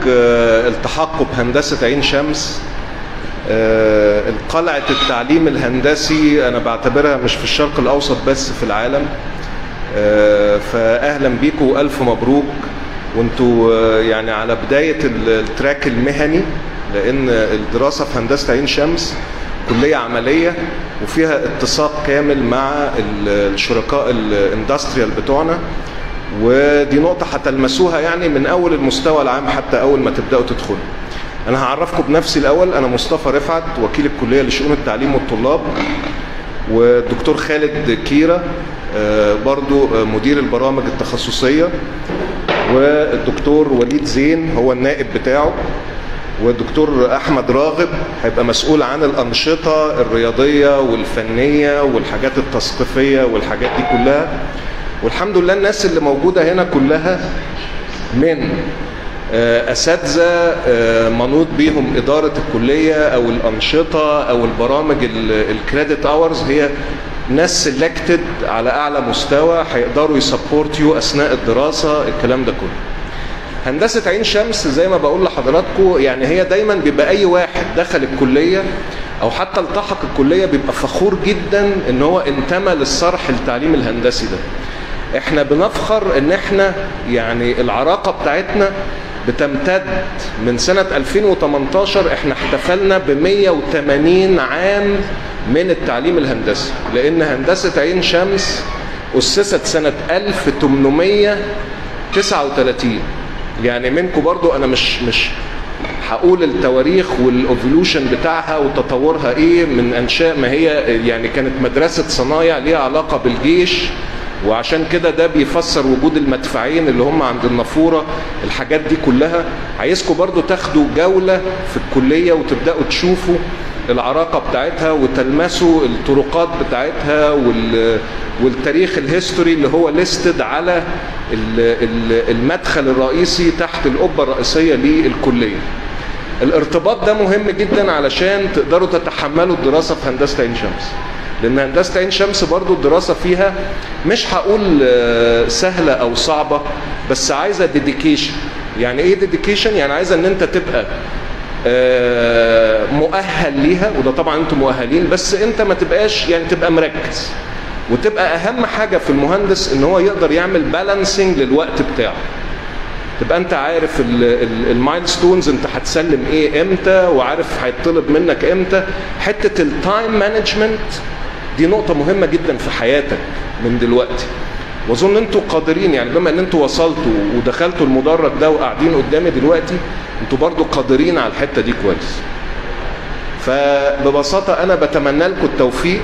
آه، التحقوا بهندسة عين شمس آه، قلعة التعليم الهندسي أنا بعتبرها مش في الشرق الأوسط بس في العالم آه، فأهلا بيكم وألف مبروك وانتوا آه، يعني على بداية ال- التراك المهني لأن الدراسة في هندسة عين شمس كلية عملية وفيها اتساق كامل مع ال- الشركاء الاندستريال بتوعنا ودي نقطة هتلمسوها يعني من أول المستوى العام حتى أول ما تبدأوا تدخلوا. أنا هعرفكم بنفسي الأول أنا مصطفى رفعت وكيل الكلية لشؤون التعليم والطلاب والدكتور خالد كيرة آه، برضو آه، مدير البرامج التخصصية والدكتور وليد زين هو النائب بتاعه والدكتور احمد راغب هيبقى مسؤول عن الانشطه الرياضيه والفنيه والحاجات التثقيفيه والحاجات دي كلها والحمد لله الناس اللي موجوده هنا كلها من آه، اساتذه آه، منوط بيهم اداره الكليه او الانشطه او البرامج الكريدت اورز هي ناس سيلكتد على اعلى مستوى هيقدروا يسبورت يو اثناء الدراسه الكلام ده كله هندسة عين شمس زي ما بقول لحضراتكم يعني هي دايما بيبقى أي واحد دخل الكلية أو حتى التحق الكلية بيبقى فخور جدا إن هو انتمى للصرح التعليم الهندسي ده. إحنا بنفخر إن إحنا يعني العراقة بتاعتنا بتمتد من سنة 2018 إحنا احتفلنا ب 180 عام من التعليم الهندسي لأن هندسة عين شمس أسست سنة 1839 يعني منكم برضو انا مش مش هقول التواريخ والاوفولوشن بتاعها وتطورها ايه من انشاء ما هي يعني كانت مدرسه صنايع ليها علاقه بالجيش وعشان كده ده بيفسر وجود المدفعين اللي هم عند النافوره الحاجات دي كلها عايزكم برضو تاخدوا جوله في الكليه وتبداوا تشوفوا العراقه بتاعتها وتلمسوا الطرقات بتاعتها وال والتاريخ الهيستوري اللي هو ليستد على ال- ال- المدخل الرئيسي تحت القبه الرئيسيه للكليه. الارتباط ده مهم جدا علشان تقدروا تتحملوا الدراسه في هندسه عين شمس. لان هندسه عين شمس برضو الدراسه فيها مش هقول آه، سهله او صعبه بس عايزه ديديكيشن. يعني ايه ديديكيشن؟ يعني عايزه ان انت تبقى آه، مؤهل ليها وده طبعا انتم مؤهلين بس انت ما تبقاش يعني تبقى مركز وتبقى اهم حاجه في المهندس ان هو يقدر يعمل بالانسنج للوقت بتاعه تبقى انت عارف المايلستونز انت هتسلم ايه امتى وعارف هيطلب منك امتى حته التايم مانجمنت دي نقطه مهمه جدا في حياتك من دلوقتي واظن انتوا قادرين يعني بما ان انتوا وصلتوا ودخلتوا المدرج ده وقاعدين قدامي دلوقتي انتوا برضو قادرين على الحته دي كويس فببساطه انا بتمنى لكم التوفيق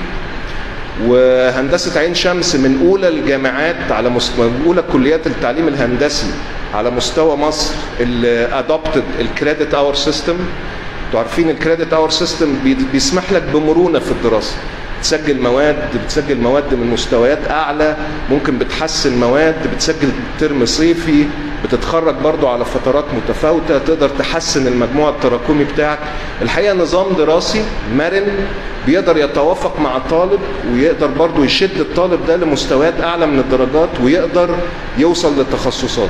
وهندسه عين شمس من اولى الجامعات على مستوى من اولى كليات التعليم الهندسي على مستوى مصر اللي ادوبتد الكريدت اور سيستم انتوا عارفين الكريدت اور سيستم بيسمح لك بمرونه في الدراسه بتسجل مواد بتسجل مواد من مستويات اعلى ممكن بتحسن مواد بتسجل ترم صيفي بتتخرج برضو على فترات متفاوتة تقدر تحسن المجموع التراكمي بتاعك الحقيقة نظام دراسي مرن بيقدر يتوافق مع الطالب ويقدر برضو يشد الطالب ده لمستويات أعلى من الدرجات ويقدر يوصل للتخصصات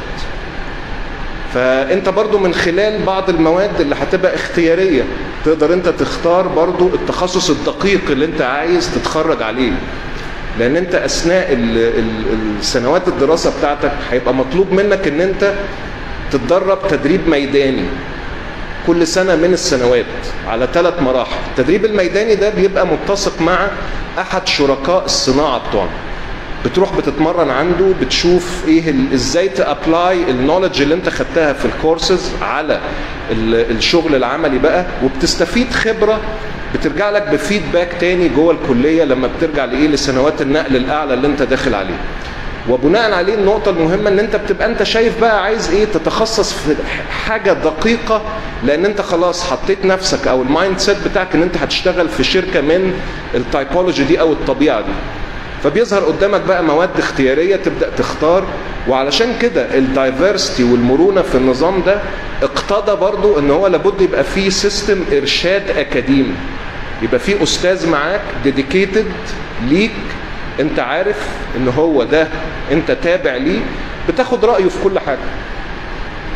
فانت برضو من خلال بعض المواد اللي هتبقى اختيارية تقدر انت تختار برضو التخصص الدقيق اللي انت عايز تتخرج عليه لان انت اثناء ال ال السنوات الدراسة بتاعتك هيبقى مطلوب منك ان انت تتدرب تدريب ميداني كل سنة من السنوات على ثلاث مراحل التدريب الميداني ده بيبقى متسق مع احد شركاء الصناعة بتوعنا بتروح بتتمرن عنده بتشوف ايه ال- ازاي تابلاي النولج اللي انت خدتها في الكورسز على ال- الشغل العملي بقى وبتستفيد خبره بترجع لك بفيدباك تاني جوه الكليه لما بترجع لايه لسنوات النقل الاعلى اللي انت داخل عليه وبناء عليه النقطة المهمة ان انت بتبقى انت شايف بقى عايز ايه تتخصص في حاجة دقيقة لان انت خلاص حطيت نفسك او المايند سيت بتاعك ان انت هتشتغل في شركة من التايبولوجي دي او الطبيعة دي فبيظهر قدامك بقى مواد اختياريه تبدا تختار وعلشان كده الدايفرستي والمرونه في النظام ده اقتضى برضو ان هو لابد يبقى فيه سيستم ارشاد اكاديمي يبقى فيه استاذ معاك ديديكيتد ليك انت عارف ان هو ده انت تابع ليه بتاخد رايه في كل حاجه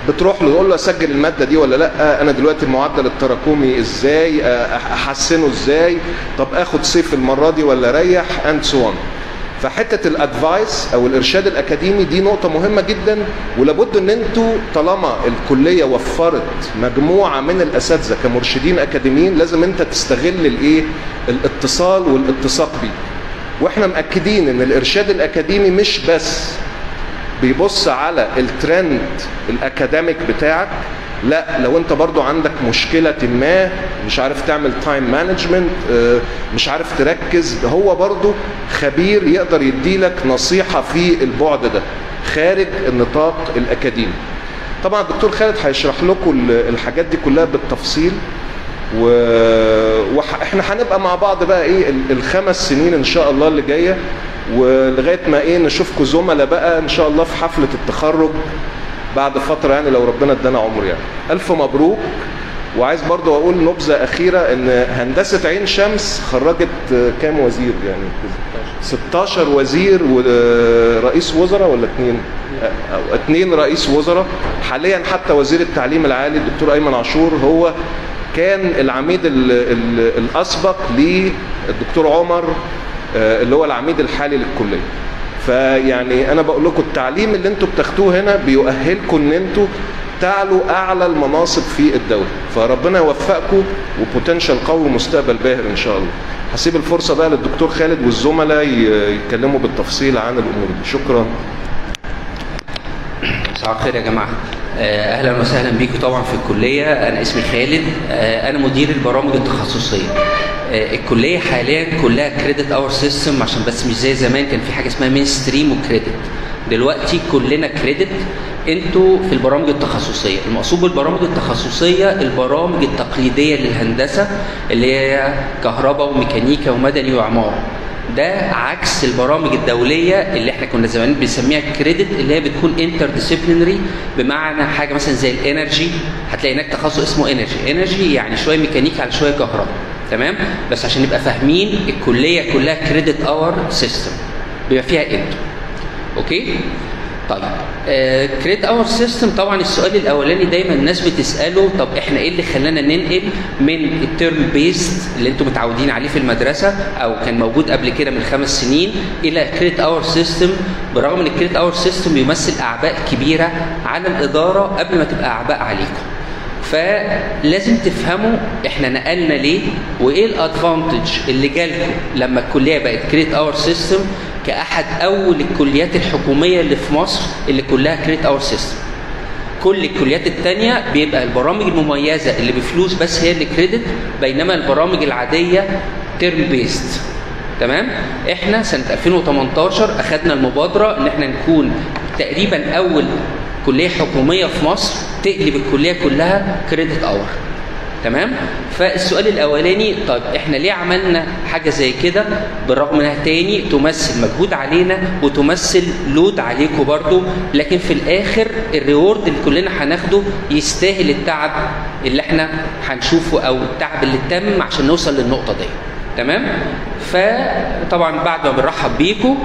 بتروح له تقول له اسجل الماده دي ولا لا انا دلوقتي المعدل التراكمي ازاي آه، احسنه ازاي طب اخد صيف المره دي ولا اريح اند سو اون فحته الادفايس او الارشاد الاكاديمي دي نقطه مهمه جدا ولابد ان انتوا طالما الكليه وفرت مجموعه من الاساتذه كمرشدين اكاديميين لازم انت تستغل الايه الاتصال والاتساق بيه واحنا مأكدين ان الارشاد الاكاديمي مش بس بيبص على الترند الاكاديميك بتاعك لا لو انت برضو عندك مشكلة ما مش عارف تعمل تايم مانجمنت مش عارف تركز هو برضو خبير يقدر يديلك نصيحة في البعد ده خارج النطاق الأكاديمي طبعا الدكتور خالد هيشرح لكم الحاجات دي كلها بالتفصيل و... واحنا هنبقى مع بعض بقى ايه ال- الخمس سنين ان شاء الله اللي جايه ولغايه ما ايه نشوفكم زملاء بقى ان شاء الله في حفله التخرج بعد فتره يعني لو ربنا ادانا عمر يعني الف مبروك وعايز برضو اقول نبذه اخيره ان هندسه عين شمس خرجت كام وزير يعني 16 وزير ورئيس وزراء ولا اثنين او اثنين رئيس وزراء حاليا حتى وزير التعليم العالي الدكتور ايمن عاشور هو كان العميد ال ال الاسبق للدكتور عمر آه، اللي هو العميد الحالي للكليه فيعني انا بقول لكم التعليم اللي انتوا بتاخدوه هنا بيؤهلكم ان انتوا تعلوا اعلى المناصب في الدوله فربنا يوفقكم وبوتنشال قوي ومستقبل باهر ان شاء الله هسيب الفرصه بقى للدكتور خالد والزملاء ي- يتكلموا بالتفصيل عن الامور دي شكرا مساء الخير يا جماعه آه، اهلا وسهلا بيكم طبعا في الكليه انا اسمي خالد آه، انا مدير البرامج التخصصيه آه، الكليه حاليا كلها كريدت اور سيستم عشان بس مش زي زمان كان في حاجه اسمها مين ستريم وكريدت دلوقتي كلنا كريدت انتوا في البرامج التخصصيه المقصود بالبرامج التخصصيه البرامج التقليديه للهندسه اللي هي كهرباء وميكانيكا ومدني وعماره ده عكس البرامج الدوليه اللي احنا كنا زمان بنسميها كريدت اللي هي بتكون انتر ديسيبلينري بمعنى حاجه مثلا زي الانرجي هتلاقي هناك تخصص اسمه انرجي انرجي يعني شويه ميكانيكا على شويه كهرباء تمام بس عشان نبقى فاهمين الكليه كلها كريدت اور سيستم بيبقى فيها انتو اوكي طيب كريت اور سيستم طبعا السؤال الاولاني دايما الناس بتساله طب احنا ايه اللي خلانا ننقل من الترم بيست اللي انتم متعودين عليه في المدرسه او كان موجود قبل كده من خمس سنين الى كريت اور سيستم برغم ان الكريت اور سيستم بيمثل اعباء كبيره على الاداره قبل ما تبقى اعباء عليكم فلازم تفهموا احنا نقلنا ليه وايه الادفانتج اللي جالكم لما الكليه بقت كريت اور سيستم كاحد اول الكليات الحكوميه اللي في مصر اللي كلها كريت اور سيستم كل الكليات التانية بيبقى البرامج المميزة اللي بفلوس بس هي اللي كريدت بينما البرامج العادية تيرم بيست تمام احنا سنة 2018 اخدنا المبادرة ان احنا نكون تقريبا اول كلية حكومية في مصر تقلب الكلية كلها كريدت اور تمام فالسؤال الاولاني طيب احنا ليه عملنا حاجه زي كده بالرغم انها تاني تمثل مجهود علينا وتمثل لود عليكم برضو لكن في الاخر الريورد اللي كلنا هناخده يستاهل التعب اللي احنا هنشوفه او التعب اللي تم عشان نوصل للنقطه دي تمام فطبعا بعد ما بنرحب بيكم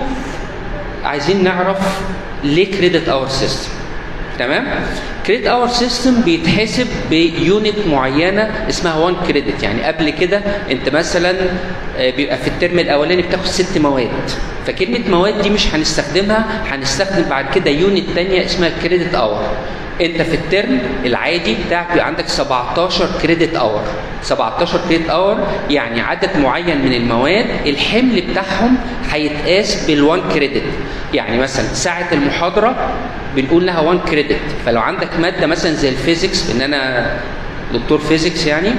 عايزين نعرف ليه كريدت اور سيستم تمام كريدت اور سيستم بيتحسب بيونت معينه اسمها 1 كريدت يعني قبل كده انت مثلا آه، بيبقى في الترم الاولاني بتاخد ست مواد فكلمه مواد دي مش هنستخدمها هنستخدم بعد كده يونت تانية اسمها كريدت اور انت في الترم العادي بتاعك بيبقى عندك 17 كريدت اور 17 كريدت اور يعني عدد معين من المواد الحمل بتاعهم هيتقاس بال1 كريدت يعني مثلا ساعه المحاضره بنقول لها 1 كريدت فلو عندك ماده مثلا زي الفيزيكس ان انا دكتور فيزيكس يعني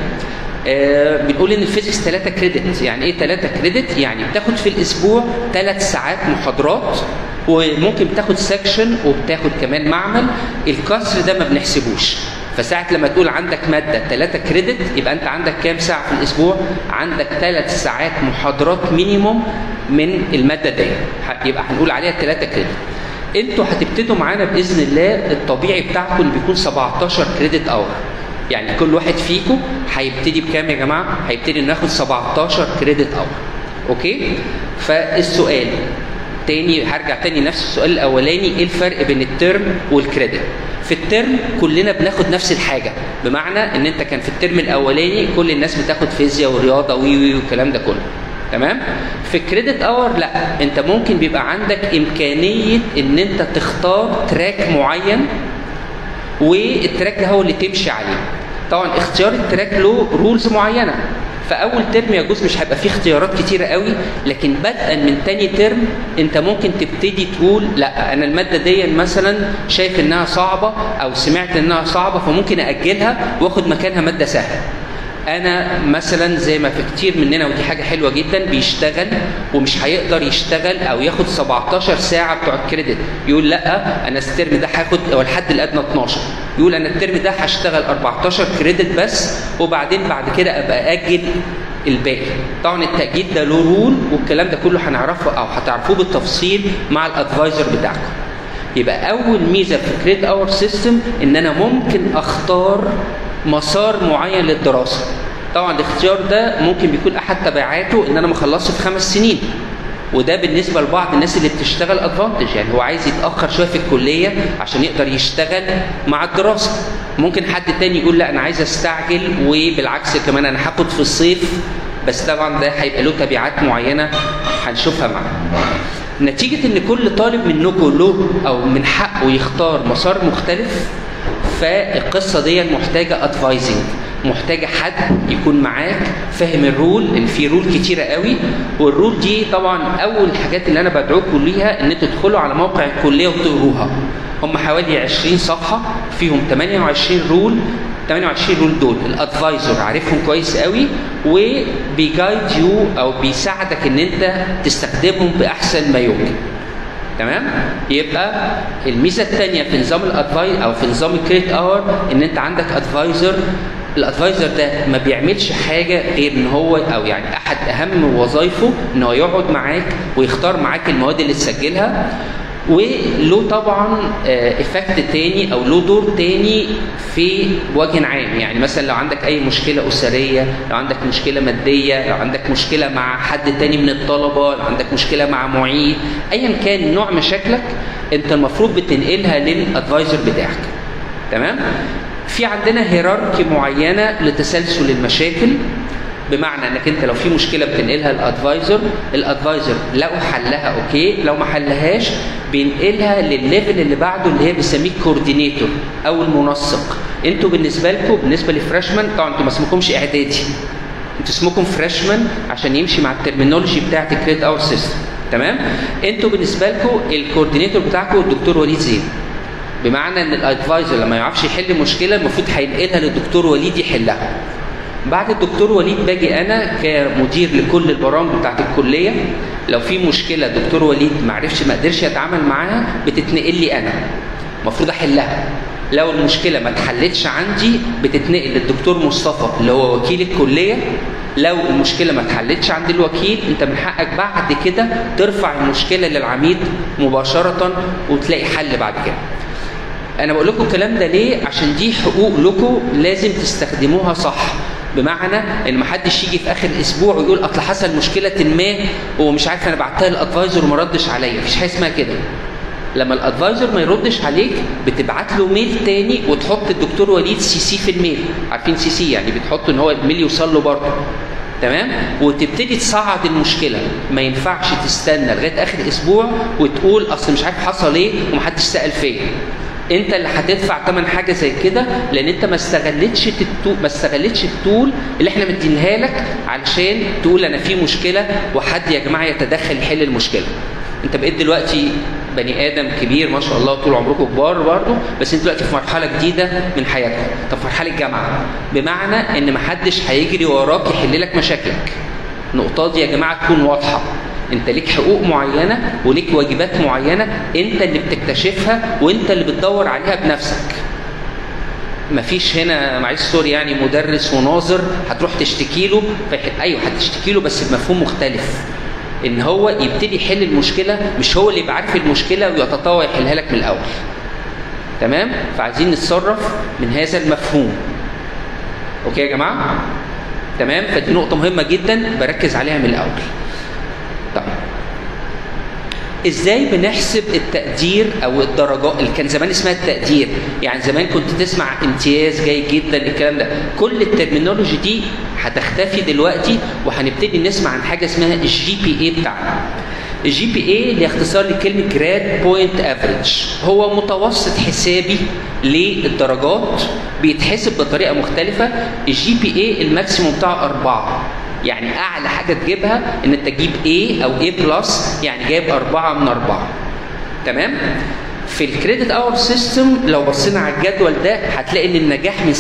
آه بنقول ان الفيزيكس 3 كريدت يعني ايه 3 كريدت يعني بتاخد في الاسبوع 3 ساعات محاضرات وممكن بتاخد سكشن وبتاخد كمان معمل الكسر ده ما بنحسبوش فساعة لما تقول عندك مادة 3 كريدت يبقى أنت عندك كام ساعة في الأسبوع؟ عندك 3 ساعات محاضرات مينيموم من المادة دي ه- يبقى هنقول عليها 3 كريدت انتوا هتبتدوا معانا باذن الله الطبيعي بتاعكم اللي بيكون 17 كريدت اور يعني كل واحد فيكم هيبتدي بكام يا جماعه هيبتدي انه ياخد 17 كريدت اور اوكي فالسؤال تاني هرجع تاني نفس السؤال الاولاني ايه الفرق بين الترم والكريدت في في الترم كلنا بناخد نفس الحاجه بمعنى ان انت كان في الترم الاولاني كل الناس بتاخد فيزياء ورياضه وي وي والكلام ده كله تمام في كريدت اور لا انت ممكن بيبقى عندك امكانيه ان انت تختار تراك معين والتراك ده هو اللي تمشي عليه طبعا اختيار التراك له رولز معينه فاول ترم يجوز مش هيبقى فيه اختيارات كتيره قوي لكن بدءا من تاني ترم انت ممكن تبتدي تقول لا انا الماده دي مثلا شايف انها صعبه او سمعت انها صعبه فممكن اجلها واخد مكانها ماده سهله انا مثلا زي ما في كتير مننا ودي حاجه حلوه جدا بيشتغل ومش هيقدر يشتغل او ياخد 17 ساعه بتوع الكريدت يقول لا انا الترم ده هاخد او الحد الادنى 12 يقول انا الترم ده هشتغل 14 كريدت بس وبعدين بعد كده ابقى اجل الباقي طبعا التاجيل ده له رول والكلام ده كله هنعرفه او هتعرفوه بالتفصيل مع الادفايزر بتاعكم يبقى اول ميزه في كريد اور سيستم ان انا ممكن اختار مسار معين للدراسه طبعا الاختيار ده ممكن بيكون احد تبعاته ان انا ما خلصت في خمس سنين وده بالنسبه لبعض الناس اللي بتشتغل ادفانتج يعني هو عايز يتاخر شويه في الكليه عشان يقدر يشتغل مع الدراسه ممكن حد تاني يقول لا انا عايز استعجل وبالعكس كمان انا هاخد في الصيف بس طبعا ده هيبقى له تبعات معينه هنشوفها معانا نتيجه ان كل طالب منكم له او من حقه يختار مسار مختلف فالقصه دي محتاجه ادفايزنج محتاجه حد يكون معاك فاهم الرول ان في رول كتيره قوي والرول دي طبعا اول الحاجات اللي انا بدعوكم ليها ان انتوا تدخلوا على موقع الكليه وتقروها هم حوالي 20 صفحه فيهم 28 رول 28 رول دول الادفايزر عارفهم كويس قوي وبيجايد يو او بيساعدك ان انت تستخدمهم باحسن ما يمكن تمام يبقى الميزه الثانيه في نظام الادفايز او في نظام الكريت اور ان انت عندك ادفايزر الادفايزر ده ما بيعملش حاجه غير ان هو او يعني احد اهم وظائفه ان هو يقعد معاك ويختار معاك المواد اللي تسجلها وله طبعا افكت تاني او له دور تاني في وجه عام يعني مثلا لو عندك اي مشكله اسريه لو عندك مشكله ماديه لو عندك مشكله مع حد تاني من الطلبه لو عندك مشكله مع معيد ايا كان نوع مشاكلك انت المفروض بتنقلها للادفايزر بتاعك تمام في عندنا هيراركي معينه لتسلسل المشاكل بمعنى انك انت لو في مشكله بتنقلها للادفايزر الادفايزر لو حلها اوكي لو ما حلهاش بينقلها للليفل اللي بعده اللي هي بنسميه كوردينيتور او المنسق انتوا بالنسبه لكم بالنسبه للفريشمان طبعا انتوا ما اسمكمش اعدادي انتوا اسمكم فريشمان عشان يمشي مع الترمينولوجي بتاعت الكريد اور سيستم تمام انتوا بالنسبه لكم الكوردينيتور بتاعكم الدكتور وليد زين بمعنى ان الادفايزر لما يعرفش يحل مشكله المفروض هينقلها للدكتور وليد يحلها بعد الدكتور وليد باجي انا كمدير لكل البرامج بتاعت الكليه لو في مشكله دكتور وليد ما عرفش ما قدرش يتعامل معاها بتتنقل لي انا المفروض احلها لو المشكله ما اتحلتش عندي بتتنقل للدكتور مصطفى اللي هو وكيل الكليه لو المشكله ما اتحلتش عند الوكيل انت من حقك بعد كده ترفع المشكله للعميد مباشره وتلاقي حل بعد كده انا بقول لكم الكلام ده ليه عشان دي حقوق لكم لازم تستخدموها صح بمعنى ان ما حدش يجي في اخر الاسبوع ويقول اصل حصل مشكله ما ومش عارف انا بعتها للادفايزر وما ردش عليا مفيش حاجه اسمها كده لما الادفايزر ما يردش عليك بتبعت له ميل تاني وتحط الدكتور وليد سي سي في الميل عارفين سي سي يعني بتحط ان هو الميل يوصل له برضه تمام وتبتدي تصعد المشكله ما ينفعش تستنى لغايه اخر الاسبوع وتقول اصل مش عارف حصل ايه ومحدش سال فيا انت اللي هتدفع ثمن حاجه زي كده لان انت ما استغلتش التو... ما استغلتش التول اللي احنا مدينها لك علشان تقول انا في مشكله وحد يا جماعه يتدخل يحل المشكله انت بقيت دلوقتي بني ادم كبير ما شاء الله طول عمركم كبار برضه بس انت دلوقتي في مرحله جديده من حياتك طب في مرحله جامعه بمعنى ان ما حدش هيجري وراك يحل لك مشاكلك النقطه دي يا جماعه تكون واضحه انت ليك حقوق معينه وليك واجبات معينه انت اللي بتكتشفها وانت اللي بتدور عليها بنفسك مفيش هنا معلش سوري يعني مدرس وناظر هتروح تشتكي له فيح... ايوه هتشتكي له بس بمفهوم مختلف ان هو يبتدي يحل المشكله مش هو اللي يبقى عارف المشكله ويتطوع يحلها لك من الاول تمام فعايزين نتصرف من هذا المفهوم اوكي يا جماعه تمام فدي نقطه مهمه جدا بركز عليها من الاول طيب ازاي بنحسب التقدير او الدرجات اللي كان زمان اسمها التقدير يعني زمان كنت تسمع امتياز جيد جدا الكلام ده كل الترمينولوجي دي هتختفي دلوقتي وهنبتدي نسمع عن حاجه اسمها الجي بي اي بتاعنا الجي بي اي اللي اختصار لكلمه جراد بوينت افريج هو متوسط حسابي للدرجات بيتحسب بطريقه مختلفه الجي بي اي الماكسيموم بتاعه أربعة يعني اعلى حاجه تجيبها ان انت تجيب A او A بلس يعني جايب أربعة من أربعة تمام في الكريدت اور سيستم لو بصينا على الجدول ده هتلاقي ان النجاح من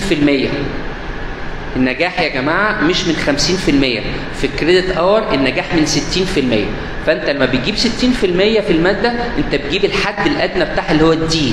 60% النجاح يا جماعه مش من 50% في الكريدت اور النجاح من 60% فانت لما بتجيب 60% في الماده انت بتجيب الحد الادنى بتاعها اللي هو الدي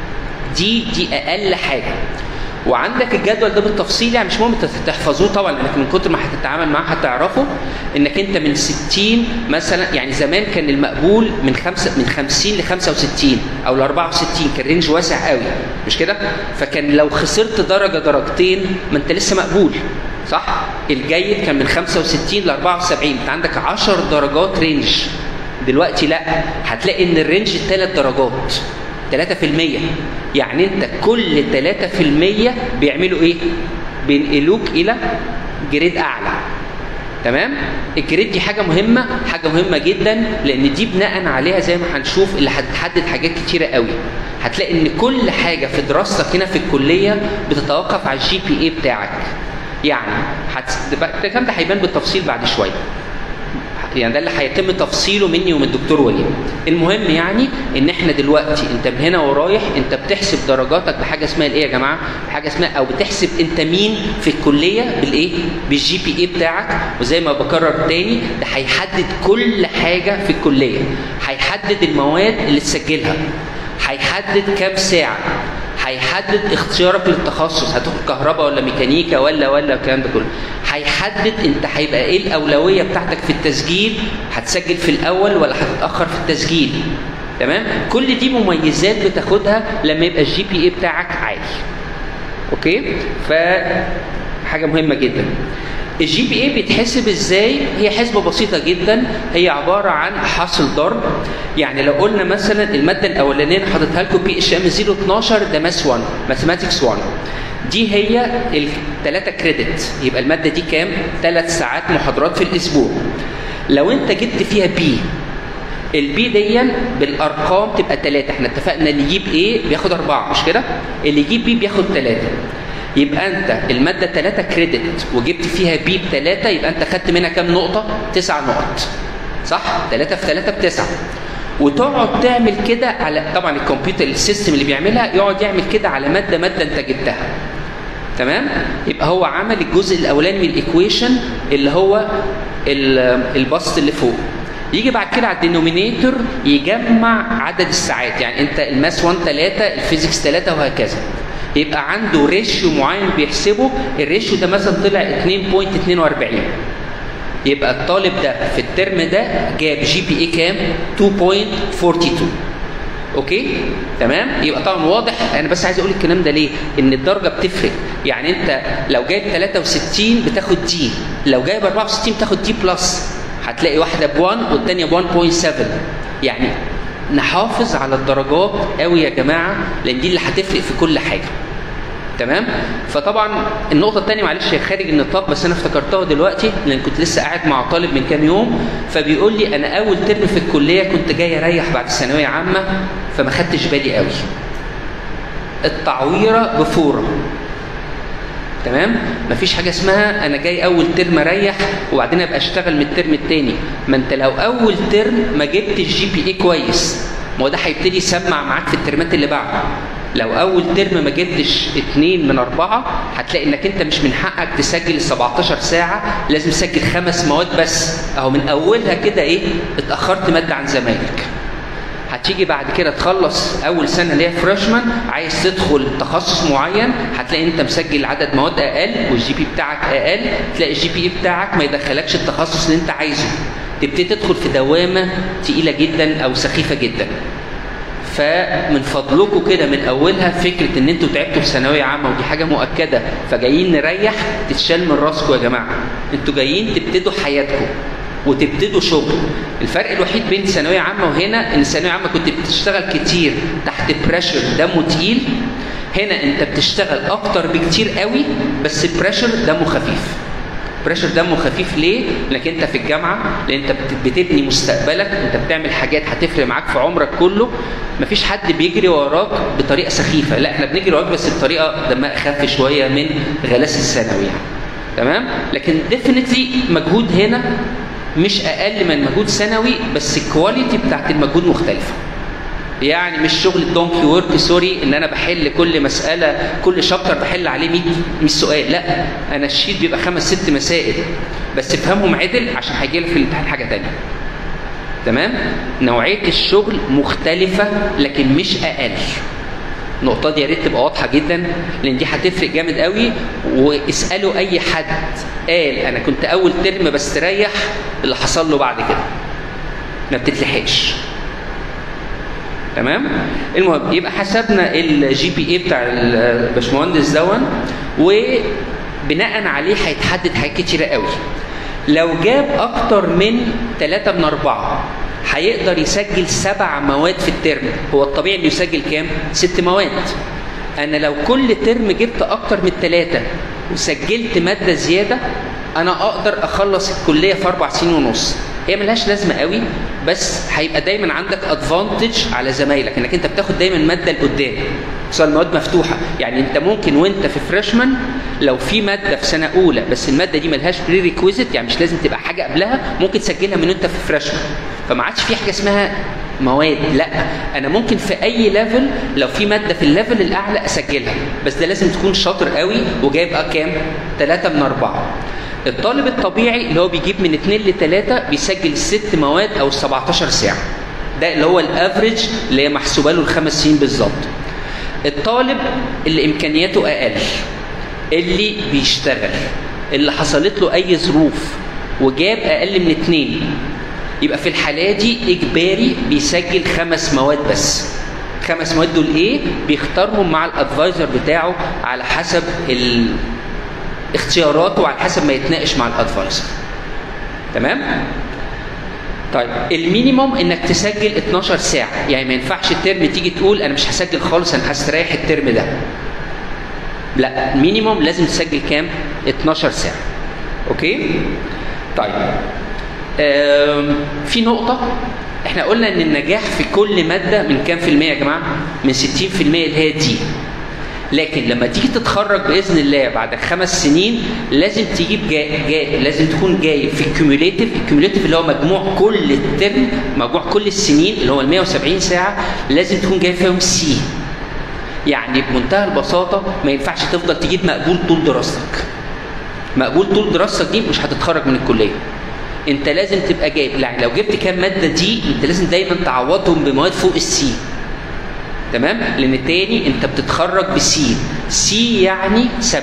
دي دي اقل حاجه وعندك الجدول ده بالتفصيل يعني مش مهم تحفظوه طبعا لانك من كتر ما هتتعامل معاه هتعرفه انك انت من 60 مثلا يعني زمان كان المقبول من خمسة من 50 ل 65 او ل 64 كان رينج واسع قوي مش كده؟ فكان لو خسرت درجه درجتين ما انت لسه مقبول صح؟ الجيد كان من 65 ل 74 انت عندك 10 درجات رينج دلوقتي لا هتلاقي ان الرينج ثلاث درجات 3% يعني انت كل 3% بيعملوا ايه؟ بينقلوك الى جريد اعلى تمام؟ الجريد دي حاجة مهمة حاجة مهمة جدا لأن دي بناء عليها زي ما هنشوف اللي هتحدد حاجات كتيرة قوي هتلاقي إن كل حاجة في دراستك هنا في الكلية بتتوقف على الجي بي اي بتاعك يعني هت... الكلام ده هيبان بالتفصيل بعد شوية يعني ده اللي هيتم تفصيله مني ومن الدكتور وليد المهم يعني ان احنا دلوقتي انت من هنا ورايح انت بتحسب درجاتك بحاجه اسمها الايه يا جماعه بحاجه اسمها او بتحسب انت مين في الكليه بالايه بالجي بي اي بتاعك وزي ما بكرر تاني ده هيحدد كل حاجه في الكليه هيحدد المواد اللي تسجلها هيحدد كام ساعه هيحدد اختيارك للتخصص هتاخد كهرباء ولا ميكانيكا ولا ولا الكلام ده كله هيحدد انت هيبقى ايه الاولويه بتاعتك في التسجيل هتسجل في الاول ولا هتتاخر في التسجيل تمام كل دي مميزات بتاخدها لما يبقى الجي بي اي بتاعك عالي اوكي ف حاجه مهمه جدا الجي بي اي بيتحسب ازاي هي حسبه بسيطه جدا هي عباره عن حاصل ضرب يعني لو قلنا مثلا الماده الاولانيه اللي حاططها لكم بي اتش ام 012 ده ماس 1 ماثيماتكس 1 دي هي الثلاثه كريدت يبقى الماده دي كام ثلاث ساعات محاضرات في الاسبوع لو انت جبت فيها بي البي دي بالارقام تبقى ثلاثه احنا اتفقنا اللي يجيب ايه بياخد اربعه مش كده اللي يجيب بي بياخد ثلاثه يبقى انت الماده 3 كريدت وجبت فيها بي بثلاثه يبقى انت خدت منها كام نقطه؟ تسع نقط صح؟ 3 في 3 بتسعه وتقعد تعمل كده على طبعا الكمبيوتر السيستم اللي بيعملها يقعد يعمل كده على ماده ماده انت جبتها تمام يبقى هو عمل الجزء الاولاني من الايكويشن اللي هو البسط اللي فوق يجي بعد كده على الدينومينيتور يجمع عدد الساعات يعني انت الماس 1 3 الفيزيكس 3 وهكذا يبقى عنده ريشيو معين بيحسبه الريشيو ده مثلا طلع 2.42 يبقى الطالب ده في الترم ده جاب جي بي اي كام 2.42 اوكي تمام يبقى طبعا واضح انا بس عايز اقول الكلام ده ليه ان الدرجه بتفرق يعني انت لو جايب 63 بتاخد دي لو جايب 64 بتاخد دي بلس هتلاقي واحده ب 1 والثانيه ب 1.7 يعني نحافظ على الدرجات قوي يا جماعه لان دي اللي هتفرق في كل حاجه تمام فطبعا النقطه الثانيه معلش هي خارج النطاق بس انا افتكرتها دلوقتي لان كنت لسه قاعد مع طالب من كام يوم فبيقول لي انا اول ترم في الكليه كنت جاي اريح بعد ثانويه عامه فما خدتش بالي قوي التعويره بفوره تمام مفيش حاجه اسمها انا جاي اول ترم اريح وبعدين ابقى اشتغل من الترم الثاني ما انت لو اول ترم ما جبتش جي بي اي كويس ما هو ده هيبتدي يسمع معاك في الترمات اللي بعده لو اول ترم ما جبتش اتنين من اربعه هتلاقي انك انت مش من حقك تسجل 17 ساعه لازم تسجل خمس مواد بس اهو من اولها كده ايه اتاخرت ماده عن زمايلك هتيجي بعد كده تخلص اول سنه اللي هي فريشمان عايز تدخل تخصص معين هتلاقي انت مسجل عدد مواد اقل والجي بي بتاعك اقل تلاقي الجي بي بتاعك ما يدخلكش التخصص اللي انت عايزه تبتدي تدخل في دوامه تقيله جدا او سخيفه جدا فمن فضلكم كده من اولها فكره ان انتوا تعبتوا في ثانويه عامه ودي حاجه مؤكده فجايين نريح تتشال من راسكم يا جماعه انتوا جايين تبتدوا حياتكم وتبتدوا شغل الفرق الوحيد بين ثانويه عامه وهنا ان الثانويه عامه كنت بتشتغل كتير تحت بريشر دمه تقيل هنا انت بتشتغل اكتر بكتير قوي بس بريشر دمه خفيف بريشر دمه خفيف ليه؟ لانك انت في الجامعه لان انت بت- بتبني مستقبلك انت بتعمل حاجات هتفرق معاك في عمرك كله مفيش حد بيجري وراك بطريقه سخيفه لا احنا بنجري وراك بس بطريقه دمها اخف شويه من غلاسه الثانوي يعني تمام لكن ديفينتلي مجهود هنا مش اقل من مجهود ثانوي بس الكواليتي بتاعت المجهود مختلفه يعني مش شغل الدونكي ورك سوري ان انا بحل كل مساله كل شابتر بحل عليه 100 100 سؤال لا انا الشيت بيبقى خمس ست مسائل بس افهمهم عدل عشان هيجي لك في الامتحان حاجه تانية تمام نوعيه الشغل مختلفه لكن مش اقل النقطه دي يا ريت تبقى واضحه جدا لان دي هتفرق جامد قوي واسالوا اي حد قال انا كنت اول ترم بستريح اللي حصل له بعد كده ما بتتلحقش تمام المهم يبقى حسبنا الجي بي اي بتاع الباشمهندس دون وبناء عليه هيتحدد حاجات كتيره قوي لو جاب اكتر من 3 من 4 هيقدر يسجل سبع مواد في الترم هو الطبيعي انه يسجل كام ست مواد انا لو كل ترم جبت اكتر من ثلاثة وسجلت مادة زيادة انا اقدر اخلص الكلية في اربع سنين ونص هي ملهاش لازمة قوي بس هيبقى دايما عندك ادفانتج على زمايلك انك انت بتاخد دايما مادة لقدام خصوصا المواد مفتوحة يعني انت ممكن وانت في فريشمان لو في مادة في سنة اولى بس المادة دي ملهاش بري ريكويزيت يعني مش لازم تبقى حاجة قبلها ممكن تسجلها من وانت في فريشمان فما عادش في حاجة اسمها مواد لا انا ممكن في اي ليفل لو في ماده في الليفل الاعلى اسجلها بس ده لازم تكون شاطر قوي وجايب كام 3 من 4 الطالب الطبيعي اللي هو بيجيب من 2 ل 3 بيسجل الست مواد او ال 17 ساعه ده اللي هو الافريج اللي هي محسوبه له الخمس سنين بالظبط الطالب اللي امكانياته اقل اللي بيشتغل اللي حصلت له اي ظروف وجاب اقل من اتنين يبقى في الحالة دي إجباري بيسجل خمس مواد بس خمس مواد دول إيه؟ بيختارهم مع الأدفايزر بتاعه على حسب ال... اختياراته وعلى حسب ما يتناقش مع الأدفايزر تمام؟ طيب المينيموم انك تسجل 12 ساعة يعني ما ينفعش الترم تيجي تقول انا مش هسجل خالص انا هستريح الترم ده لا المينيموم لازم تسجل كام 12 ساعة اوكي طيب آم، في نقطة احنا قلنا ان النجاح في كل مادة من كام في المية يا جماعة؟ من 60% اللي هي دي لكن لما تيجي تتخرج باذن الله بعد خمس سنين لازم تجيب جاي جاي لازم تكون جايب في الكيوميوليتيف الكيوميوليتيف اللي هو مجموع كل الترم مجموع كل السنين اللي هو ال 170 ساعه لازم تكون جايب فيهم سي يعني بمنتهى البساطه ما ينفعش تفضل تجيب مقبول طول دراستك مقبول طول دراستك دي مش هتتخرج من الكليه انت لازم تبقى جايب يعني لو جبت كام ماده دي انت لازم دايما تعوضهم بمواد فوق السي تمام لان تاني انت بتتخرج بسي سي يعني 70%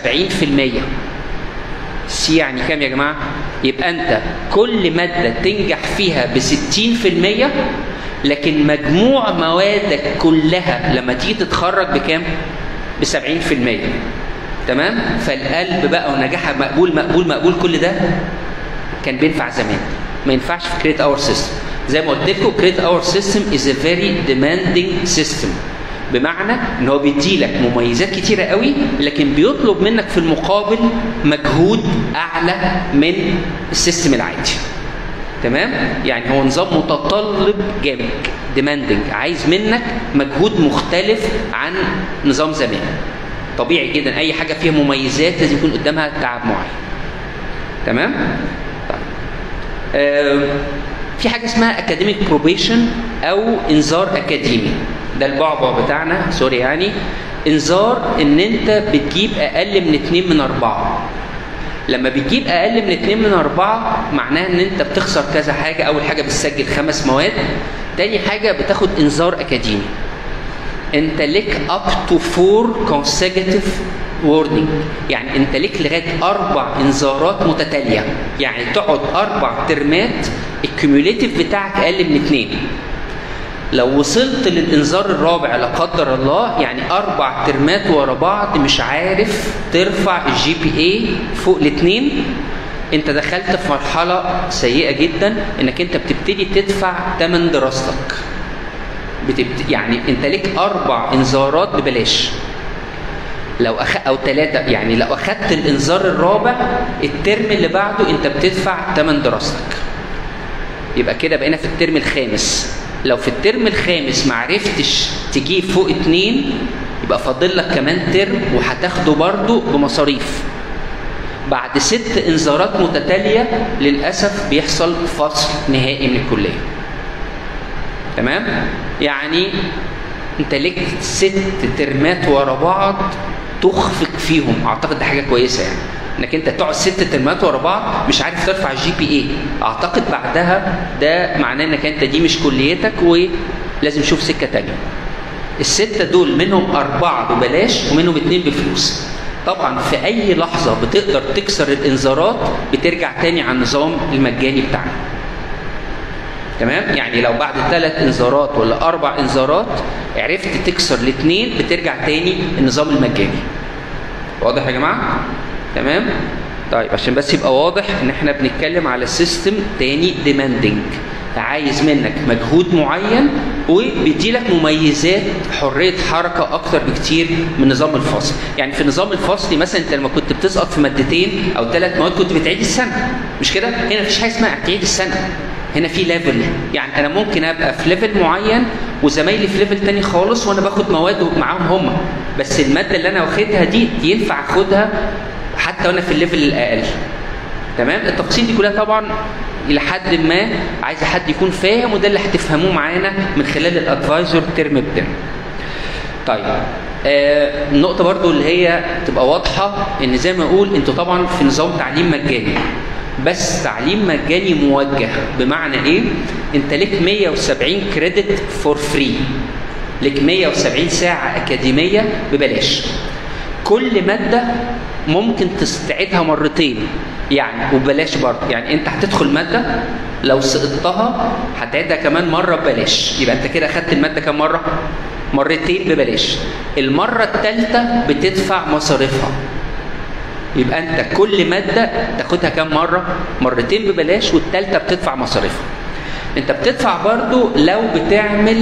سي يعني كام يا جماعه يبقى انت كل ماده تنجح فيها ب 60% لكن مجموع موادك كلها لما تيجي تتخرج بكام ب 70% تمام فالقلب بقى ونجاحها مقبول مقبول مقبول كل ده كان بينفع زمان ما ينفعش في كريت اور سيستم زي ما قلت لكم كريت اور سيستم از ا فيري demanding سيستم بمعنى ان هو بيديلك مميزات كتيره قوي لكن بيطلب منك في المقابل مجهود اعلى من السيستم العادي تمام يعني هو نظام متطلب جامد demanding عايز منك مجهود مختلف عن نظام زمان طبيعي جدا اي حاجه فيها مميزات لازم يكون قدامها تعب معين تمام طيب. آه في حاجه اسمها اكاديميك بروبيشن او انذار اكاديمي ده البعبع بتاعنا سوري يعني انذار ان انت بتجيب اقل من اتنين من اربعه لما بتجيب اقل من اتنين من اربعه معناها ان انت بتخسر كذا حاجه اول حاجه بتسجل خمس مواد تاني حاجه بتاخد انذار اكاديمي انت لك اب تو فور consecutive warning يعني انت لك لغايه اربع انذارات متتاليه يعني تقعد اربع ترمات الكيوميوليتيف بتاعك اقل من اتنين لو وصلت للانذار الرابع لا قدر الله يعني اربع ترمات ورا بعض مش عارف ترفع الجي بي اي فوق الاثنين انت دخلت في مرحله سيئه جدا انك انت بتبتدي تدفع ثمن دراستك بتبت... يعني انت ليك اربع انذارات ببلاش لو أخ... او ثلاثه يعني لو اخدت الانذار الرابع الترم اللي بعده انت بتدفع ثمن دراستك يبقى كده بقينا في الترم الخامس لو في الترم الخامس ما عرفتش تجيب فوق اتنين يبقى فاضل لك كمان ترم وهتاخده برضه بمصاريف بعد ست انذارات متتاليه للاسف بيحصل فصل نهائي من الكليه تمام يعني انت ليك ست ترمات ورا بعض تخفق فيهم اعتقد ده حاجه كويسه يعني انك انت تقعد ست ترمات ورا بعض مش عارف ترفع الجي بي اي اعتقد بعدها ده معناه انك انت دي مش كليتك ولازم تشوف سكه تانية الستة دول منهم أربعة ببلاش ومنهم اتنين بفلوس طبعا في أي لحظة بتقدر تكسر الإنذارات بترجع تاني على النظام المجاني بتاعنا تمام يعني لو بعد ثلاث انذارات ولا اربع انذارات عرفت تكسر الاثنين بترجع تاني النظام المجاني واضح يا جماعه تمام طيب عشان بس يبقى واضح ان احنا بنتكلم على سيستم تاني ديماندنج عايز منك مجهود معين وبيديلك مميزات حريه حركه اكتر بكتير من نظام الفصل يعني في النظام الفصلي مثلا انت لما كنت بتسقط في مادتين او ثلاث مواد كنت بتعيد السنه مش كده هنا مفيش حاجه اسمها تعيد السنه هنا في ليفل يعني انا ممكن ابقى في ليفل معين وزمايلي في ليفل تاني خالص وانا باخد مواد معاهم هم بس الماده اللي انا واخدها دي ينفع اخدها حتى وانا في الليفل الاقل تمام التفاصيل دي كلها طبعا الى حد ما عايز حد يكون فاهم وده اللي هتفهموه معانا من خلال الادفايزر ترم بترم طيب آه النقطه برضو اللي هي تبقى واضحه ان زي ما اقول انتوا طبعا في نظام تعليم مجاني بس تعليم مجاني موجه بمعنى ايه انت ليك 170 كريدت فور فري ليك 170 ساعه اكاديميه ببلاش كل ماده ممكن تستعيدها مرتين يعني وببلاش برضه يعني انت هتدخل ماده لو سقطتها هتعيدها كمان مره ببلاش يبقى انت كده اخدت الماده كام مره مرتين ببلاش المره الثالثه بتدفع مصاريفها يبقى انت كل ماده تاخدها كام مره مرتين ببلاش والثالثه بتدفع مصاريفها انت بتدفع برضو لو بتعمل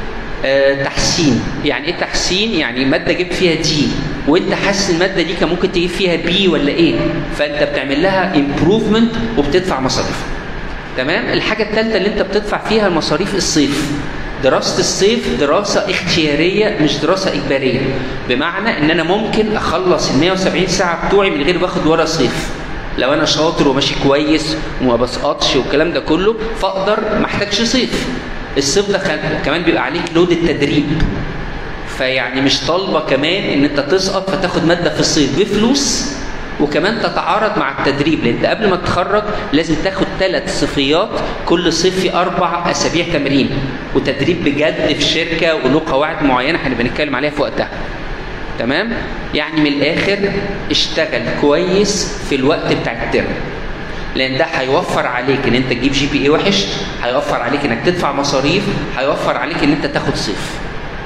آه تحسين يعني ايه تحسين يعني ماده جبت فيها دي وانت حاسس الماده دي كان ممكن تجيب فيها بي ولا ايه فانت بتعمل لها امبروفمنت وبتدفع مصاريفها تمام الحاجه الثالثه اللي انت بتدفع فيها المصاريف الصيف دراسة الصيف دراسة اختيارية مش دراسة إجبارية بمعنى إن أنا ممكن أخلص ال 170 ساعة بتوعي من غير باخد ورا صيف لو أنا شاطر وماشي كويس وما بسقطش والكلام ده كله فأقدر ما أحتاجش صيف الصيف ده كمان بيبقى عليك لود التدريب فيعني مش طالبة كمان إن أنت تسقط فتاخد مادة في الصيف بفلوس وكمان تتعارض مع التدريب لان انت قبل ما تتخرج لازم تاخد ثلاث صيفيات كل صيف في اربع اسابيع تمرين وتدريب بجد في شركه وله قواعد معينه هنبقى نتكلم عليها في وقتها تمام يعني من الاخر اشتغل كويس في الوقت بتاع الترم لان ده هيوفر عليك ان انت تجيب جي بي اي وحش هيوفر عليك انك تدفع مصاريف هيوفر عليك ان انت تاخد صيف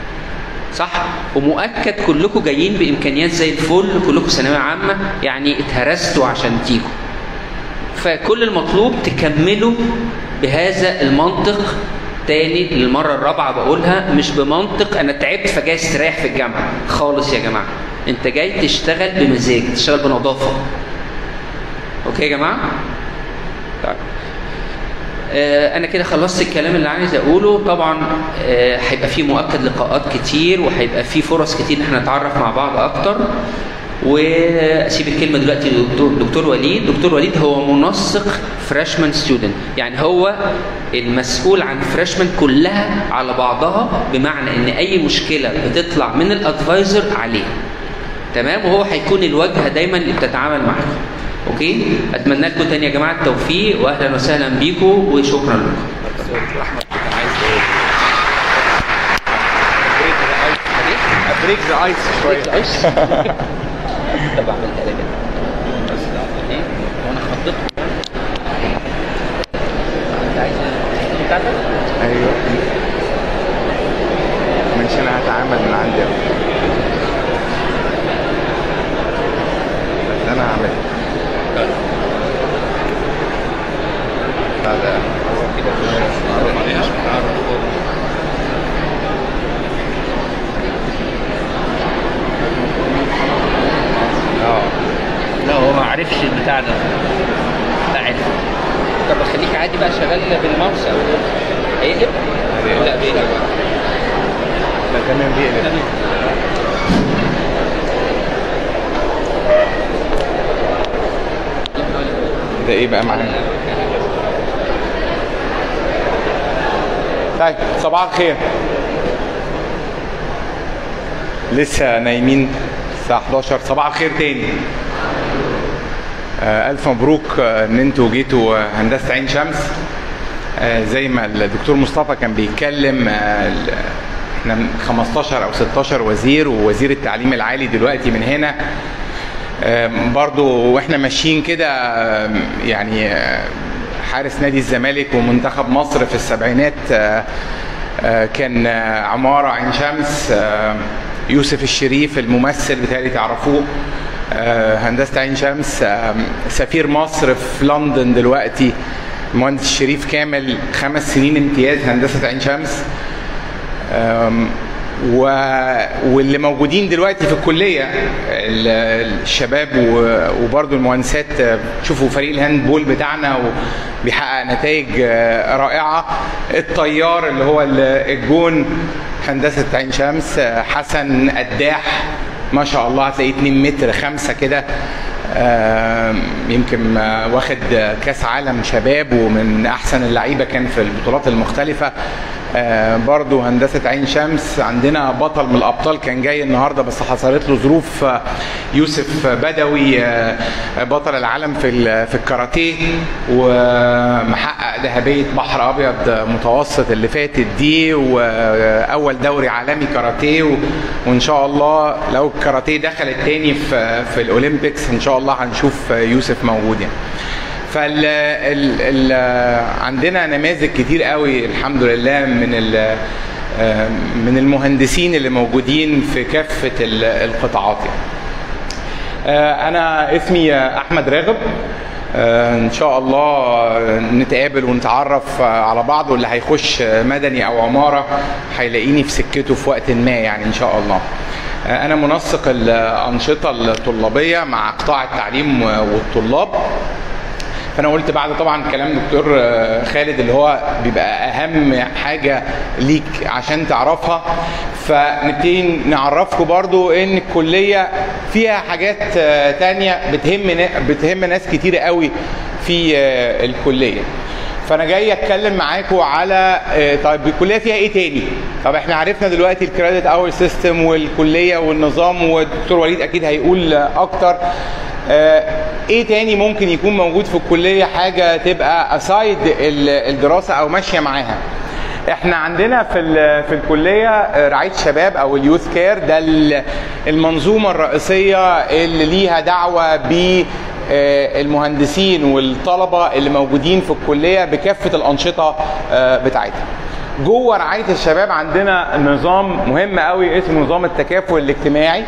صح ومؤكد كلكم جايين بامكانيات زي الفل كلكم ثانويه عامه يعني اتهرستوا عشان تيجوا فكل المطلوب تكملوا بهذا المنطق تاني للمره الرابعه بقولها مش بمنطق انا تعبت فجاي استريح في الجامعه خالص يا جماعه انت جاي تشتغل بمزاج تشتغل بنظافه اوكي يا جماعه طيب انا كده خلصت الكلام اللي عايز اقوله طبعا هيبقى في مؤكد لقاءات كتير وهيبقى في فرص كتير ان احنا نتعرف مع بعض اكتر واسيب الكلمه دلوقتي للدكتور دكتور وليد دكتور وليد هو منسق فريشمان ستودنت يعني هو المسؤول عن فريشمان كلها على بعضها بمعنى ان اي مشكله بتطلع من الادفايزر عليه تمام وهو هيكون الواجهه دايما اللي بتتعامل معاكم اوكي اتمنى لكم تاني يا جماعه التوفيق واهلا وسهلا بيكم وشكرا لكم احمد كان عايز ايه ابريك ذا ايس شويه طب عملت لك ايه وانا خطيت انت عايز بتاعتك ايوه ماشي انا هتعامل من عندي بس انا هعمل لا هو ما عرفش البتاع ده لا عرف طب خليك عادي بقى شغال بالماوس او هيقلب؟ لا بيقلب لا تمام بيقلب ده ايه بقى معانا طيب صباح الخير لسه نايمين الساعة 11 صباح الخير تاني آه ألف مبروك آه إن أنتوا جيتوا آه، هندسة عين شمس آه زي ما الدكتور مصطفى كان بيتكلم آه ال- احنا من 15 أو 16 وزير ووزير التعليم العالي دلوقتي من هنا آم، برضو واحنا ماشيين كده آم، يعني آه، حارس نادي الزمالك ومنتخب مصر في السبعينات آه، آه، كان آه، عمارة عين شمس آه، يوسف الشريف الممثل بتهيألي تعرفوه آه، هندسة عين شمس آه، سفير مصر في لندن دلوقتي المهندس شريف كامل خمس سنين امتياز هندسة عين شمس أم، و... واللي موجودين دلوقتي في الكليه ال- الشباب و... وبرضه المهندسات آه، شوفوا فريق الهاند بول بتاعنا وبيحقق نتائج آه، رائعه الطيار اللي هو ال- الجون هندسه عين شمس آه، حسن قداح ما شاء الله هتلاقيه 2 متر 5 كده آم، يمكن آه، واخد آه، كاس عالم شباب ومن احسن اللعيبه كان في البطولات المختلفه آه، برضو هندسه عين شمس عندنا بطل من الابطال كان جاي النهارده بس حصلت له ظروف آه، يوسف بدوي آه، بطل العالم في ال- في الكاراتيه ومحقق ذهبيه بحر ابيض متوسط اللي فاتت دي واول دوري عالمي كاراتيه و- وان شاء الله لو الكاراتيه دخلت تاني في في الاولمبيكس ان شاء الله هنشوف يوسف موجود يعني فال ال ال عندنا نماذج كتير قوي الحمد لله من ال من المهندسين اللي موجودين في كافه ال- القطاعات يعني. آه، انا اسمي احمد راغب آه، ان شاء الله نتقابل ونتعرف آه، على بعض واللي هيخش آه، مدني او عماره هيلاقيني في سكته في وقت ما يعني ان شاء الله آه، انا منسق الانشطه الطلابيه مع قطاع التعليم والطلاب فانا قلت بعد طبعا كلام دكتور آه، خالد اللي هو بيبقى اهم حاجه ليك عشان تعرفها فنبتدي نعرفكم برضو ان الكليه فيها حاجات آه، تانية بتهم نا- بتهم ناس كتير قوي في آه، الكليه فانا جاي اتكلم معاكم على آه، طيب الكليه فيها ايه تاني طب احنا عرفنا دلوقتي الكريدت اور سيستم والكليه والنظام والدكتور وليد اكيد هيقول آه، اكتر آه، ايه تاني ممكن يكون موجود في الكليه حاجه تبقى اسايد الدراسه او ماشيه معاها احنا عندنا في ال- في الكليه آه، رعايه الشباب او اليوث كير ده ال- المنظومه الرئيسيه اللي ليها دعوه ب آه، المهندسين والطلبه اللي موجودين في الكليه بكافه الانشطه آه، بتاعتها جوه رعايه الشباب عندنا نظام مهم قوي اسمه نظام التكافل الاجتماعي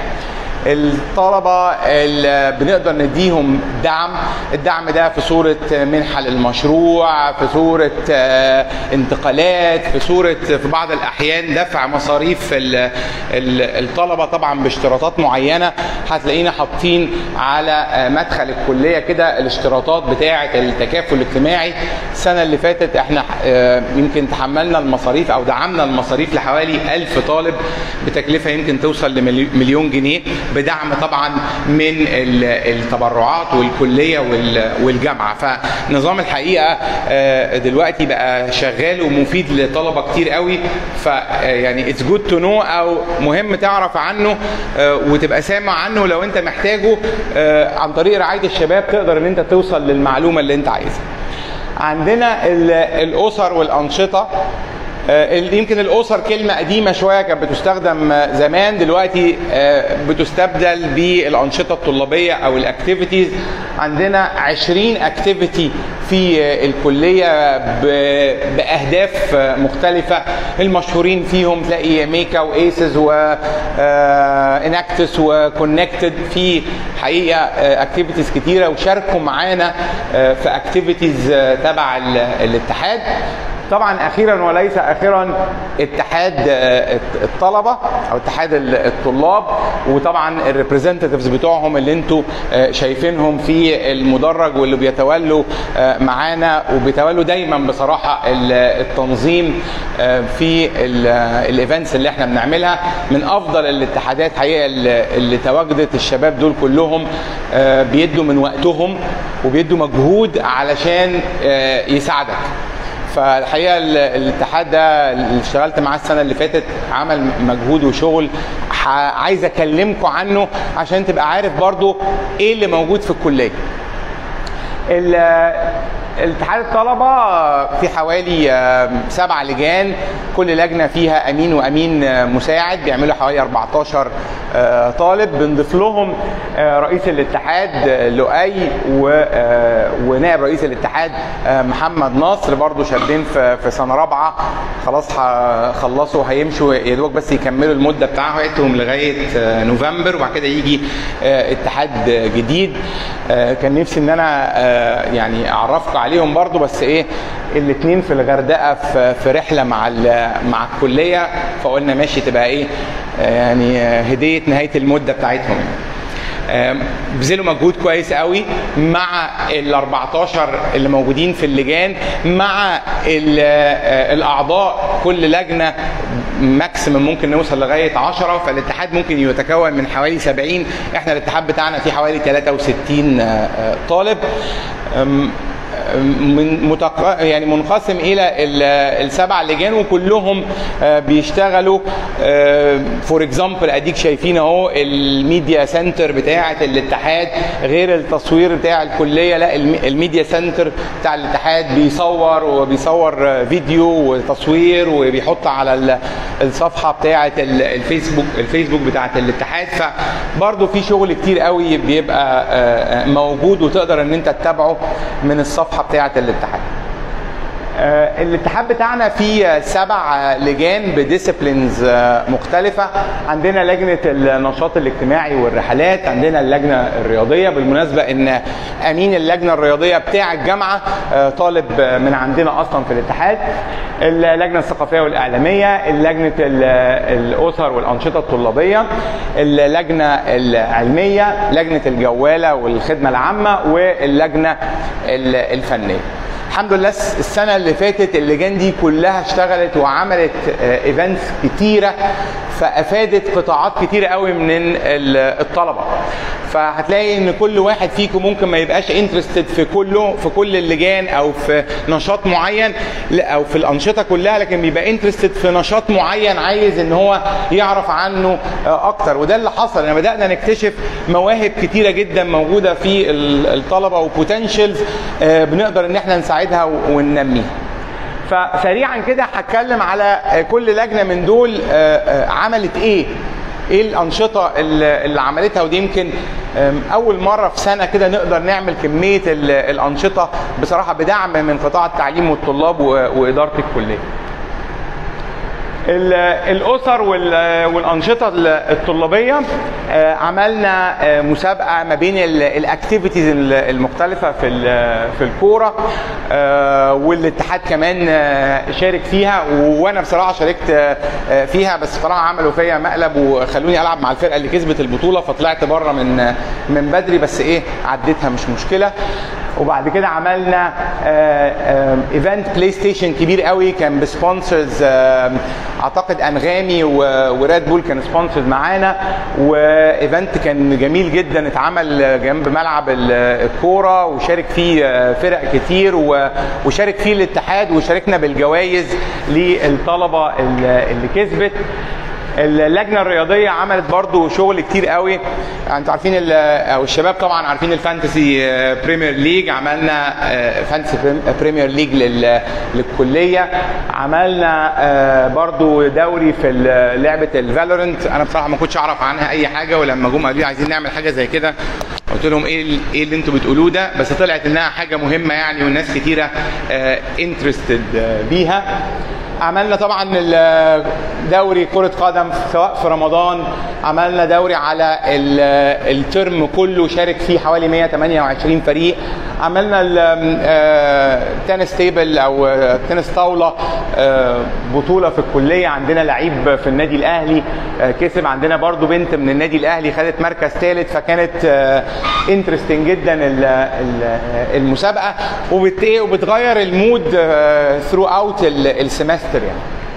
الطلبة اللي بنقدر نديهم دعم الدعم ده في صورة منحة للمشروع في صورة آه، انتقالات في صورة في بعض الأحيان دفع مصاريف ال- ال- الطلبة طبعا باشتراطات معينة هتلاقينا حاطين على آه، مدخل الكلية كده الاشتراطات بتاعة التكافل الاجتماعي السنة اللي فاتت احنا آه، يمكن تحملنا المصاريف أو دعمنا المصاريف لحوالي ألف طالب بتكلفة يمكن توصل لمليون جنيه بدعم طبعا من ال- التبرعات والكليه وال- والجامعه فنظام الحقيقه آه، دلوقتي بقى شغال ومفيد لطلبه كتير قوي ف آه، يعني اتس جود تو نو او مهم تعرف عنه آه، وتبقى سامع عنه لو انت محتاجه آه، عن طريق رعايه الشباب تقدر ان انت توصل للمعلومه اللي انت عايزها عندنا ال- الاسر والانشطه آه، يمكن الاسر كلمه قديمه شويه كانت بتستخدم آه، زمان دلوقتي آه، بتستبدل بالانشطه الطلابيه او الاكتيفيتيز عندنا 20 اكتيفيتي في آه، الكليه ب- باهداف آه، مختلفه المشهورين فيهم تلاقي ميكا وايسز واناكتس وكونكتد في حقيقه اكتيفيتيز كتيره وشاركوا معانا آه، في اكتيفيتيز تبع ال- الاتحاد طبعا اخيرا وليس اخيرا اتحاد آه، الطلبه او اتحاد ال- الطلاب وطبعا الريبريزنتيفز بتوعهم اللي انتوا آه، شايفينهم في المدرج واللي بيتولوا آه، معانا وبيتولوا دايما بصراحه ال- التنظيم آه، في الايفنتس اللي احنا بنعملها من افضل الاتحادات حقيقه اللي اللي تواجدت الشباب دول كلهم آه، بيدوا من وقتهم وبيدوا مجهود علشان آه، يساعدك فالحقيقه ال- الاتحاد ده اللي اشتغلت معاه السنه اللي فاتت عمل مجهود وشغل ح- عايز اكلمكم عنه عشان تبقى عارف برضو ايه اللي موجود في الكليه ال- الاتحاد الطلبه في حوالي آه، سبع لجان كل لجنه فيها امين وامين آه، مساعد بيعملوا حوالي 14 آه، طالب بنضيف لهم آه، رئيس الاتحاد آه، لؤي و- آه، ونائب رئيس الاتحاد آه، محمد نصر برضو شابين في في سنه رابعه خلاص ه- خلصوا هيمشوا يا دوب بس يكملوا المده بتاعتهم لغايه آه، نوفمبر وبعد كده يجي آه، اتحاد جديد آه، كان نفسي ان انا آه، يعني اعرفكم عليهم برضو بس ايه الاثنين في الغردقه في في رحله مع ال- مع الكليه فقلنا ماشي تبقى ايه آه، يعني آه، هديه نهايه المده بتاعتهم يعني. آم، بذلوا مجهود كويس قوي مع ال 14 اللي موجودين في اللجان مع ال- آه، الاعضاء كل لجنه ماكسيمم ممكن نوصل لغايه 10 فالاتحاد ممكن يتكون من حوالي 70 احنا الاتحاد بتاعنا فيه حوالي 63 آه، آه، طالب أم، من متق... يعني منقسم الى ال- السبع لجان وكلهم آه، بيشتغلوا فور اكزامبل اديك شايفين اهو الميديا سنتر بتاعه الاتحاد غير التصوير بتاع الكليه لا الم- الميديا سنتر بتاع الاتحاد بيصور وبيصور آه، فيديو وتصوير وبيحط على ال- الصفحه بتاعه ال- الفيسبوك الفيسبوك بتاعه الاتحاد فبرضه في شغل كتير قوي بيبقى آه، آه، موجود وتقدر ان انت تتابعه من الصفحه بتاعه الاتحاد آه، الاتحاد بتاعنا فيه سبع آه، لجان بديسيبلينز مختلفة عندنا لجنة النشاط الاجتماعي والرحلات عندنا اللجنة الرياضية بالمناسبة ان امين اللجنة الرياضية بتاع الجامعة آه، طالب آه، من عندنا اصلا في الاتحاد اللجنة الثقافية والاعلامية لجنة ال- الاسر والانشطة الطلابية اللجنة العلمية لجنة الجوالة والخدمة العامة واللجنة ال- الفنية الحمد لله الس- السنه اللي فاتت اللجان دي كلها اشتغلت وعملت ايفنتس كتيره فافادت قطاعات كتيره قوي من ال- الطلبه فهتلاقي ان كل واحد فيكم ممكن ما يبقاش انترستد في كله في كل اللجان او في نشاط معين لا، او في الانشطه كلها لكن بيبقى انترستد في نشاط معين عايز ان هو يعرف عنه آه، اكتر وده اللي حصل ان بدانا نكتشف مواهب كتيره جدا موجوده في ال- الطلبه وبوتنشلز بنقدر ان احنا نساعدها و- وننميها فسريعا كده هتكلم على آه، كل لجنه من دول آه، آه، عملت ايه ايه الانشطه اللي اللي عملتها ودي يمكن آم، اول مره في سنه كده نقدر نعمل كميه ال- الانشطه بصراحه بدعم من قطاع التعليم والطلاب و- واداره الكليه ال- الاسر وال- والانشطه ال- الطلابيه آه، عملنا آه، مسابقه ما بين الاكتيفيتيز المختلفه في ال- في الكوره آه، والاتحاد كمان آه، شارك فيها وانا بصراحه شاركت آه، آه، فيها بس بصراحه عملوا فيا مقلب وخلوني العب مع الفرقه اللي كسبت البطوله فطلعت بره من من بدري بس ايه عديتها مش مشكله وبعد كده عملنا ايفنت بلاي ستيشن كبير قوي كان بسبونسرز اعتقد انغامي و- وراد بول كان سبونسرز معانا وايفنت كان جميل جدا اتعمل جنب ملعب ال- الكوره وشارك فيه آه، فرق كتير و- وشارك فيه الاتحاد وشاركنا بالجوائز للطلبه اللي اللي كسبت اللجنه الرياضيه عملت برضو شغل كتير قوي انتوا عارفين ال- او الشباب طبعا عارفين الفانتسي آه، بريمير ليج عملنا آه، فانتسي بريم- بريمير ليج لل- للكليه عملنا آه، برضو دوري في ال- لعبه الفالورنت انا بصراحه ما كنتش اعرف عنها اي حاجه ولما جم قالوا لي عايزين نعمل حاجه زي كده قلت لهم ايه ال- ايه اللي انتوا بتقولوه ده بس طلعت انها حاجه مهمه يعني والناس كتيره انترستد بيها عملنا طبعا ال- دوري كرة قدم سواء في رمضان عملنا دوري على ال- الترم كله شارك فيه حوالي 128 فريق عملنا التنس تيبل او آه، تنس طاولة آه، بطولة في الكلية عندنا لعيب في النادي الاهلي آه، كسب عندنا برضو بنت من النادي الاهلي خدت مركز ثالث فكانت انترستنج جدا ال- ال- المسابقة وبت إيه؟ وبتغير المود ثرو اوت السمستر يعني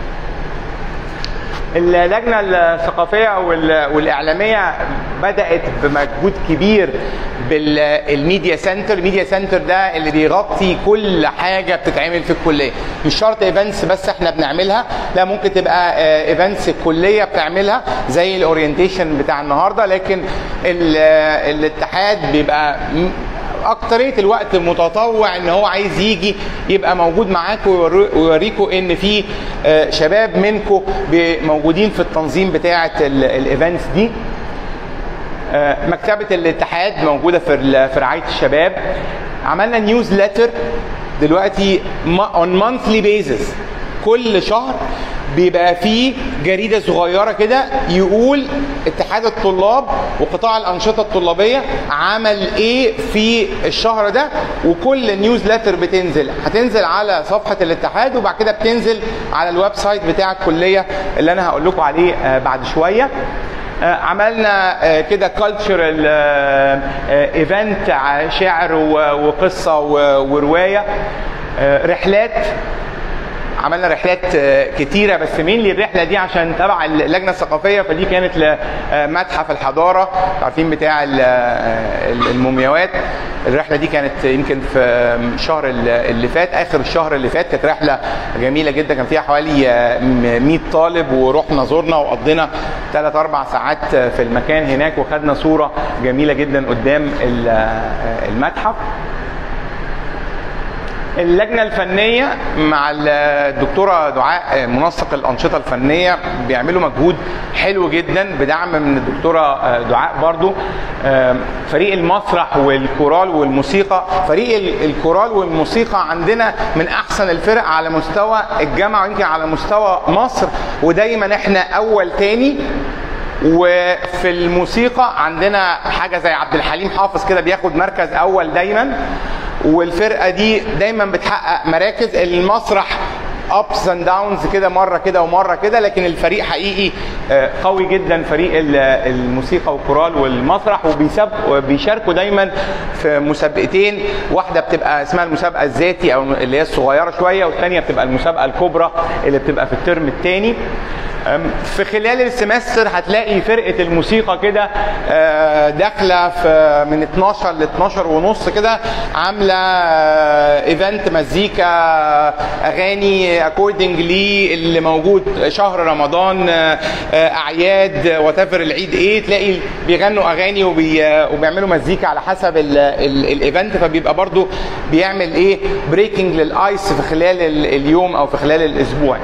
اللجنه الثقافيه وال- والاعلاميه بدات بمجهود كبير بالميديا سنتر الميديا سنتر ده اللي بيغطي كل حاجه بتتعمل في الكليه مش شرط ايفنتس بس احنا بنعملها لا ممكن تبقى ايفنتس الكليه بتعملها زي الاورينتيشن بتاع النهارده لكن ال- الاتحاد بيبقى م- اكتريه الوقت متطوع ان هو عايز يجي يبقى موجود معاكم ويوري- ويوريكم ان في آه، شباب منكم موجودين في التنظيم بتاعه الايفنتس دي آه، مكتبه الاتحاد موجوده في ال- في رعايه الشباب عملنا نيوزلتر دلوقتي اون مانثلي بيزس كل شهر بيبقى فيه جريده صغيره كده يقول اتحاد الطلاب وقطاع الانشطه الطلابيه عمل ايه في الشهر ده وكل نيوزلتر بتنزل هتنزل على صفحه الاتحاد وبعد كده بتنزل على الويب سايت بتاع الكليه اللي انا هقول لكم عليه آه، بعد شويه آه، عملنا آه، كده كالتشرال ايفنت شعر و- وقصه و- وروايه آه، رحلات عملنا رحلات آه، كتيرة بس مين الرحلة دي عشان تبع اللجنة الثقافية فدي كانت لمتحف الحضارة عارفين بتاع ال- آه، المومياوات الرحلة دي كانت يمكن في الشهر اللي فات آخر الشهر اللي فات كانت رحلة جميلة جدا كان فيها حوالي آه، 100 طالب ورحنا زرنا وقضينا ثلاث أربع ساعات في المكان هناك وخدنا صورة جميلة جدا قدام ال- آه، المتحف اللجنه الفنيه مع الدكتوره دعاء منسق الانشطه الفنيه بيعملوا مجهود حلو جدا بدعم من الدكتوره دعاء برضو فريق المسرح والكورال والموسيقى فريق ال- الكورال والموسيقى عندنا من احسن الفرق على مستوى الجامعه ويمكن على مستوى مصر ودايما احنا اول تاني وفي الموسيقى عندنا حاجه زي عبد الحليم حافظ كده بياخد مركز اول دايما والفرقه دي دايما بتحقق مراكز المسرح ابس اند داونز كده مره كده ومره كده لكن الفريق حقيقي آه، قوي جدا فريق ال- الموسيقى والكورال والمسرح وبيسابق وبيشاركوا دايما في مسابقتين واحده بتبقى اسمها المسابقه الذاتي او اللي هي الصغيره شويه والثانيه بتبقى المسابقه الكبرى اللي بتبقى في الترم الثاني أم، في خلال السمستر هتلاقي فرقه الموسيقى كده آه، داخله في من 12 ل 12 ونص كده عامله آه، ايفنت مزيكا اغاني اكوردنج لي اللي موجود شهر رمضان آه، آه، اعياد وات العيد ايه تلاقي بيغنوا اغاني وبي وبيعملوا مزيكا على حسب ال- ال- الايفنت فبيبقى برضو بيعمل ايه بريكنج للايس في خلال ال- اليوم او في خلال الاسبوع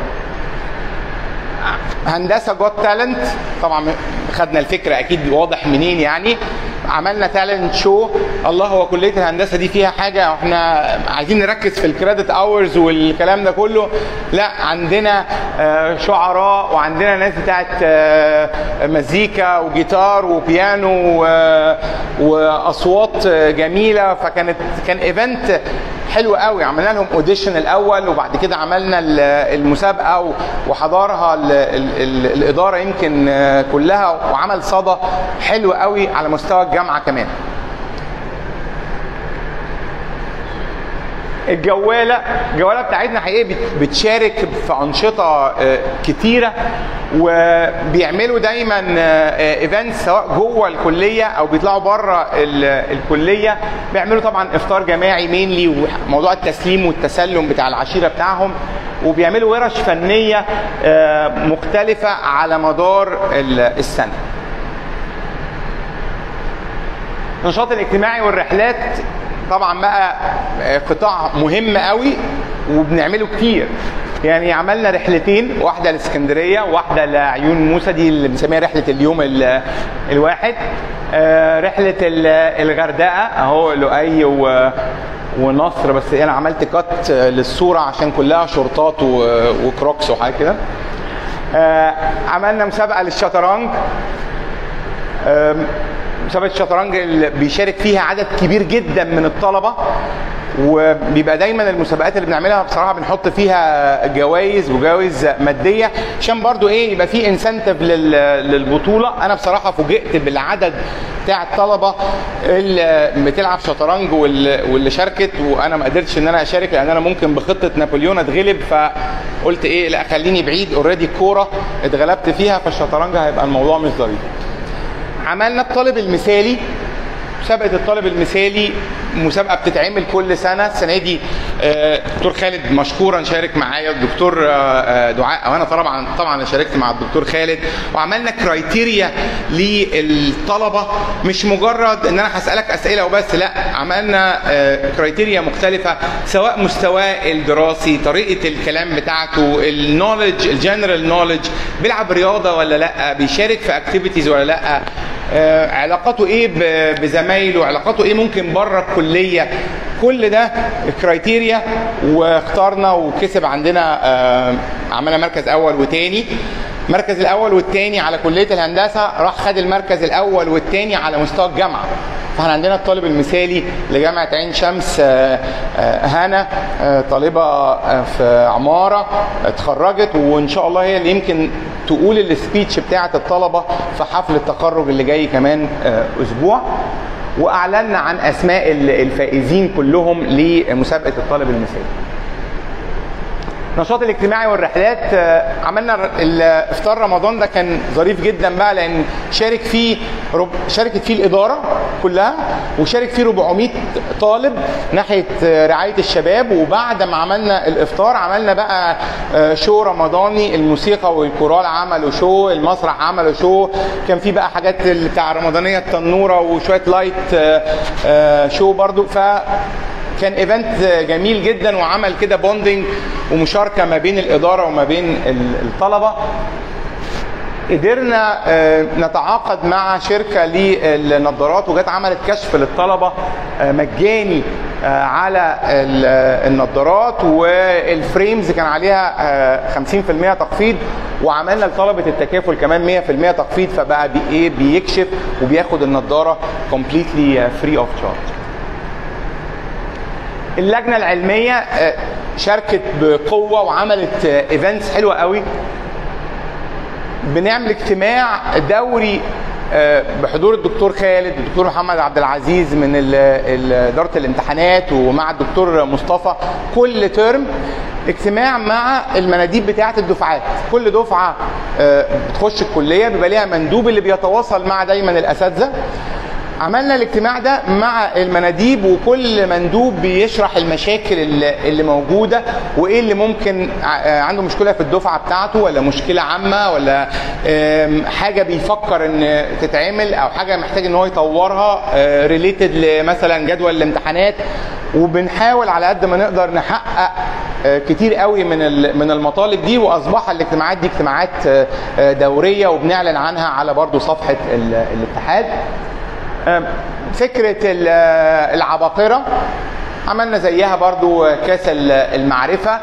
هندسه جوت تالنت طبعا خدنا الفكره اكيد واضح منين يعني عملنا تالنت شو الله هو كليه الهندسه دي فيها حاجه واحنا عايزين نركز في الكريدت اورز والكلام ده كله لا عندنا آه، شعراء وعندنا ناس بتاعت آه، مزيكا وجيتار وبيانو و- واصوات آه، جميله فكانت كان ايفنت حلو قوي عملنا لهم اوديشن الاول وبعد كده عملنا ال- المسابقه و- وحضرها ال ال ال الاداره يمكن آه، كلها وعمل صدى حلو قوي على مستوى الجامعه كمان الجواله الجواله بتاعتنا حقيقه بت- بتشارك في انشطه آه، كتيره وبيعملوا دايما ايفنتس سواء جوه الكليه او بيطلعوا بره الكليه بيعملوا طبعا افطار جماعي مينلي وموضوع التسليم والتسلم بتاع العشيره بتاعهم وبيعملوا ورش فنيه آه، مختلفه على مدار ال- السنه النشاط الاجتماعي والرحلات طبعا بقى قطاع مهم قوي وبنعمله كتير يعني عملنا رحلتين واحده لاسكندريه واحده لعيون موسى دي اللي بنسميها رحله اليوم ال- الواحد آه، رحله ال- الغردقه اهو لؤي و ونصر بس انا عملت كات للصوره عشان كلها شورتات و- وكروكس وحاجه كده آه، عملنا مسابقه للشطرنج آم، مسابقه الشطرنج اللي بيشارك فيها عدد كبير جدا من الطلبه وبيبقى دايما المسابقات اللي بنعملها بصراحه بنحط فيها جوائز وجوائز ماديه عشان برضو ايه يبقى في انسنتيف للبطوله انا بصراحه فوجئت بالعدد بتاع الطلبه اللي بتلعب شطرنج واللي واللي شاركت وانا ما قدرتش ان انا اشارك لان انا ممكن بخطه نابليون اتغلب فقلت ايه لا خليني بعيد اوريدي الكوره اتغلبت فيها فالشطرنج هيبقى الموضوع مش ظريف عملنا الطالب المثالي مسابقه الطالب المثالي مسابقه بتتعمل كل سنه السنه دي آه، دكتور خالد مشكورا شارك معايا الدكتور آه، آه، دعاء او انا طبعا طبعا أنا شاركت مع الدكتور خالد وعملنا كرايتيريا للطلبه مش مجرد ان انا هسالك اسئله وبس لا عملنا آه، كرايتيريا مختلفه سواء مستواه الدراسي طريقه الكلام بتاعته النولج الجنرال نولج بيلعب رياضه ولا لا بيشارك في اكتيفيتيز ولا لا آه، علاقاته ايه ب- بزمايله علاقاته ايه ممكن بره الكليه كل ده كرايتيريا واخترنا وكسب عندنا آه، عملنا مركز اول وتاني المركز الاول والتاني على كليه الهندسه راح خد المركز الاول والتاني على مستوى الجامعه فاحنا عندنا الطالب المثالي لجامعه عين شمس آه، آه، هنا آه، طالبه آه، في عماره اتخرجت وان شاء الله هي اللي يمكن تقول السبيتش بتاعه الطلبه في حفل التخرج اللي جاي كمان آه، اسبوع واعلنا عن اسماء ال- الفائزين كلهم لمسابقه الطالب المثالي النشاط الاجتماعي والرحلات آه، عملنا ر- ال- افطار رمضان ده كان ظريف جدا بقى لان شارك فيه رب شاركت فيه الاداره كلها وشارك فيه 400 طالب ناحيه آه، رعايه الشباب وبعد ما عملنا الافطار عملنا بقى آه، شو رمضاني الموسيقى والكورال عملوا شو المسرح عملوا شو كان في بقى حاجات اللي بتاع رمضانيه التنوره وشويه لايت آه، آه، شو برضو ف كان ايفنت جميل جدا وعمل كده بوندنج ومشاركه ما بين الاداره وما بين ال- الطلبه قدرنا آه، نتعاقد مع شركه للنظارات وجت عملت كشف للطلبه آه، مجاني آه، على ال- آه، النظارات والفريمز كان عليها آه، 50% تخفيض وعملنا لطلبه التكافل كمان 100% تخفيض فبقى بي ايه بيكشف وبياخد النظاره كومبليتلي فري اوف تشارج اللجنه العلميه آه، شاركت بقوه وعملت ايفنتس حلوه قوي بنعمل اجتماع دوري آه، بحضور الدكتور خالد الدكتور محمد عبد العزيز من ال- ال- اداره الامتحانات ومع الدكتور مصطفى كل ترم اجتماع مع المناديب بتاعه الدفعات كل دفعه آه، بتخش الكليه بيبقى ليها مندوب اللي بيتواصل مع دايما الاساتذه عملنا الاجتماع ده مع المناديب وكل مندوب بيشرح المشاكل اللي اللي موجوده وايه اللي ممكن ع- عنده مشكله في الدفعه بتاعته ولا مشكله عامه ولا آم، حاجه بيفكر ان تتعمل او حاجه محتاج ان هو يطورها ريليتد لمثلا جدول الامتحانات وبنحاول على قد ما نقدر نحقق آه، كتير قوي من ال- من المطالب دي واصبح الاجتماعات دي اجتماعات آه، آه، دوريه وبنعلن عنها على برضو صفحه ال- الاتحاد آم، فكرة ال- العباقرة عملنا زيها برضو كاس ال- المعرفة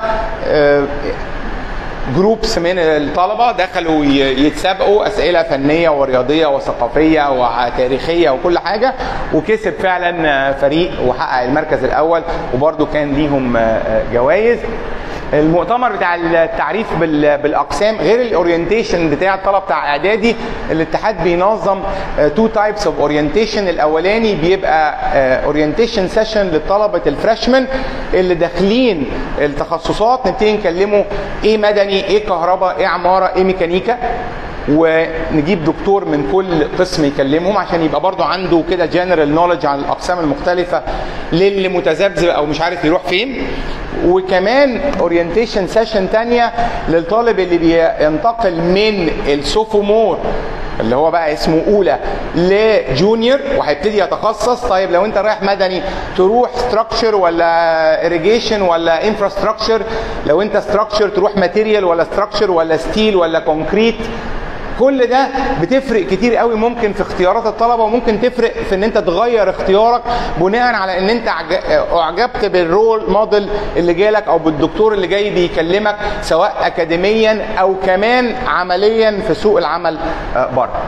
جروبس من الطلبة دخلوا ي- يتسابقوا أسئلة فنية ورياضية وثقافية وتاريخية وكل حاجة وكسب فعلا فريق وحقق المركز الأول وبرضو كان ليهم جوائز المؤتمر بتاع التعريف بال- بالاقسام غير الاورينتيشن بتاع الطلبه بتاع اعدادي الاتحاد بينظم تو تايبس اوف اورينتيشن الاولاني بيبقى اورينتيشن سيشن لطلبه الفريشمان اللي داخلين التخصصات نبتدي نكلمه ايه مدني ايه كهرباء ايه عماره ايه ميكانيكا ونجيب دكتور من كل قسم يكلمهم عشان يبقى برضو عنده كده جنرال نولج عن الاقسام المختلفه للي متذبذب او مش عارف يروح فين وكمان اورينتيشن سيشن تانية للطالب اللي بينتقل من السوفومور اللي هو بقى اسمه اولى لجونيور وهيبتدي يتخصص طيب لو انت رايح مدني تروح ستراكشر ولا اريجيشن ولا انفراستراكشر لو انت ستراكشر تروح ماتيريال ولا ستراكشر ولا ستيل ولا كونكريت كل ده بتفرق كتير قوي ممكن في اختيارات الطلبه وممكن تفرق في ان انت تغير اختيارك بناء على ان انت عج- اعجبت بالرول موديل اللي جالك او بالدكتور اللي جاي بيكلمك سواء اكاديميا او كمان عمليا في سوق العمل آه، بره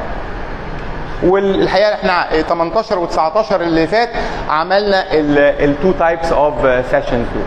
والحقيقه احنا 18 و19 اللي فات عملنا التو تايبس اوف سيشنز دول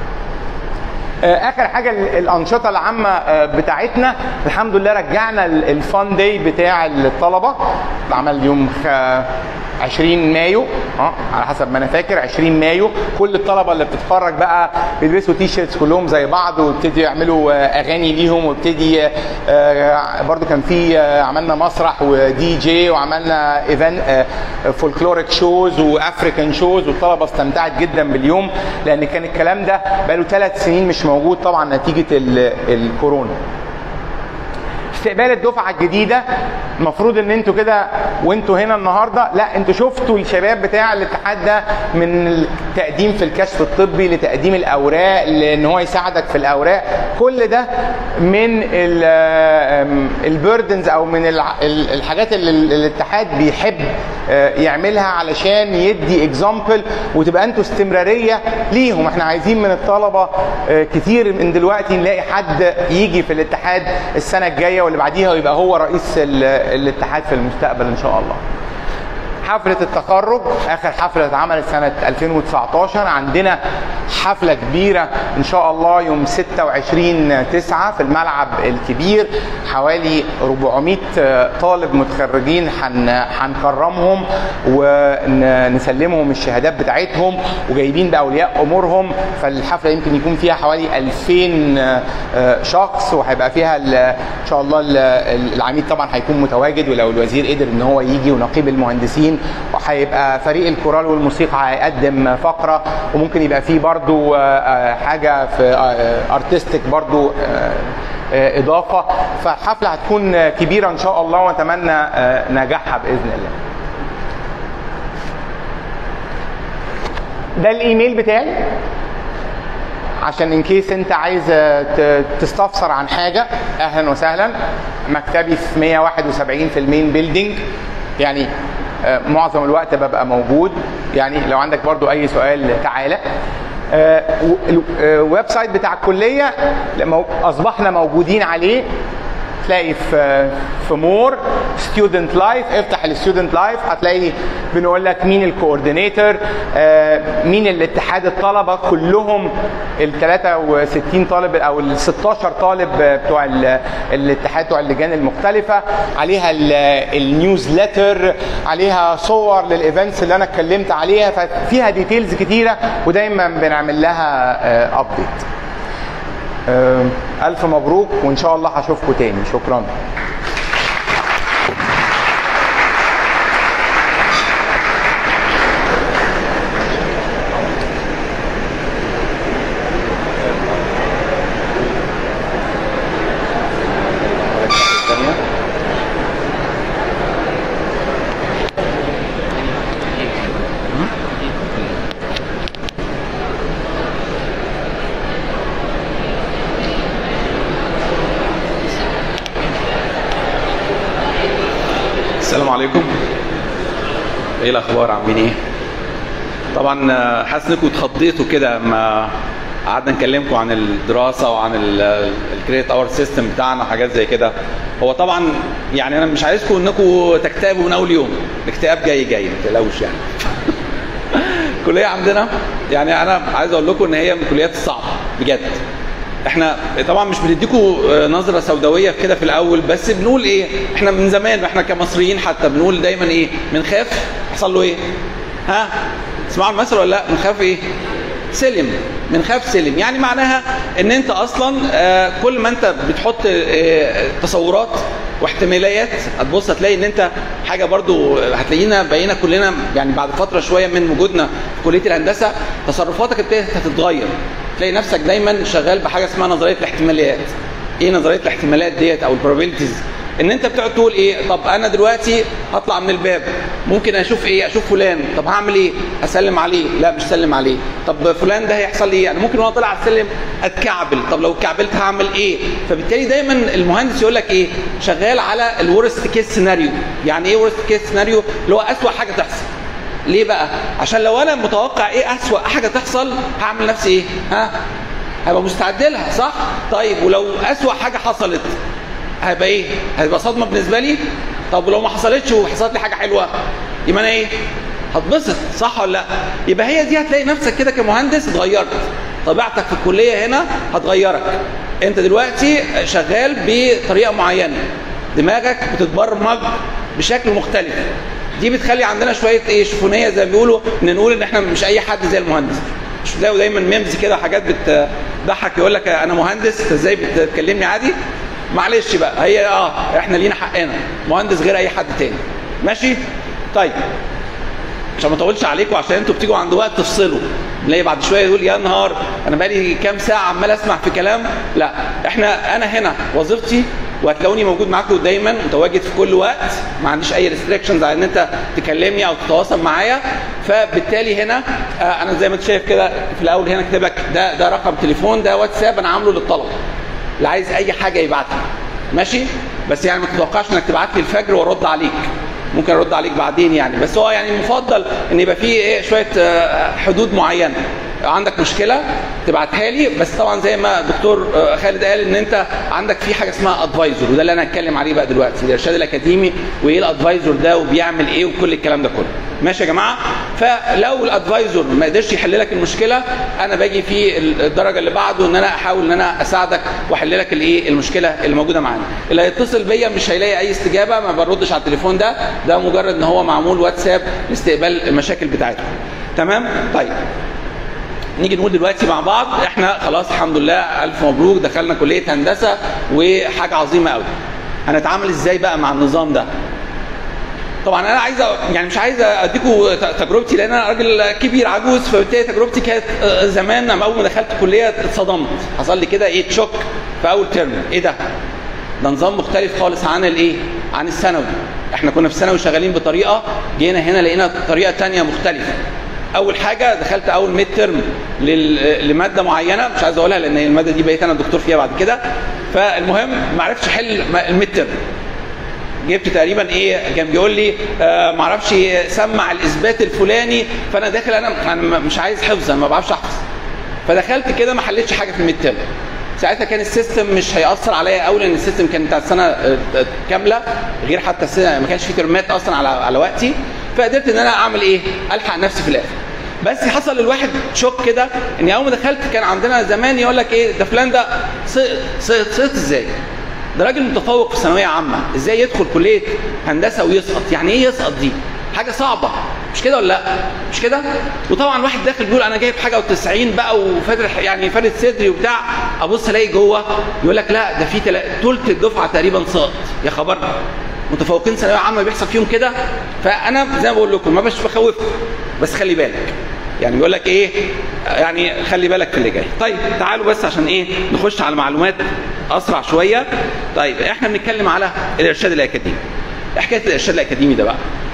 آه، اخر حاجه ال- الانشطه العامه آه، بتاعتنا الحمد لله رجعنا ال- الفان داي بتاع الطلبه عمل يوم خ- 20 مايو اه على حسب ما انا فاكر 20 مايو كل الطلبه اللي بتتخرج بقى بيلبسوا تي شيرتس كلهم زي بعض ويبتدوا يعملوا آه، اغاني ليهم وابتدي آه، برضو كان في آه، عملنا مسرح ودي جي وعملنا ايفنت فولكلوريك شوز وافريكان شوز والطلبه استمتعت جدا باليوم لان كان الكلام ده بقاله ثلاث سنين مش موجود طبعا نتيجه ال- الكورونا استقبال الدفعه الجديده المفروض ان انتوا كده وانتوا هنا النهارده لا انتوا شفتوا الشباب بتاع الاتحاد ده من التقديم في الكشف الطبي لتقديم الاوراق لان هو يساعدك في الاوراق كل ده من البيردنز او من الع- ال- الحاجات اللي ال- الاتحاد بيحب آه، يعملها علشان يدي اكزامبل وتبقى انتوا استمراريه ليهم احنا عايزين من الطلبه آه، كتير من دلوقتي نلاقي حد يجي في الاتحاد السنه الجايه واللي بعديها ويبقى هو رئيس ال- الاتحاد في المستقبل ان شاء الله حفلة التخرج آخر حفلة اتعملت سنة 2019 عندنا حفلة كبيرة إن شاء الله يوم 26 9 في الملعب الكبير حوالي 400 طالب متخرجين هن- هنكرمهم ونسلمهم الشهادات بتاعتهم وجايبين بأولياء أمورهم فالحفلة يمكن يكون فيها حوالي 2000 شخص وهيبقى فيها ال- إن شاء الله ال- العميد طبعا هيكون متواجد ولو الوزير قدر ان هو يجي ونقيب المهندسين وهيبقى فريق الكورال والموسيقى هيقدم فقره وممكن يبقى فيه برضو آه، آه، حاجه في ارتستيك برضو آه، آه، اضافه فالحفله هتكون كبيره ان شاء الله واتمنى آه، نجاحها باذن الله ده الايميل بتاعي عشان ان كيس انت عايز ت- تستفسر عن حاجه اهلا وسهلا مكتبي في 171 في المين بيلدينج يعني آه، معظم الوقت ببقى موجود يعني لو عندك برضو اي سؤال تعالى آه، و- ال- آه، الويب سايت بتاع الكليه لما اصبحنا موجودين عليه تلاقي في في مور ستودنت لايف افتح الستودنت لايف هتلاقي بنقول لك مين الكوردينيتور آه، مين الاتحاد الطلبه كلهم ال 63 طالب او ال 16 طالب بتوع ال- الاتحاد بتوع اللجان المختلفه عليها النيوزليتر عليها صور للايفنتس اللي انا اتكلمت عليها ففيها ديتيلز كتيره ودايما بنعمل لها ابديت آه، ألف مبروك وإن شاء الله هشوفكم تاني شكرا السلام عليكم ايه الاخبار عاملين ايه طبعا آه، حاسس انكم اتخضيتوا كده لما قعدنا نكلمكم عن الدراسه وعن الكريت اور سيستم بتاعنا وحاجات زي كده هو طبعا يعني انا مش عايزكم انكم تكتئبوا من اول يوم الاكتئاب جاي جاي ما تقلقوش يعني الكليه عندنا يعني انا عايز اقول لكم ان هي من الكليات الصعبه بجد احنا طبعا مش بنديكوا آه، نظره سوداويه كده في الاول بس بنقول ايه احنا من زمان احنا كمصريين حتى بنقول دايما ايه بنخاف يحصل له ايه ها تسمعوا المثل ولا لا بنخاف ايه سلم بنخاف سلم يعني معناها ان انت اصلا آه، كل ما انت بتحط آه، تصورات واحتماليات هتبص هتلاقي ان انت حاجه برضو هتلاقينا بقينا كلنا يعني بعد فتره شويه من وجودنا في كليه الهندسه تصرفاتك ابتدت هتتغير تلاقي نفسك دايما شغال بحاجه اسمها نظريه الاحتماليات ايه نظريه الاحتمالات ديت او البروبابيلتيز ان انت بتقعد تقول ايه طب انا دلوقتي هطلع من الباب ممكن اشوف ايه اشوف فلان طب هعمل ايه اسلم عليه لا مش اسلم عليه طب فلان ده هيحصل ايه انا ممكن وانا طالع على السلم اتكعبل طب لو اتكعبلت هعمل ايه فبالتالي دايما المهندس يقول لك ايه شغال على الورست كيس سيناريو يعني ايه ورست كيس سيناريو اللي هو اسوأ حاجه تحصل ليه بقى عشان لو انا متوقع ايه اسوأ حاجه تحصل هعمل نفسي ايه ها هبقى مستعد لها صح طيب ولو اسوأ حاجه حصلت هيبقى ايه هتبقى صدمه بالنسبه لي طب ولو ما حصلتش وحصلت لي حاجه حلوه يبقى انا ايه هتبسط صح ولا لا يبقى هي دي هتلاقي نفسك كده كمهندس اتغيرت طبيعتك في الكليه هنا هتغيرك انت دلوقتي شغال بطريقه معينه دماغك بتتبرمج بشكل مختلف دي بتخلي عندنا شويه ايه شفونيه زي ما بيقولوا ان نقول ان احنا مش اي حد زي المهندس مش بتلاقوا دايما ميمز كده حاجات بتضحك يقول لك انا مهندس انت ازاي بتكلمني عادي معلش بقى هي اه احنا لينا حقنا مهندس غير اي حد تاني ماشي طيب عشان ما اطولش عليكم عشان انتوا بتيجوا عند وقت تفصلوا نلاقي بعد شويه يقول يا نهار انا بقالي كام ساعه عمال اسمع في كلام لا احنا انا هنا وظيفتي وهتلاقوني موجود معاكم دايما متواجد في كل وقت ما عنديش اي ريستريكشنز على ان انت تكلمني او تتواصل معايا فبالتالي هنا آه انا زي ما انت شايف كده في الاول هنا كاتب لك ده ده رقم تليفون ده واتساب انا عامله للطلبه اللي عايز اي حاجه يبعتها ماشي بس يعني ما تتوقعش انك تبعت لي الفجر وارد عليك ممكن ارد عليك بعدين يعني بس هو يعني المفضل ان يبقى فيه ايه شويه آه، حدود معينه عندك مشكله تبعتها لي بس طبعا زي ما الدكتور آه، خالد قال ان انت عندك في حاجه اسمها ادفايزر وده اللي انا هتكلم عليه بقى دلوقتي الارشاد الاكاديمي وايه الادفايزر ده وبيعمل ايه وكل الكلام ده كله ماشي يا جماعه فلو الادفايزر ما قدرش يحل لك المشكله انا باجي في الدرجه اللي بعده ان انا احاول ان انا اساعدك واحل لك الايه المشكله اللي موجوده معانا اللي هيتصل بيا مش هيلاقي اي استجابه ما بردش على التليفون ده ده مجرد ان هو معمول واتساب لاستقبال المشاكل بتاعتكم تمام طيب نيجي نقول دلوقتي مع بعض احنا خلاص الحمد لله الف مبروك دخلنا كليه هندسه وحاجه عظيمه قوي هنتعامل ازاي بقى مع النظام ده طبعا انا عايز أ- يعني مش عايز اديكم ت- تجربتي لان انا راجل كبير عجوز فبالتالي تجربتي كانت آه، زمان لما اول ما دخلت كليه اتصدمت حصل لي كده ايه تشوك في اول ترم ايه ده ده نظام مختلف خالص عن الايه عن الثانوي احنا كنا في الثانوي شغالين بطريقه جينا هنا لقينا طريقه تانية مختلفه اول حاجه دخلت اول ميد ترم لماده معينه مش عايز اقولها لان الماده دي بقيت انا الدكتور فيها بعد كده فالمهم ما عرفتش احل الميد ترم جبت تقريبا ايه كان بيقول لي آه معرفش سمع الاثبات الفلاني فانا داخل انا انا مش عايز حفظ انا ما بعرفش احفظ فدخلت كده ما حلتش حاجه في الميد ترم ساعتها كان السيستم مش هيأثر عليا قوي لان السيستم كان بتاع السنه آه، آه، كامله غير حتى السنه ما كانش في ترمات اصلا على على وقتي فقدرت ان انا اعمل ايه؟ الحق نفسي في الاخر بس حصل للواحد شوك كده ان اول ما دخلت كان عندنا زمان يقول لك ايه ده فلان ده سقط سقط سقط ازاي؟ ده راجل متفوق في ثانويه عامه ازاي يدخل كليه هندسه ويسقط يعني ايه يسقط دي حاجه صعبه مش كده ولا لا مش كده وطبعا واحد داخل بيقول انا جايب حاجه و90 بقى وفاتح يعني فارد صدري وبتاع ابص الاقي جوه يقول لك لا ده في تلا- تلت الدفعه تقريبا سقط يا خبر متفوقين ثانويه عامه بيحصل فيهم كده فانا زي ما بقول لكم ما بش بخوفكم بس خلي بالك يعني بيقول لك ايه يعني خلي بالك في اللي جاي طيب تعالوا بس عشان ايه نخش على معلومات اسرع شويه طيب احنا بنتكلم على الارشاد الاكاديمي إيه حكايه الارشاد الاكاديمي ده بقى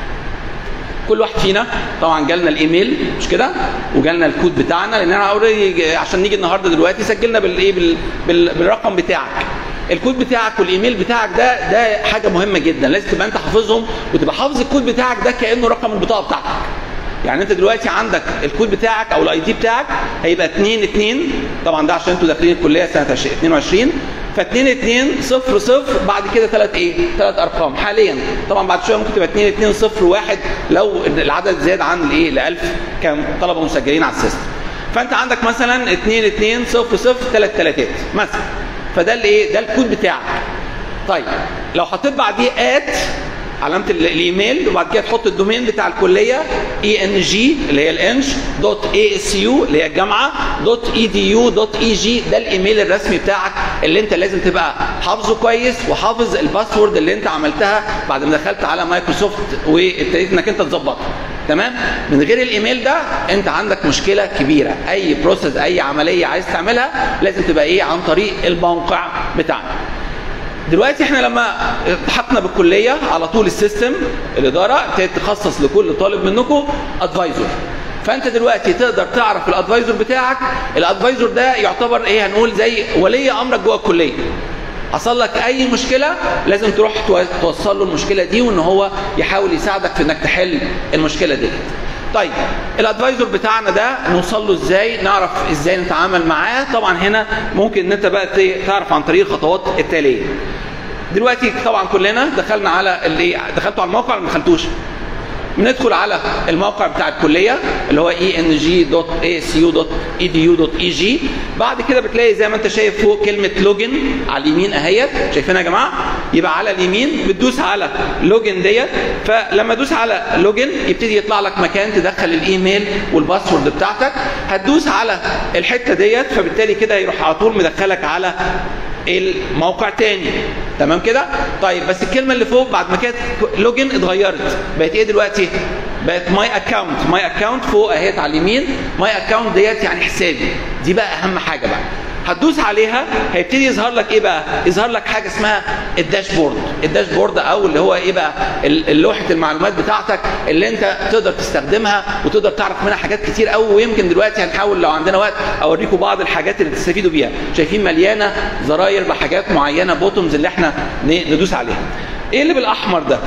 كل واحد فينا طبعا جالنا الايميل مش كده وجالنا الكود بتاعنا لان انا اوريدي عشان نيجي النهارده دلوقتي سجلنا بالايه بال... بال... بالرقم بتاعك الكود بتاعك والايميل بتاعك ده ده حاجه مهمه جدا لازم تبقى انت حافظهم وتبقى حافظ الكود بتاعك ده كانه رقم البطاقه بتاعتك يعني انت دلوقتي عندك الكود بتاعك او الاي دي بتاعك هيبقى 2 2 طبعا ده عشان انتوا داخلين الكليه سنه 22 ف 2 2 0 0 بعد كده ثلاث ايه؟ ثلاث ارقام حاليا طبعا بعد شويه ممكن تبقى 2 2 0 1 لو العدد زاد عن الايه ل 1000 كان طلبه مسجلين على السيستم فانت عندك مثلا 2 2 0 0 3 تلاتات مثلا فده الايه ده الكود بتاعك طيب لو حطيت بعديه ات علامه ال- الايميل وبعد كده تحط الدومين بتاع الكليه اي ان جي اللي هي الانش دوت اي اس يو اللي هي الجامعه دوت اي دي يو دوت اي جي ده الايميل الرسمي بتاعك اللي انت لازم تبقى حافظه كويس وحافظ الباسورد اللي انت عملتها بعد ما دخلت على مايكروسوفت وابتديت انك انت تظبطها تمام من غير الايميل ده انت عندك مشكله كبيره اي بروسيس اي عمليه عايز تعملها لازم تبقى ايه عن طريق الموقع بتاعنا دلوقتي احنا لما التحقنا بالكليه على طول السيستم الاداره ابتدت تخصص لكل طالب منكم ادفايزر فانت دلوقتي تقدر تعرف الادفايزر بتاعك الادفايزر ده يعتبر ايه هنقول زي ولي امرك جوه الكليه حصل لك اي مشكله لازم تروح تو- توصل له المشكله دي وان هو يحاول يساعدك في انك تحل المشكله دي طيب الادفايزر بتاعنا ده نوصل له ازاي نعرف ازاي نتعامل معاه طبعا هنا ممكن ان انت بقى ت- تعرف عن طريق الخطوات التاليه دلوقتي طبعا كلنا دخلنا على الايه دخلتوا على الموقع ولا ما دخلتوش بندخل على الموقع بتاع الكليه اللي هو eng.acu.edu.eg بعد كده بتلاقي زي ما انت شايف فوق كلمه لوجن على اليمين اهيت شايفينها يا جماعه يبقى على اليمين بتدوس على لوجن ديت فلما تدوس على لوجن يبتدي يطلع لك مكان تدخل الايميل والباسورد بتاعتك هتدوس على الحته ديت فبالتالي كده يروح على طول مدخلك على الموقع تاني تمام كده طيب بس الكلمه اللي فوق بعد ما كانت لوجن اتغيرت بقت ايه دلوقتي بقت ماي اكونت ماي اكونت فوق اهيت على اليمين ماي اكونت ديت يعني حسابي دي بقى اهم حاجه بقى هتدوس عليها هيبتدي يظهر لك ايه بقى يظهر لك حاجه اسمها الداشبورد الداشبورد او اللي هو ايه بقى ال- لوحه المعلومات بتاعتك اللي انت تقدر تستخدمها وتقدر تعرف منها حاجات كتير قوي ويمكن دلوقتي هنحاول لو عندنا وقت اوريكم بعض الحاجات اللي تستفيدوا بيها شايفين مليانه زراير بحاجات معينه بوتومز اللي احنا ن- ندوس عليها ايه اللي بالاحمر ده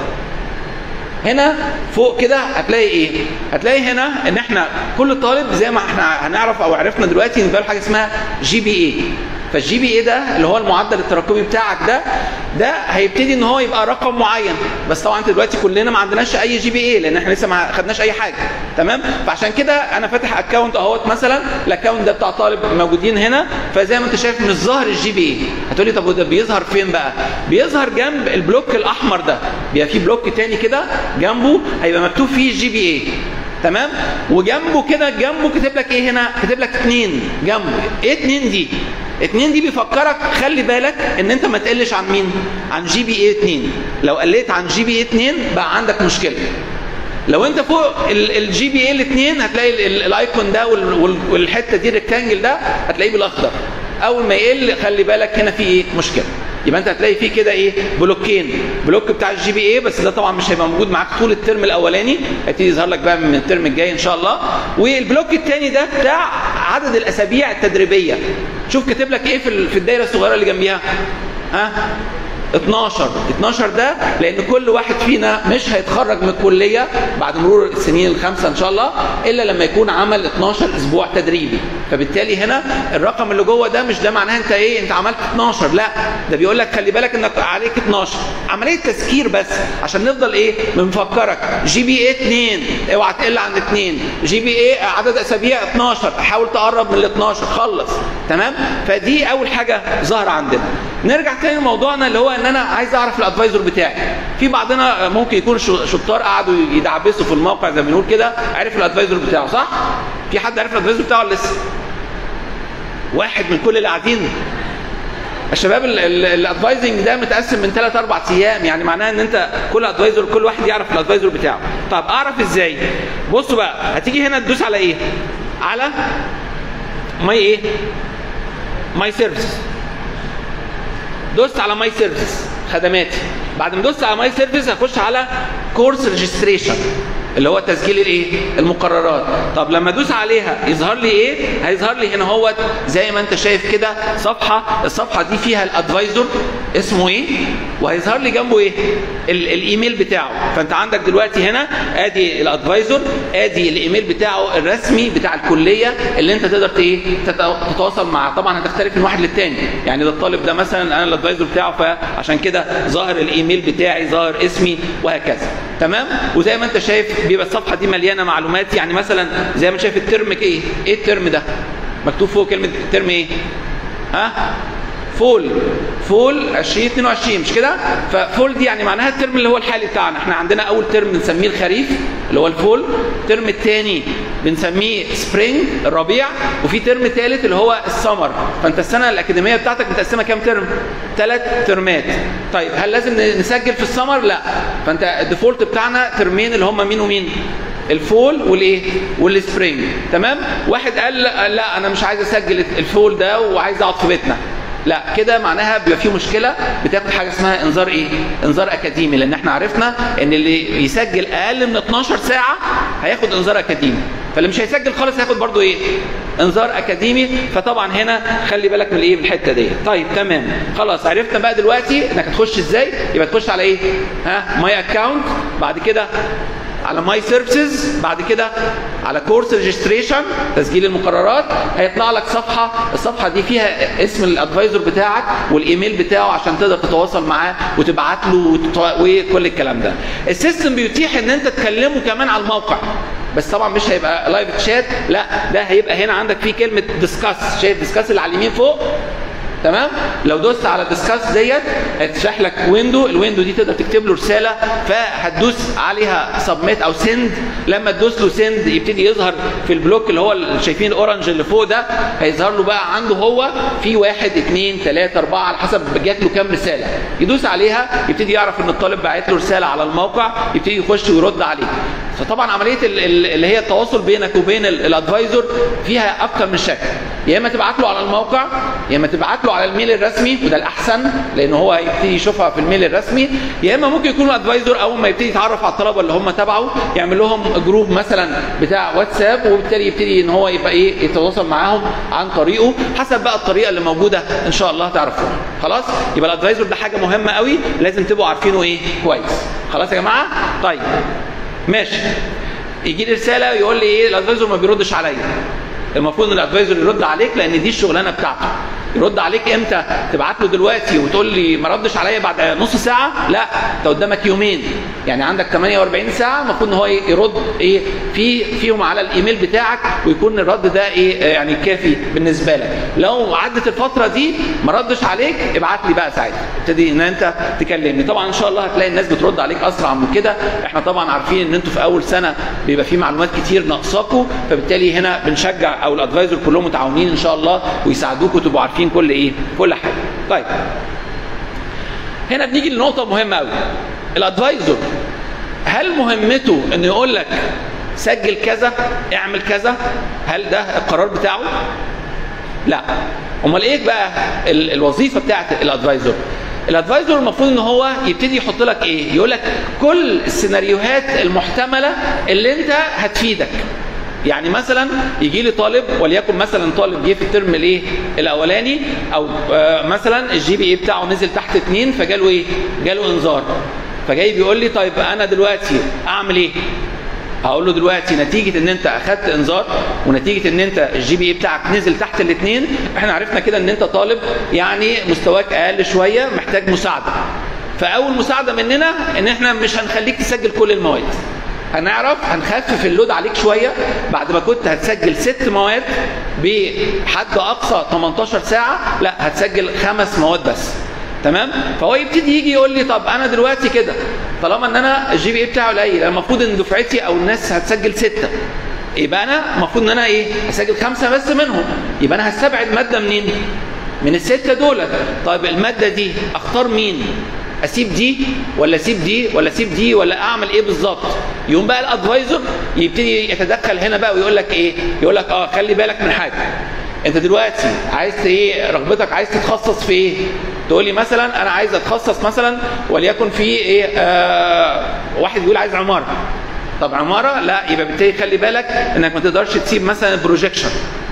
هنا فوق كده هتلاقي ايه؟ هتلاقي هنا ان احنا كل طالب زي ما احنا هنعرف او عرفنا دلوقتي ان بقى له حاجه اسمها جي بي اي فالجي بي اي ده اللي هو المعدل التراكمي بتاعك ده ده هيبتدي ان هو يبقى رقم معين بس طبعا انت دلوقتي كلنا ما عندناش اي جي بي اي لان احنا لسه ما خدناش اي حاجه تمام فعشان كده انا فاتح اكونت اهوت مثلا الاكونت ده بتاع طالب موجودين هنا فزي ما انت شايف مش ظاهر الجي بي اي هتقولي طب وده بيظهر فين بقى بيظهر جنب البلوك الاحمر ده بيبقى في بلوك تاني كده جنبه هيبقى مكتوب فيه جي بي اي تمام وجنبه كده جنبه كاتب لك ايه هنا كاتب لك اتنين جنبه ايه اتنين دي اتنين دي بيفكرك خلي بالك ان انت ما تقلش عن مين عن جي بي اي 2 لو قلت عن جي بي اي 2 بقى عندك مشكله لو انت فوق الجي بي اي الاثنين هتلاقي ال- ال- الايكون ده وال- وال- والحته دي الريكتانجل ده هتلاقيه بالاخضر اول ما يقل خلي بالك هنا في ايه مشكله يبقى انت هتلاقي فيه كده ايه بلوكين بلوك بتاع الجي بي اي بس ده طبعا مش هيبقى موجود معاك طول الترم الاولاني هيبتدي يظهر لك بقى من الترم الجاي ان شاء الله والبلوك الثاني ده بتاع عدد الاسابيع التدريبيه شوف كاتب لك ايه في ال- في الدايره الصغيره اللي جنبيها ها 12 12 ده لان كل واحد فينا مش هيتخرج من الكليه بعد مرور السنين الخمسه ان شاء الله الا لما يكون عمل 12 اسبوع تدريبي فبالتالي هنا الرقم اللي جوه ده مش ده معناه انت ايه انت عملت 12 لا ده بيقول لك خلي بالك انك عليك 12 عمليه تذكير بس عشان نفضل ايه بنفكرك جي بي اي 2 اوعى تقل عن 2 جي بي اي عدد اسابيع 12 حاول تقرب من ال 12 خلص تمام فدي اول حاجه ظاهره عندنا نرجع تاني لموضوعنا اللي هو ان انا عايز اعرف الادفايزر بتاعي في بعضنا ممكن يكون شو- شطار قعدوا يدعبسوا في الموقع زي ما بنقول كده عرف الادفايزر بتاعه صح في حد عرف الادفايزر بتاعه ولا لسه واحد من كل اللي قاعدين الشباب الادفايزنج ده متقسم من ثلاث اربع ايام يعني معناها ان انت كل ادفايزر كل واحد يعرف الادفايزر بتاعه طب اعرف ازاي بصوا بقى هتيجي هنا تدوس على ايه على ماي ايه ماي سيرفيس دوست على ماي سيرفيس خدماتي بعد ما دوست على ماي سيرفيس هخش على كورس ريجستريشن اللي هو تسجيل الايه المقررات طب لما ادوس عليها يظهر لي ايه هيظهر لي هنا هو زي ما انت شايف كده صفحه الصفحه دي فيها الادفايزر اسمه ايه وهيظهر لي جنبه ايه ال- الايميل بتاعه فانت عندك دلوقتي هنا ادي الادفايزر ادي الايميل بتاعه الرسمي بتاع الكليه اللي انت تقدر ت- ايه تت- تتواصل معاه طبعا هتختلف من واحد للتاني يعني ده الطالب ده مثلا انا الادفايزر بتاعه فعشان كده ظاهر الايميل بتاعي ظاهر اسمي وهكذا تمام وزي ما انت شايف بيبقى الصفحه دي مليانه معلومات يعني مثلا زي ما شايف الترم ايه ايه الترم ده مكتوب فوق كلمه الترم ايه ها فول فول 2022 مش كده ففول دي يعني معناها الترم اللي هو الحالي بتاعنا احنا عندنا اول ترم بنسميه الخريف اللي هو الفول الترم الثاني بنسميه سبرينج الربيع وفي ترم ثالث اللي هو السمر فانت السنه الاكاديميه بتاعتك متقسمه كام ترم ثلاث ترمات طيب هل لازم نسجل في السمر لا فانت الديفولت بتاعنا ترمين اللي هم مين ومين الفول والايه والسبرينج تمام واحد قال لا انا مش عايز اسجل الفول ده وعايز اقعد في بيتنا لا كده معناها بيبقى فيه مشكله بتاخد حاجه اسمها انذار ايه انذار اكاديمي لان احنا عرفنا ان اللي يسجل اقل من 12 ساعه هياخد انذار اكاديمي فاللي مش هيسجل خالص هياخد برضو ايه انذار اكاديمي فطبعا هنا خلي بالك من الايه من الحته دي طيب تمام خلاص عرفنا بقى دلوقتي انك هتخش ازاي يبقى تخش على ايه ها ماي اكونت بعد كده على ماي سيرفيسز بعد كده على كورس ريجستريشن تسجيل المقررات هيطلع لك صفحه الصفحه دي فيها اسم الادفايزر بتاعك والايميل بتاعه عشان تقدر تتواصل معاه وتبعت له وكل الكلام ده السيستم بيتيح ان انت تكلمه كمان على الموقع بس طبعا مش هيبقى لايف تشات لا ده هيبقى هنا عندك فيه كلمه ديسكاس شايف ديسكاس اللي على اليمين فوق تمام لو دوست على ديسكاس ديت هتفتح لك ويندو الويندو دي تقدر تكتب له رساله فهتدوس عليها سبميت او سند لما تدوس له سند يبتدي يظهر في البلوك اللي هو اللي شايفين الاورنج اللي فوق ده هيظهر له بقى عنده هو في واحد اثنين ثلاثه اربعه على حسب جات له كام رساله يدوس عليها يبتدي يعرف ان الطالب باعت له رساله على الموقع يبتدي يخش ويرد عليه فطبعا عمليه اللي هي التواصل بينك وبين الادفايزر فيها اكتر من شكل يا اما تبعت له على الموقع يا اما تبعت له على الميل الرسمي وده الاحسن لان هو هيبتدي يشوفها في الميل الرسمي يا اما ممكن يكون الادفايزر اول ما يبتدي يتعرف على الطلبه اللي هم تبعه يعمل لهم جروب مثلا بتاع واتساب وبالتالي يبتدي ان هو يبقى ايه يتواصل معاهم عن طريقه حسب بقى الطريقه اللي موجوده ان شاء الله تعرفوها خلاص يبقى الادفايزر ده حاجه مهمه قوي لازم تبقوا عارفينه ايه كويس خلاص يا جماعه طيب ماشي يجي لي رساله يقول لي ايه الادفايزر ما بيردش عليا المفروض ان الادفايزر يرد عليك لان دي الشغلانه بتاعته يرد عليك امتى تبعت له دلوقتي وتقول لي ما ردش عليا بعد نص ساعه لا انت قدامك يومين يعني عندك 48 ساعه المفروض ان هو يرد ايه في فيهم على الايميل بتاعك ويكون الرد ده ايه يعني كافي بالنسبه لك لو عدت الفتره دي ما ردش عليك ابعت لي بقى ساعتها ابتدي ان انت تكلمني طبعا ان شاء الله هتلاقي الناس بترد عليك اسرع من كده احنا طبعا عارفين ان انتوا في اول سنه بيبقى في معلومات كتير ناقصاكم فبالتالي هنا بنشجع او الادفايزر كلهم متعاونين ان شاء الله ويساعدوكم تبقوا عارفين عارفين كل ايه كل حاجه طيب هنا بنيجي لنقطه مهمه قوي الادفايزر هل مهمته انه يقول لك سجل كذا اعمل كذا هل ده القرار بتاعه لا امال ايه بقى ال الوظيفه بتاعت الادفايزر الادفايزر المفروض ان هو يبتدي يحط لك ايه يقول لك كل السيناريوهات المحتمله اللي انت هتفيدك يعني مثلا يجي لي طالب وليكن مثلا طالب جه في الترم الايه الاولاني او آه مثلا الجي بي اي بتاعه نزل تحت اثنين فجاله ايه جاله انذار فجاي بيقول لي طيب انا دلوقتي اعمل ايه هقول له دلوقتي نتيجه ان انت اخذت انذار ونتيجه ان انت الجي بي اي بتاعك نزل تحت الاثنين احنا عرفنا كده ان انت طالب يعني مستواك اقل شويه محتاج مساعده فاول مساعده مننا ان احنا مش هنخليك تسجل كل المواد هنعرف هنخفف اللود عليك شويه بعد ما كنت هتسجل ست مواد بحد اقصى 18 ساعه لا هتسجل خمس مواد بس تمام فهو يبتدي يجي يقول لي طب انا دلوقتي كده طالما ان انا الجي بي اي بتاعي قليل المفروض ان دفعتي او الناس هتسجل سته يبقى انا المفروض ان انا ايه هسجل خمسه بس منهم يبقى انا هستبعد ماده منين من السته دول طيب الماده دي اختار مين اسيب دي ولا اسيب دي ولا اسيب دي ولا اعمل ايه بالظبط يقوم بقى الادفايزر يبتدي يتدخل هنا بقى ويقول لك ايه يقول لك اه خلي بالك من حاجه انت دلوقتي عايز ايه رغبتك عايز تتخصص في ايه تقول لي مثلا انا عايز اتخصص مثلا وليكن في ايه آه واحد بيقول عايز عماره طب عماره لا يبقى بالتالي خلي بالك انك ما تقدرش تسيب مثلا البروجيكشن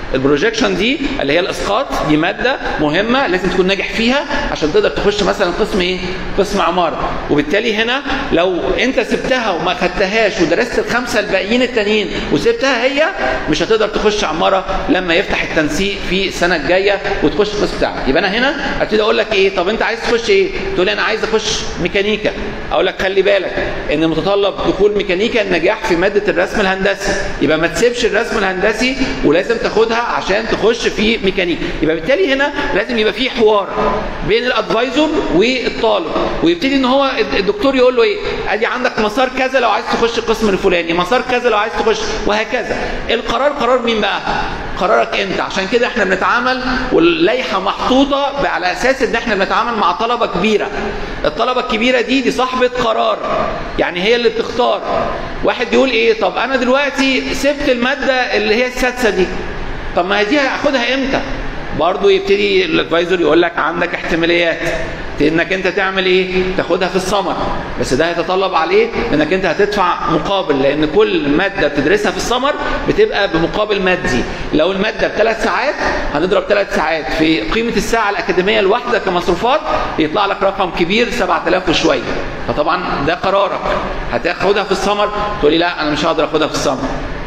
البروجيكشن دي اللي هي الاسقاط دي ماده مهمه لازم تكون ناجح فيها عشان تقدر تخش مثلا قسم ايه قسم عماره وبالتالي هنا لو انت سبتها وما خدتهاش ودرست الخمسه الباقيين التانيين وسبتها هي مش هتقدر تخش عماره لما يفتح التنسيق في السنه الجايه وتخش القسم بتاعك يبقى انا هنا ابتدي اقول لك ايه طب انت عايز تخش ايه تقول لي انا عايز اخش ميكانيكا اقول لك خلي بالك ان متطلب دخول ميكانيكا النجاح في ماده الرسم الهندسي يبقى ما تسيبش الرسم الهندسي ولازم تاخدها عشان تخش في ميكانيكا يبقى بالتالي هنا لازم يبقى في حوار بين الادفايزر والطالب ويبتدي ان هو الدكتور يقول له ايه ادي عندك مسار كذا لو عايز تخش القسم الفلاني مسار كذا لو عايز تخش وهكذا القرار قرار مين بقى قرارك انت عشان كده احنا بنتعامل واللائحه محطوطه على اساس ان احنا بنتعامل مع طلبه كبيره الطلبه الكبيره دي دي صاحبه قرار يعني هي اللي بتختار واحد يقول ايه طب انا دلوقتي سبت الماده اللي هي السادسه دي طب ما هي دي هاخدها امتى برضه يبتدي الادفايزر يقول لك عندك احتماليات انك انت تعمل ايه تاخدها في السمر بس ده هيتطلب عليه انك انت هتدفع مقابل لان كل ماده بتدرسها في السمر بتبقى بمقابل مادي لو الماده بثلاث ساعات هنضرب ثلاث ساعات في قيمه الساعه الاكاديميه الواحده كمصروفات يطلع لك رقم كبير 7000 وشويه فطبعا ده قرارك هتاخدها في السمر تقول لي لا انا مش هقدر اخدها في السمر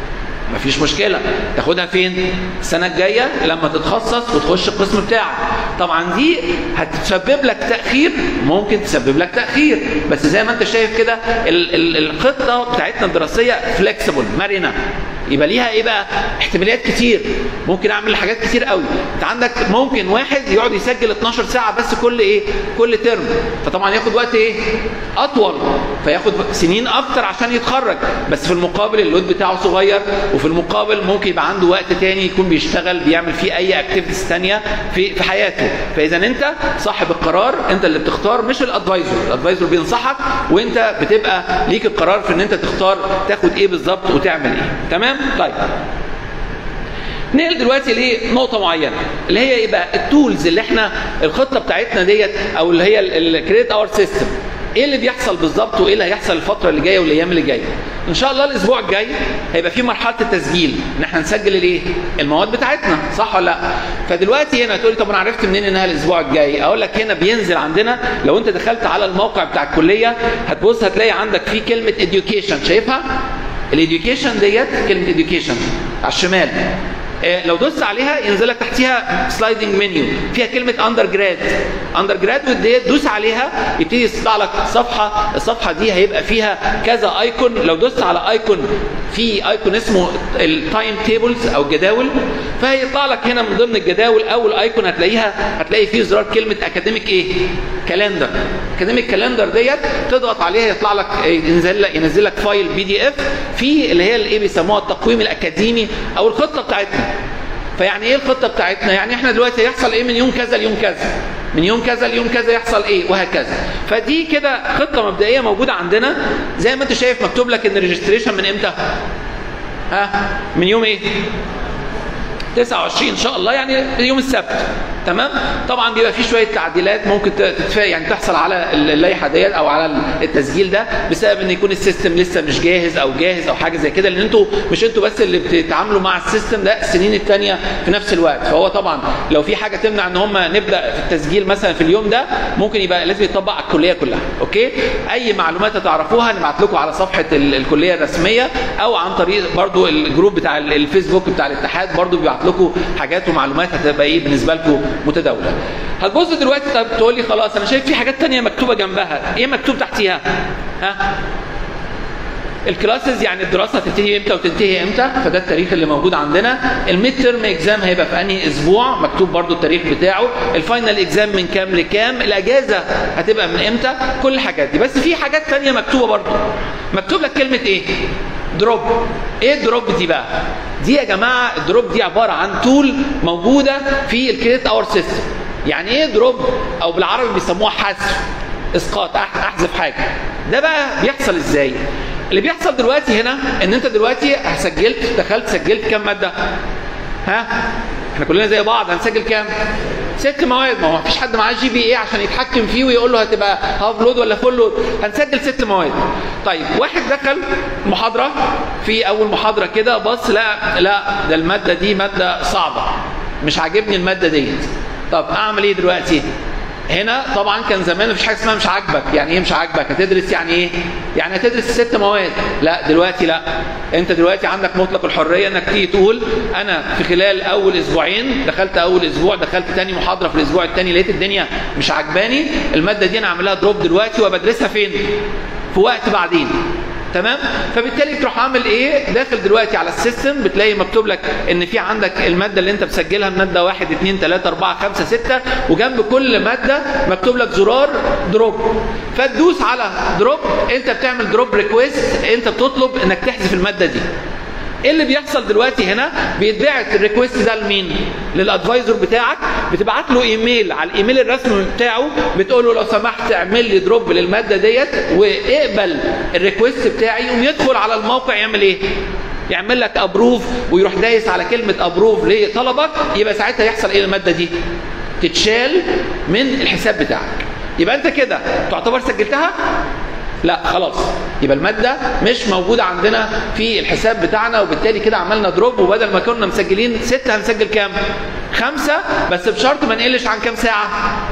مفيش مشكله تاخدها فين السنه الجايه لما تتخصص وتخش القسم بتاعك طبعا دي هتسبب لك تاخير ممكن تسبب لك تاخير بس زي ما انت شايف كده ال- ال- الخطه بتاعتنا الدراسيه فليكسيبل مرنه يبقى ليها ايه بقى احتماليات كتير ممكن اعمل حاجات كتير قوي انت عندك ممكن واحد يقعد يسجل 12 ساعه بس كل ايه كل ترم فطبعا ياخد وقت ايه اطول فياخد سنين اكتر عشان يتخرج بس في المقابل اللود بتاعه صغير وفي المقابل ممكن يبقى عنده وقت تاني يكون بيشتغل بيعمل فيه اي اكتيفيتيز تانية في في حياته فاذا انت صاحب القرار انت اللي بتختار مش الادفايزر الادفايزر بينصحك وانت بتبقى ليك القرار في ان انت تختار تاخد ايه بالظبط وتعمل ايه تمام طيب نقل دلوقتي لنقطه معينه اللي هي ايه بقى التولز اللي احنا الخطه بتاعتنا ديت او اللي هي الكريت اور سيستم ايه اللي بيحصل بالظبط وايه اللي هيحصل الفتره اللي جايه والايام اللي جايه ان شاء الله الاسبوع الجاي هيبقى في مرحله التسجيل ان احنا نسجل الايه المواد بتاعتنا صح ولا لا فدلوقتي هنا تقول لي طب انا عرفت منين انها الاسبوع الجاي اقول لك هنا بينزل عندنا لو انت دخلت على الموقع بتاع الكليه هتبص هتلاقي عندك في كلمه education شايفها الاديوكيشن ديت كلمه education على الشمال آه، لو دوست عليها ينزل لك تحتيها سلايدنج منيو فيها كلمه اندر جراد اندر جراد ديت دوس عليها يبتدي يطلع لك صفحه الصفحه دي هيبقى فيها كذا ايكون لو دوست على ايكون في ايكون اسمه التايم تيبلز او جداول فهيطلع لك هنا من ضمن الجداول اول ايكون هتلاقيها هتلاقي فيه زرار كلمه اكاديميك ايه كالندر اكاديميك كالندر ديت تضغط عليها يطلع لك ينزل لك ينزل لك فايل بي دي اف في اللي هي الايه بيسموها التقويم الاكاديمي او الخطه بتاعتنا فيعني ايه الخطه بتاعتنا يعني احنا دلوقتي هيحصل ايه من يوم كذا ليوم كذا من يوم كذا ليوم كذا يحصل ايه وهكذا فدي كده خطه مبدئيه موجوده عندنا زي ما انت شايف مكتوب لك ان الريجستريشن من امتى ها من يوم ايه 29 ان شاء الله يعني يوم السبت تمام طبعا بيبقى في شويه تعديلات ممكن تتفا يعني تحصل على اللائحه ديت او على التسجيل ده بسبب ان يكون السيستم لسه مش جاهز او جاهز او حاجه زي كده لان انتوا مش انتوا بس اللي بتتعاملوا مع السيستم ده السنين الثانيه في نفس الوقت فهو طبعا لو في حاجه تمنع ان هم نبدا في التسجيل مثلا في اليوم ده ممكن يبقى لازم يطبق على الكليه كلها اوكي اي معلومات هتعرفوها نبعت لكم على صفحه ال- الكليه الرسميه او عن طريق برضو الجروب بتاع ال- الفيسبوك بتاع الاتحاد برضو بيبعت لكم حاجات ومعلومات هتبقى ايه بالنسبه لكم متداوله هتبص دلوقتي طب تقول لي خلاص انا شايف في حاجات تانية مكتوبه جنبها ايه مكتوب تحتيها ها الكلاسز يعني الدراسه هتبتدي امتى وتنتهي امتى فده التاريخ اللي موجود عندنا الميد ترم اكزام هيبقى في انهي اسبوع مكتوب برضو التاريخ بتاعه الفاينل اكزام من كام لكام الاجازه هتبقى من امتى كل الحاجات دي بس في حاجات تانية مكتوبه برضو مكتوب لك كلمه ايه دروب ايه الدروب دي بقى دي يا جماعه الدروب دي عباره عن تول موجوده في الكريدت اور سيستم يعني ايه دروب او بالعربي بيسموها حذف اسقاط أح- احذف حاجه ده بقى بيحصل ازاي اللي بيحصل دلوقتي هنا ان انت دلوقتي سجلت دخلت سجلت كام ماده ها احنا كلنا زي بعض هنسجل كام ست مواد ما هو مفيش حد معاه جي بي اي عشان يتحكم فيه ويقول له هتبقى هاف لود ولا فول لود هنسجل ست مواد طيب واحد دخل محاضره في اول محاضره كده بص لا لا ده الماده دي ماده صعبه مش عاجبني الماده ديت طب اعمل ايه دلوقتي هنا طبعا كان زمان مفيش حاجه اسمها مش عاجبك يعني ايه مش عاجبك هتدرس يعني ايه يعني هتدرس ست مواد لا دلوقتي لا انت دلوقتي عندك مطلق الحريه انك تيجي تقول انا في خلال اول اسبوعين دخلت اول اسبوع دخلت تاني محاضره في الاسبوع الثاني لقيت الدنيا مش عجباني الماده دي انا اعملها دروب دلوقتي وبدرسها فين في وقت بعدين تمام فبالتالي تروح عامل ايه داخل دلوقتي على السيستم بتلاقي مكتوب لك ان في عندك الماده اللي انت مسجلها ماده 1 2 3 4 5 6 وجنب كل ماده مكتوب لك زرار دروب فتدوس على دروب انت بتعمل دروب ريكويست انت بتطلب انك تحذف الماده دي ايه اللي بيحصل دلوقتي هنا بيتبعت الريكوست ده لمين للادفايزر بتاعك بتبعت له ايميل على الايميل الرسمي بتاعه بتقول له لو سمحت اعمل لي دروب للماده ديت واقبل الريكوست بتاعي يقوم يدخل على الموقع يعمل ايه يعمل لك ابروف ويروح دايس على كلمه ابروف لطلبك يبقى ساعتها يحصل ايه الماده دي تتشال من الحساب بتاعك يبقى انت كده تعتبر سجلتها لا خلاص يبقى الماده مش موجوده عندنا في الحساب بتاعنا وبالتالي كده عملنا دروب وبدل ما كنا مسجلين ستة هنسجل كام؟ خمسة بس بشرط ما نقلش عن كام ساعة؟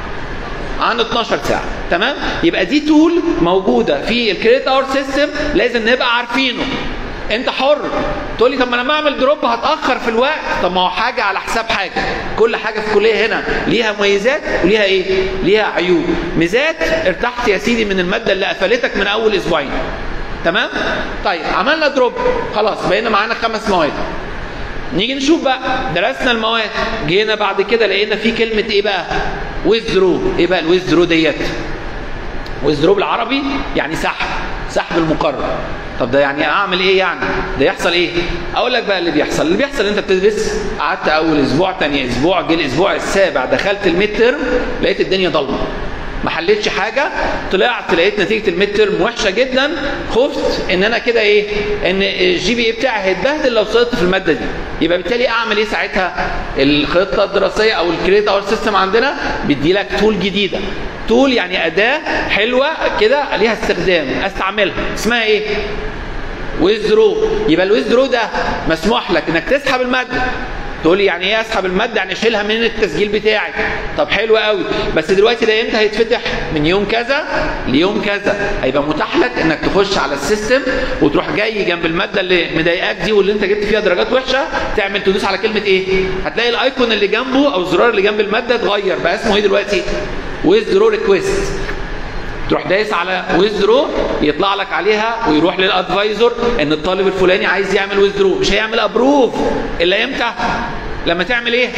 عن 12 ساعة تمام؟ يبقى دي تول موجودة في الكريت اور سيستم لازم نبقى عارفينه انت حر تقول لي طب ما انا لما اعمل دروب هتاخر في الوقت طب ما هو حاجه على حساب حاجه كل حاجه في الكليه هنا ليها مميزات وليها ايه ليها عيوب ميزات ارتحت يا سيدي من الماده اللي قفلتك من اول اسبوعين تمام طيب عملنا دروب خلاص بقينا معانا خمس مواد نيجي نشوف بقى درسنا المواد جينا بعد كده لقينا في كلمه ايه بقى ويزدرو ايه بقى الويزدرو ديت ويزدرو بالعربي يعني سحب سحب المقرر طب ده يعني اعمل ايه يعني ده يحصل ايه اقول لك بقى اللي بيحصل اللي بيحصل انت بتدرس قعدت اول اسبوع تاني اسبوع جه الاسبوع السابع دخلت الميد ترم لقيت الدنيا ضلمه ما حلتش حاجه طلعت لقيت نتيجه الميد ترم وحشه جدا خفت ان انا كده ايه ان الجي بي اي بتاعي هيتبهدل لو سقطت في الماده دي يبقى بالتالي اعمل ايه ساعتها الخطه الدراسيه او الكريت اور سيستم عندنا بيدي لك تول جديده تول يعني اداه حلوه كده ليها استخدام استعملها اسمها ايه ويزرو يبقى الويزرو ده مسموح لك انك تسحب الماده تقول لي يعني ايه اسحب الماده يعني اشيلها من التسجيل بتاعي طب حلو قوي بس دلوقتي ده امتى هيتفتح من يوم كذا ليوم كذا هيبقى متاح لك انك تخش على السيستم وتروح جاي جنب الماده اللي مضايقاك دي واللي انت جبت فيها درجات وحشه تعمل تدوس على كلمه ايه هتلاقي الايكون اللي جنبه او الزرار اللي جنب الماده اتغير بقى اسمه ايه دلوقتي ويزرو ريكويست تروح دايس على ويزدرو يطلع لك عليها ويروح للادفايزر ان الطالب الفلاني عايز يعمل ويزدرو مش هيعمل ابروف الا امتى لما تعمل ايه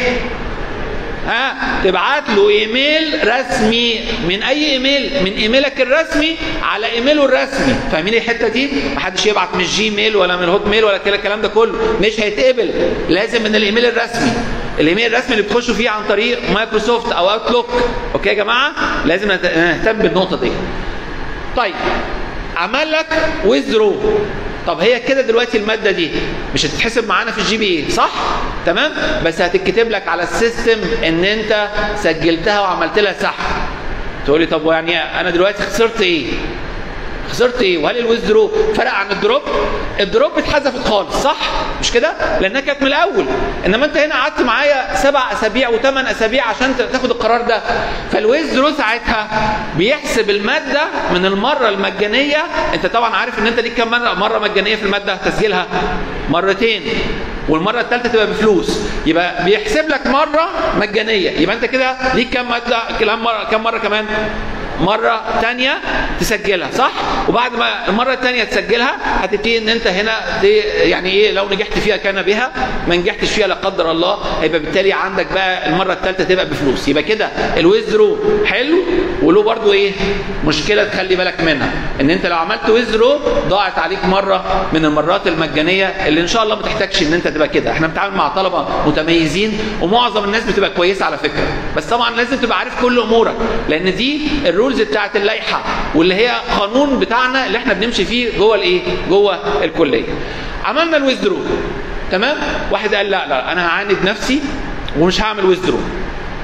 ها تبعت له ايميل رسمي من اي ايميل من ايميلك الرسمي على ايميله الرسمي فاهمين الحته دي محدش يبعت من الجيميل ولا من الهوت ميل ولا كده الكلام ده كله مش هيتقبل لازم من الايميل الرسمي الايميل الرسمي اللي بتخشوا فيه عن طريق مايكروسوفت او اوتلوك اوكي يا جماعه لازم نهتم بالنقطه دي طيب عمل لك ويزرو طب هي كده دلوقتي الماده دي مش هتتحسب معانا في الجي بي اي صح تمام بس هتتكتب لك على السيستم ان انت سجلتها وعملت لها سحب تقول لي طب يعني انا دلوقتي خسرت ايه خسرت ايه وهل الويزدرو فرق عن الدروب الدروب اتحذفت خالص صح مش كده لانها كانت من الاول انما انت هنا قعدت معايا سبع اسابيع وثمان اسابيع عشان تاخد القرار ده فالويزدرو ساعتها بيحسب الماده من المره المجانيه انت طبعا عارف ان انت ليك كام مره مره مجانيه في الماده تسجيلها مرتين والمره الثالثه تبقى بفلوس يبقى بيحسب لك مره مجانيه يبقى انت كده ليك كام ماده كام مره كام مره كمان مرة تانية تسجلها صح؟ وبعد ما المرة التانية تسجلها هتبتدي ان انت هنا يعني ايه لو نجحت فيها كان بها ما نجحتش فيها لا قدر الله هيبقى بالتالي عندك بقى المرة الثالثة تبقى بفلوس يبقى كده الويزرو حلو وله برضو ايه مشكلة تخلي بالك منها ان انت لو عملت ويزرو ضاعت عليك مرة من المرات المجانية اللي ان شاء الله ما تحتاجش ان انت تبقى كده احنا بنتعامل مع طلبة متميزين ومعظم الناس بتبقى كويسة على فكرة بس طبعا لازم تبقى عارف كل امورك لان دي الرولز بتاعت اللائحه واللي هي قانون بتاعنا اللي احنا بنمشي فيه جوه الايه؟ جوه الكليه. عملنا الويزدرو تمام؟ واحد قال لا لا انا هعاند نفسي ومش هعمل ويزدرو.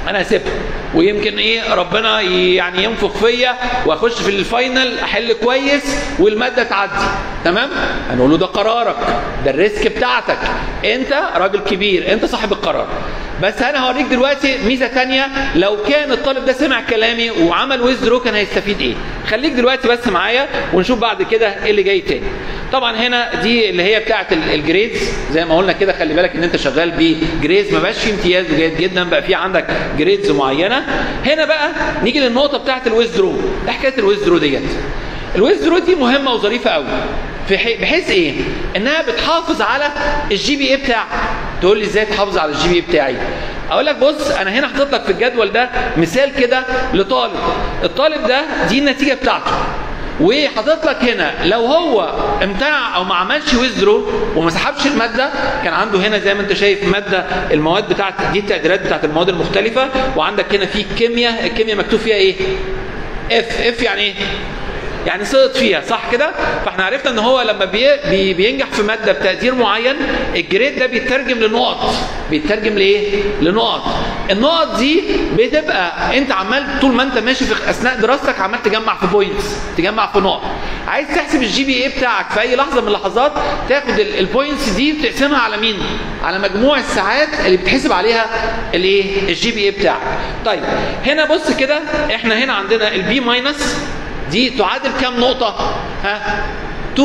انا هسيبها ويمكن ايه ربنا ي- يعني ينفخ فيا واخش في الفاينل احل كويس والماده تعدي تمام هنقول له ده قرارك ده الريسك بتاعتك انت راجل كبير انت صاحب القرار بس انا هوريك دلوقتي ميزه تانية لو كان الطالب ده سمع كلامي وعمل ويزدرو كان هيستفيد ايه خليك دلوقتي بس معايا ونشوف بعد كده ايه اللي جاي تاني طبعا هنا دي اللي هي بتاعه ال- الجريدز زي ما قلنا كده خلي بالك ان انت شغال بجريدز ما بقاش في امتياز جيد جدا بقى في عندك جريدز معينه هنا بقى نيجي للنقطه بتاعه الويزدرو ايه حكايه الويزدرو ديت الويزدرو دي مهمه وظريفه قوي في حي- بحيث ايه انها بتحافظ على الجي بي اي بتاعك تقول لي ازاي تحافظ على الجي بي اي بتاعي اقول لك بص انا هنا حاطط لك في الجدول ده مثال كده لطالب الطالب ده دي النتيجه بتاعته وحاطط لك هنا لو هو امتنع او ما عملش ويزرو وما سحبش الماده كان عنده هنا زي ما انت شايف ماده المواد بتاعت دي التقديرات بتاعت المواد المختلفه وعندك هنا في كيمياء الكيمياء مكتوب فيها ايه اف اف يعني ايه يعني سقط فيها صح كده فاحنا عرفنا ان هو لما بي بي بينجح في ماده بتقدير معين الجريد ده بيترجم لنقط بيترجم لايه لنقط النقط دي بتبقى انت عمال طول ما انت ماشي في اثناء دراستك عمال تجمع في بوينتس تجمع في نقط عايز تحسب الجي بي اي بتاعك في اي لحظه من اللحظات تاخد البوينتس دي وتقسمها على مين على مجموع الساعات اللي بتحسب عليها الايه الجي بي اي بتاعك طيب هنا بص كده احنا هنا عندنا البي ماينس دي تعادل كام نقطة؟ ها؟ 2.7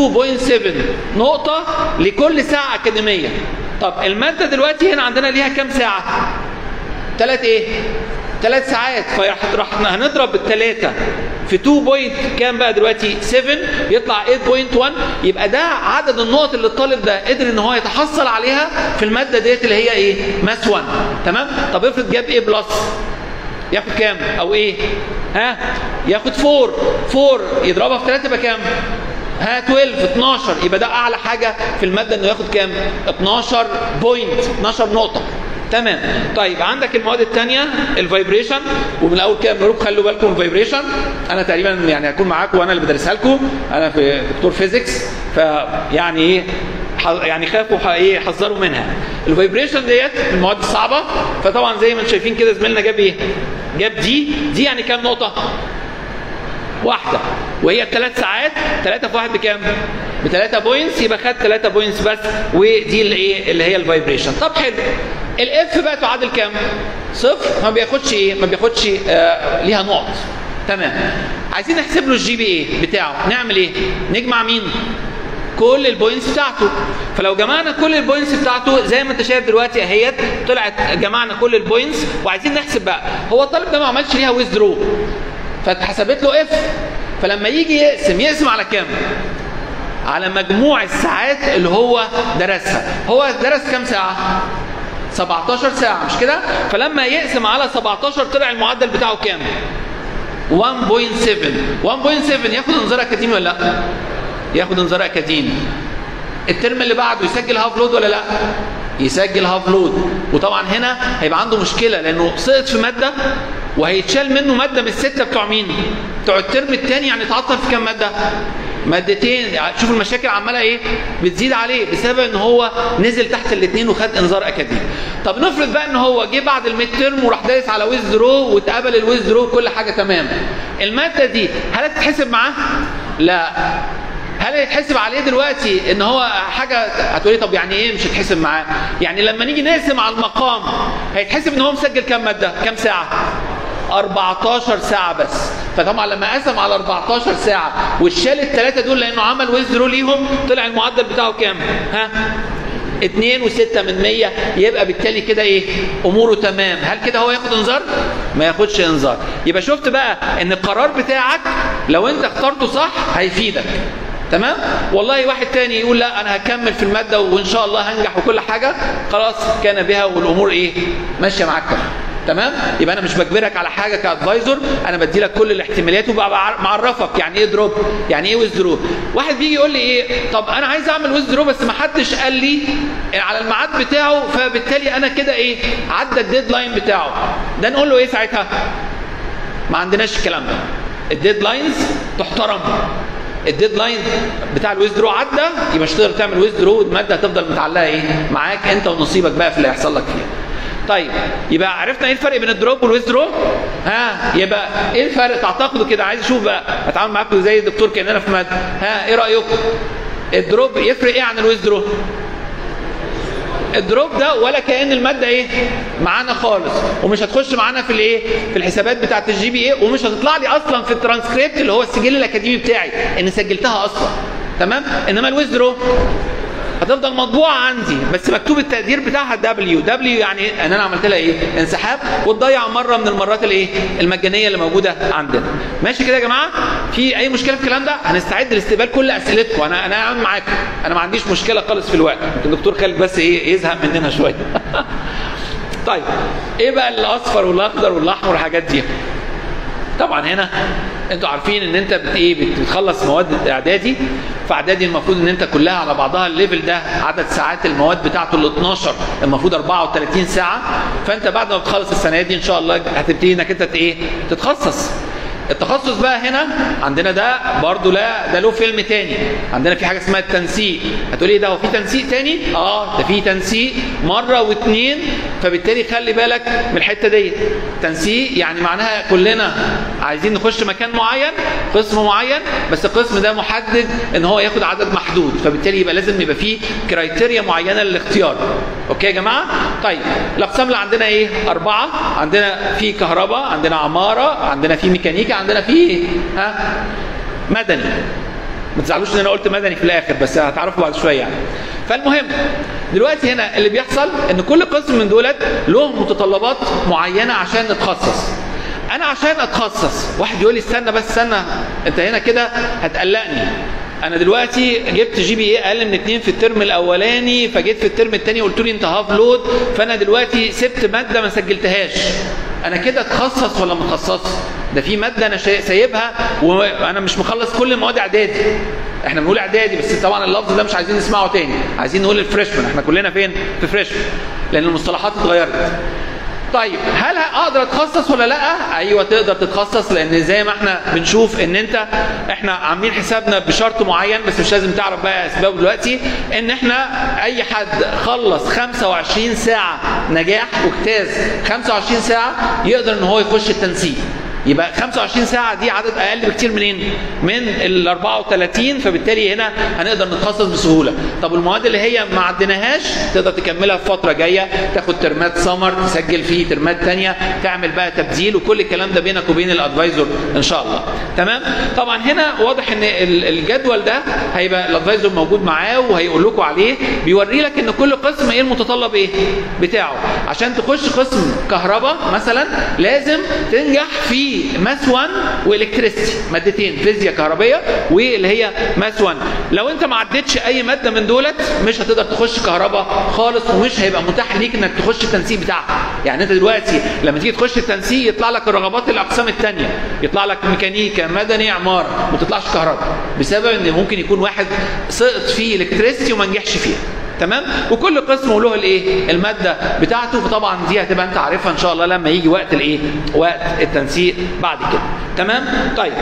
نقطة لكل ساعة أكاديمية. طب المادة دلوقتي هنا عندنا ليها كام ساعة؟ ثلاث إيه؟ ثلاث ساعات فراح راح هنضرب الثلاثة في 2 بوينت كام بقى دلوقتي 7 يطلع 8.1 يبقى ده عدد النقط اللي الطالب ده قدر ان هو يتحصل عليها في الماده ديت اللي هي ايه؟ ماس 1 تمام؟ طب افرض جاب ايه بلس ياخد كام او ايه ها ياخد 4 4 يضربها في 3 يبقى كام ها 12 12 يبقى ده اعلى حاجه في الماده انه ياخد كام 12 بوينت 12 نقطه تمام طيب عندك المواد الثانيه الفايبريشن ومن الاول كده بنقول لكم خلوا بالكم من الفايبريشن انا تقريبا يعني هكون معاكم وانا اللي بدرسها لكم انا في دكتور فيزيكس فيعني ايه ح- يعني خافوا ح- ايه حذروا منها الفايبريشن ديت من المواد الصعبه فطبعا زي ما انتم شايفين كده زميلنا جاب ايه جاب دي دي يعني كام نقطه واحده وهي الثلاث ساعات ثلاثة في واحد بكام؟ بثلاثة بوينتس يبقى خد ثلاثة بوينتس بس ودي اللي ايه اللي هي الفايبريشن طب حلو الاف بقى تعادل كام؟ صفر ما بياخدش ايه؟ ما بياخدش آه ليها نقط تمام عايزين نحسب له الجي بي ايه بتاعه نعمل ايه؟ نجمع مين؟ كل البوينتس بتاعته فلو جمعنا كل البوينتس بتاعته زي ما انت شايف دلوقتي اهيت طلعت جمعنا كل البوينتس وعايزين نحسب بقى هو الطالب ده ما عملش ليها ويزدرو فاتحسبت له اف فلما يجي يقسم يقسم على كام على مجموع الساعات اللي هو درسها هو درس كام ساعه 17 ساعه مش كده فلما يقسم على 17 طلع المعدل بتاعه كام 1.7 1.7 ياخد انذار اكاديمي ولا لا ياخد انذار اكاديمي الترم اللي بعده يسجل هاف لود ولا لا يسجل هاف لود وطبعا هنا هيبقى عنده مشكله لانه سقط في ماده وهيتشال منه ماده من السته بتوع مين بتوع الترم الثاني يعني اتعطل في كام ماده مادتين شوف المشاكل عماله ايه بتزيد عليه بسبب ان هو نزل تحت الاثنين وخد انذار اكاديمي طب نفرض بقى ان هو جه بعد الميد ترم وراح دايس على ويز درو واتقبل الويز درو كل حاجه تمام الماده دي هل هتتحسب معاه لا هل هيتحسب عليه دلوقتي ان هو حاجه هتقولي طب يعني ايه مش هتحسب معاه يعني لما نيجي نقسم على المقام هيتحسب ان هو مسجل كام ماده كام ساعه 14 ساعة بس فطبعا لما قسم على 14 ساعة وشال الثلاثة دول لأنه عمل ويزدرو ليهم طلع المعدل بتاعه كام؟ ها؟ 2 و6 من 100 يبقى بالتالي كده ايه اموره تمام هل كده هو ياخد انذار ما ياخدش انذار يبقى شفت بقى ان القرار بتاعك لو انت اخترته صح هيفيدك تمام والله واحد تاني يقول لا انا هكمل في الماده وان شاء الله هنجح وكل حاجه خلاص كان بها والامور ايه ماشيه معاك تمام تمام يبقى انا مش بجبرك على حاجه كادفايزر انا بدي لك كل الاحتمالات وببقى معرفك يعني ايه دروب يعني ايه ويز دروب واحد بيجي يقول لي ايه طب انا عايز اعمل ويز دروب بس ما حدش قال لي على الميعاد بتاعه فبالتالي انا كده ايه عدى الديدلاين بتاعه ده نقول له ايه ساعتها ما عندناش الكلام ده الديدلاينز تحترم الديدلاين بتاع الويزدرو عدى يبقى مش هتقدر تعمل ويزدرو الماده هتفضل متعلقه ايه معاك انت ونصيبك بقى في اللي هيحصل لك فيها طيب يبقى عرفنا ايه الفرق بين الدروب والويزدرو ها يبقى ايه الفرق تعتقدوا كده عايز اشوف بقى هتعامل معاكم زي الدكتور كاننا في ماده ها ايه رايكم الدروب يفرق ايه عن الويزدرو الدروب ده ولا كان الماده ايه معانا خالص ومش هتخش معانا في الايه في الحسابات بتاعه الجي بي ايه ومش هتطلع لي اصلا في الترانسكريبت اللي هو السجل الاكاديمي بتاعي ان سجلتها اصلا تمام انما الويزدرو هتفضل مطبوعه عندي بس مكتوب التقدير بتاعها دبليو دبليو يعني ان انا عملت لها ايه انسحاب وتضيع مره من المرات الايه المجانيه اللي موجوده عندنا ماشي كده يا جماعه في اي مشكله في الكلام ده هنستعد لاستقبال كل اسئلتكم انا انا قاعد معاكم انا ما عنديش مشكله خالص في الوقت الدكتور خالد بس ايه يزهق مننا شويه طيب ايه بقى الاصفر والاخضر والاحمر والحاجات دي طبعا هنا انتوا عارفين ان انت بت ايه بت- بتخلص مواد اعدادي فاعدادي المفروض ان انت كلها على بعضها الليفل ده عدد ساعات المواد بتاعته ال 12 المفروض 34 ساعه فانت بعد ما بتخلص السنه دي ان شاء الله هتبتدي انك انت ت- ايه تتخصص التخصص بقى هنا عندنا ده برضو لا ده له فيلم تاني عندنا في حاجه اسمها التنسيق هتقولي ده هو في تنسيق تاني اه ده في تنسيق مره واثنين فبالتالي خلي بالك من الحته دي تنسيق يعني معناها كلنا عايزين نخش مكان معين قسم معين بس القسم ده محدد ان هو ياخد عدد محدود فبالتالي يبقى لازم يبقى فيه كرايتيريا معينه للاختيار اوكي يا جماعه طيب الاقسام اللي عندنا ايه اربعه عندنا في كهرباء عندنا عماره عندنا في ميكانيكا عندنا في ها مدني ما تزعلوش ان انا قلت مدني في الاخر بس هتعرفوا بعد شويه يعني فالمهم دلوقتي هنا اللي بيحصل ان كل قسم من دولت له متطلبات معينه عشان نتخصص انا عشان اتخصص واحد يقول لي استنى بس استنى انت هنا كده هتقلقني انا دلوقتي جبت جي بي ايه اقل من اتنين في الترم الاولاني فجيت في الترم الثاني قلت لي انت هاف لود فانا دلوقتي سبت ماده ما سجلتهاش انا كده اتخصص ولا ما اتخصصش ده في ماده انا شا- سايبها وانا مش مخلص كل المواد اعدادي احنا بنقول اعدادي بس طبعا اللفظ ده مش عايزين نسمعه تاني عايزين نقول الفريشمان احنا كلنا فين في فريشمان لان المصطلحات اتغيرت طيب هل اقدر اتخصص ولا لا ايوه تقدر تتخصص لان زي ما احنا بنشوف ان انت احنا عاملين حسابنا بشرط معين بس مش لازم تعرف بقى اسبابه دلوقتي ان احنا اي حد خلص 25 ساعه نجاح واجتاز 25 ساعه يقدر ان هو يخش التنسيق يبقى 25 ساعة دي عدد أقل بكتير منين؟ من ال 34 فبالتالي هنا هنقدر نتخصص بسهولة. طب المواد اللي هي ما عديناهاش تقدر تكملها في فترة جاية تاخد ترمات سمر تسجل فيه ترمات تانية تعمل بقى تبديل وكل الكلام ده بينك وبين الادفايزر ان شاء الله. تمام؟ طبعا هنا واضح ان ال- الجدول ده هيبقى الادفايزر موجود معاه وهيقول لكم عليه بيوري لك ان كل قسم ايه المتطلب ايه بتاعه عشان تخش قسم كهرباء مثلا لازم تنجح في ماس 1 والكتريستي مادتين فيزياء كهربيه واللي هي ماس 1 لو انت ما عدتش اي ماده من دولت مش هتقدر تخش كهرباء خالص ومش هيبقى متاح ليك انك تخش التنسيق بتاعها يعني انت دلوقتي لما تيجي تخش التنسيق يطلع لك الرغبات الاقسام الثانيه يطلع لك ميكانيكا مدني عماره ما تطلعش كهرباء بسبب ان ممكن يكون واحد سقط في الكتريستي وما نجحش فيها تمام وكل قسم وله الايه الماده بتاعته فطبعا دي هتبقى انت عارفها ان شاء الله لما يجي وقت الايه وقت التنسيق بعد كده تمام طيب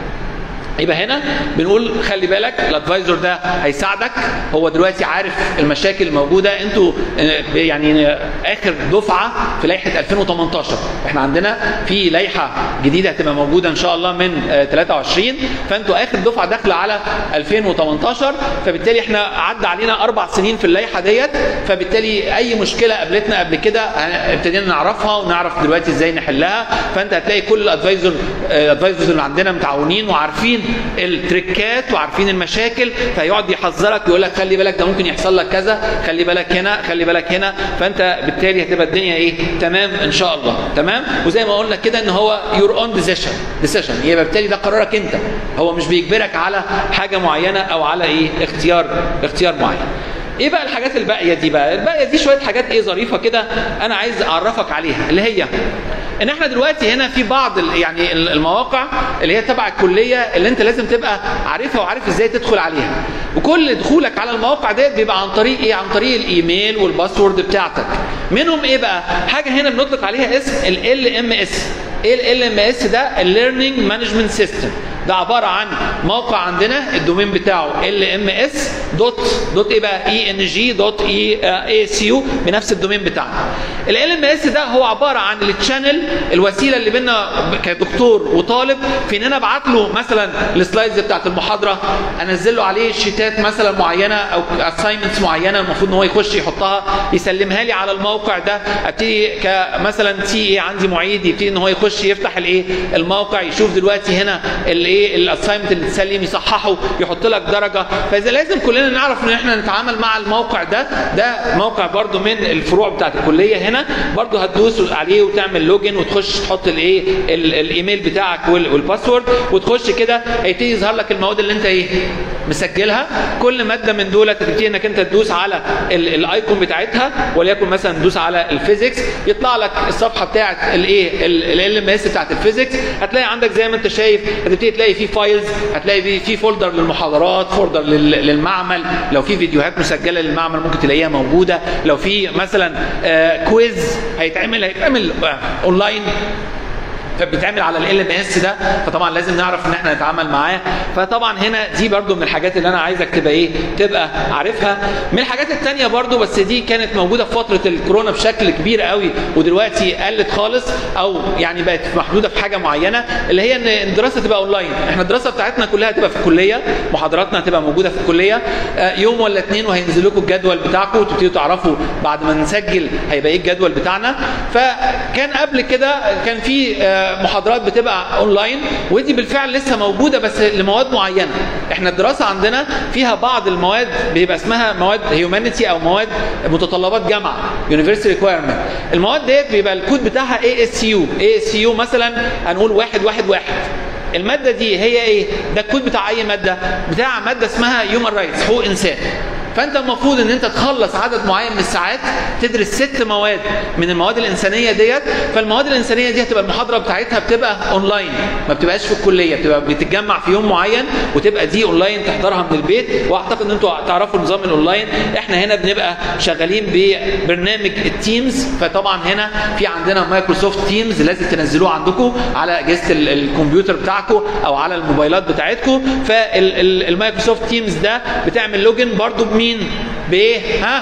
يبقى هنا بنقول خلي بالك الادفايزر ده هيساعدك هو دلوقتي عارف المشاكل الموجوده انتوا آه، يعني آه، اخر دفعه في لائحه 2018 احنا عندنا في لائحه جديده هتبقى موجوده ان شاء الله من آه، 23 فانتوا اخر دفعه داخله على 2018 فبالتالي احنا عدى علينا اربع سنين في اللائحه ديت فبالتالي اي مشكله قابلتنا قبل كده آه، ابتدينا نعرفها ونعرف دلوقتي ازاي نحلها فانت هتلاقي كل الادفايزر الادفايزرز اللي عندنا متعاونين وعارفين التريكات وعارفين المشاكل فيقعد يحذرك يقول لك خلي بالك ده ممكن يحصل لك كذا خلي بالك هنا خلي بالك هنا فانت بالتالي هتبقى الدنيا ايه تمام ان شاء الله تمام وزي ما قلنا كده ان هو يور اون ديسيشن ديسيشن يبقى بالتالي ده قرارك انت هو مش بيجبرك على حاجه معينه او على ايه اختيار اختيار معين ايه بقى الحاجات الباقيه دي بقى الباقيه دي شويه حاجات ايه ظريفه كده انا عايز اعرفك عليها اللي هي ان احنا دلوقتي هنا في بعض ال- يعني ال- المواقع اللي هي تبع الكليه اللي انت لازم تبقى عارفها وعارف ازاي تدخل عليها وكل دخولك على المواقع ديت بيبقى عن طريق ايه عن طريق الايميل والباسورد بتاعتك منهم ايه بقى حاجه هنا بنطلق عليها اسم ال ام اس ايه ال ام اس ده الليرنينج مانجمنت سيستم ده عباره عن موقع عندنا الدومين بتاعه ال ام اس دوت دوت ايه بقى اي ان جي دوت اي اي سي يو بنفس الدومين بتاعنا ال ام اس ده هو عباره عن التشانل الوسيله اللي بينا كدكتور وطالب في ان انا ابعت له مثلا السلايدز بتاعت المحاضره انزل له عليه شيتات مثلا معينه او اساينمنتس معينه المفروض ان هو يخش يحطها يسلمها لي على الموقع ده ابتدي كمثلا سي اي عندي معيد يبتدي ان هو يخش يفتح الايه الموقع يشوف دلوقتي هنا الايه الاساينمنت اللي اتسلم يصححه يحط لك درجه فاذا لازم كلنا نعرف ان احنا نتعامل مع الموقع ده ده موقع برضو من الفروع بتاعت الكليه هنا برضو هتدوس عليه وتعمل لوجن وتخش تحط الايه ال- الايميل بتاعك وال- والباسورد وتخش كده هيبتدي يظهر لك المواد اللي انت ايه مسجلها كل ماده من دول تبتدي انك انت تدوس على ال- الايكون بتاعتها وليكن مثلا تدوس على الفيزيكس يطلع لك الصفحه بتاعت الايه ال ام اس بتاعت الفيزيكس هتلاقي عندك زي ما انت شايف هتبتدي تلاقي فيه فايلز هتلاقي فيه في فولدر للمحاضرات فولدر لل- للمعمل لو في فيديوهات مسجله للمعمل ممكن تلاقيها موجوده لو في مثلا آه، كويز هيتعمل هيتعمل آه، اونلاين فبيتعمل على ال ام اس ده فطبعا لازم نعرف ان احنا نتعامل معاه فطبعا هنا دي برضو من الحاجات اللي انا عايزك تبقى ايه تبقى عارفها من الحاجات التانية برضو بس دي كانت موجودة في فترة الكورونا بشكل كبير قوي ودلوقتي قلت خالص او يعني بقت محدودة في حاجة معينة اللي هي ان الدراسة تبقى اونلاين احنا الدراسة بتاعتنا كلها تبقى في الكلية محاضراتنا هتبقى موجودة في الكلية آه، يوم ولا اتنين وهينزل لكم الجدول بتاعكم وتبتدوا تعرفوا بعد ما نسجل هيبقى ايه الجدول بتاعنا فكان قبل كده كان في آه، محاضرات بتبقى اونلاين ودي بالفعل لسه موجوده بس لمواد معينه احنا الدراسه عندنا فيها بعض المواد بيبقى اسمها مواد هيومانيتي او مواد متطلبات جامعه يونيفرسيتي ريكويرمنت المواد ديت بيبقى الكود بتاعها اي اس يو اي اس يو مثلا هنقول واحد واحد واحد الماده دي هي ايه ده الكود بتاع اي ماده بتاع ماده اسمها هيومن رايتس حقوق انسان فانت المفروض ان انت تخلص عدد معين من الساعات تدرس ست مواد من المواد الانسانيه ديت فالمواد الانسانيه دي هتبقى المحاضره بتاعتها بتبقى اونلاين ما بتبقاش في الكليه بتبقى بتتجمع في يوم معين وتبقى دي اونلاين تحضرها من البيت واعتقد ان انتوا تعرفوا نظام الاونلاين احنا هنا بنبقى شغالين ببرنامج التيمز فطبعا هنا في عندنا مايكروسوفت تيمز لازم تنزلوه عندكم على اجهزه ال- الكمبيوتر بتاعكم او على الموبايلات بتاعتكم فالمايكروسوفت تيمز ده بتعمل لوجن برضو بمين بايه ها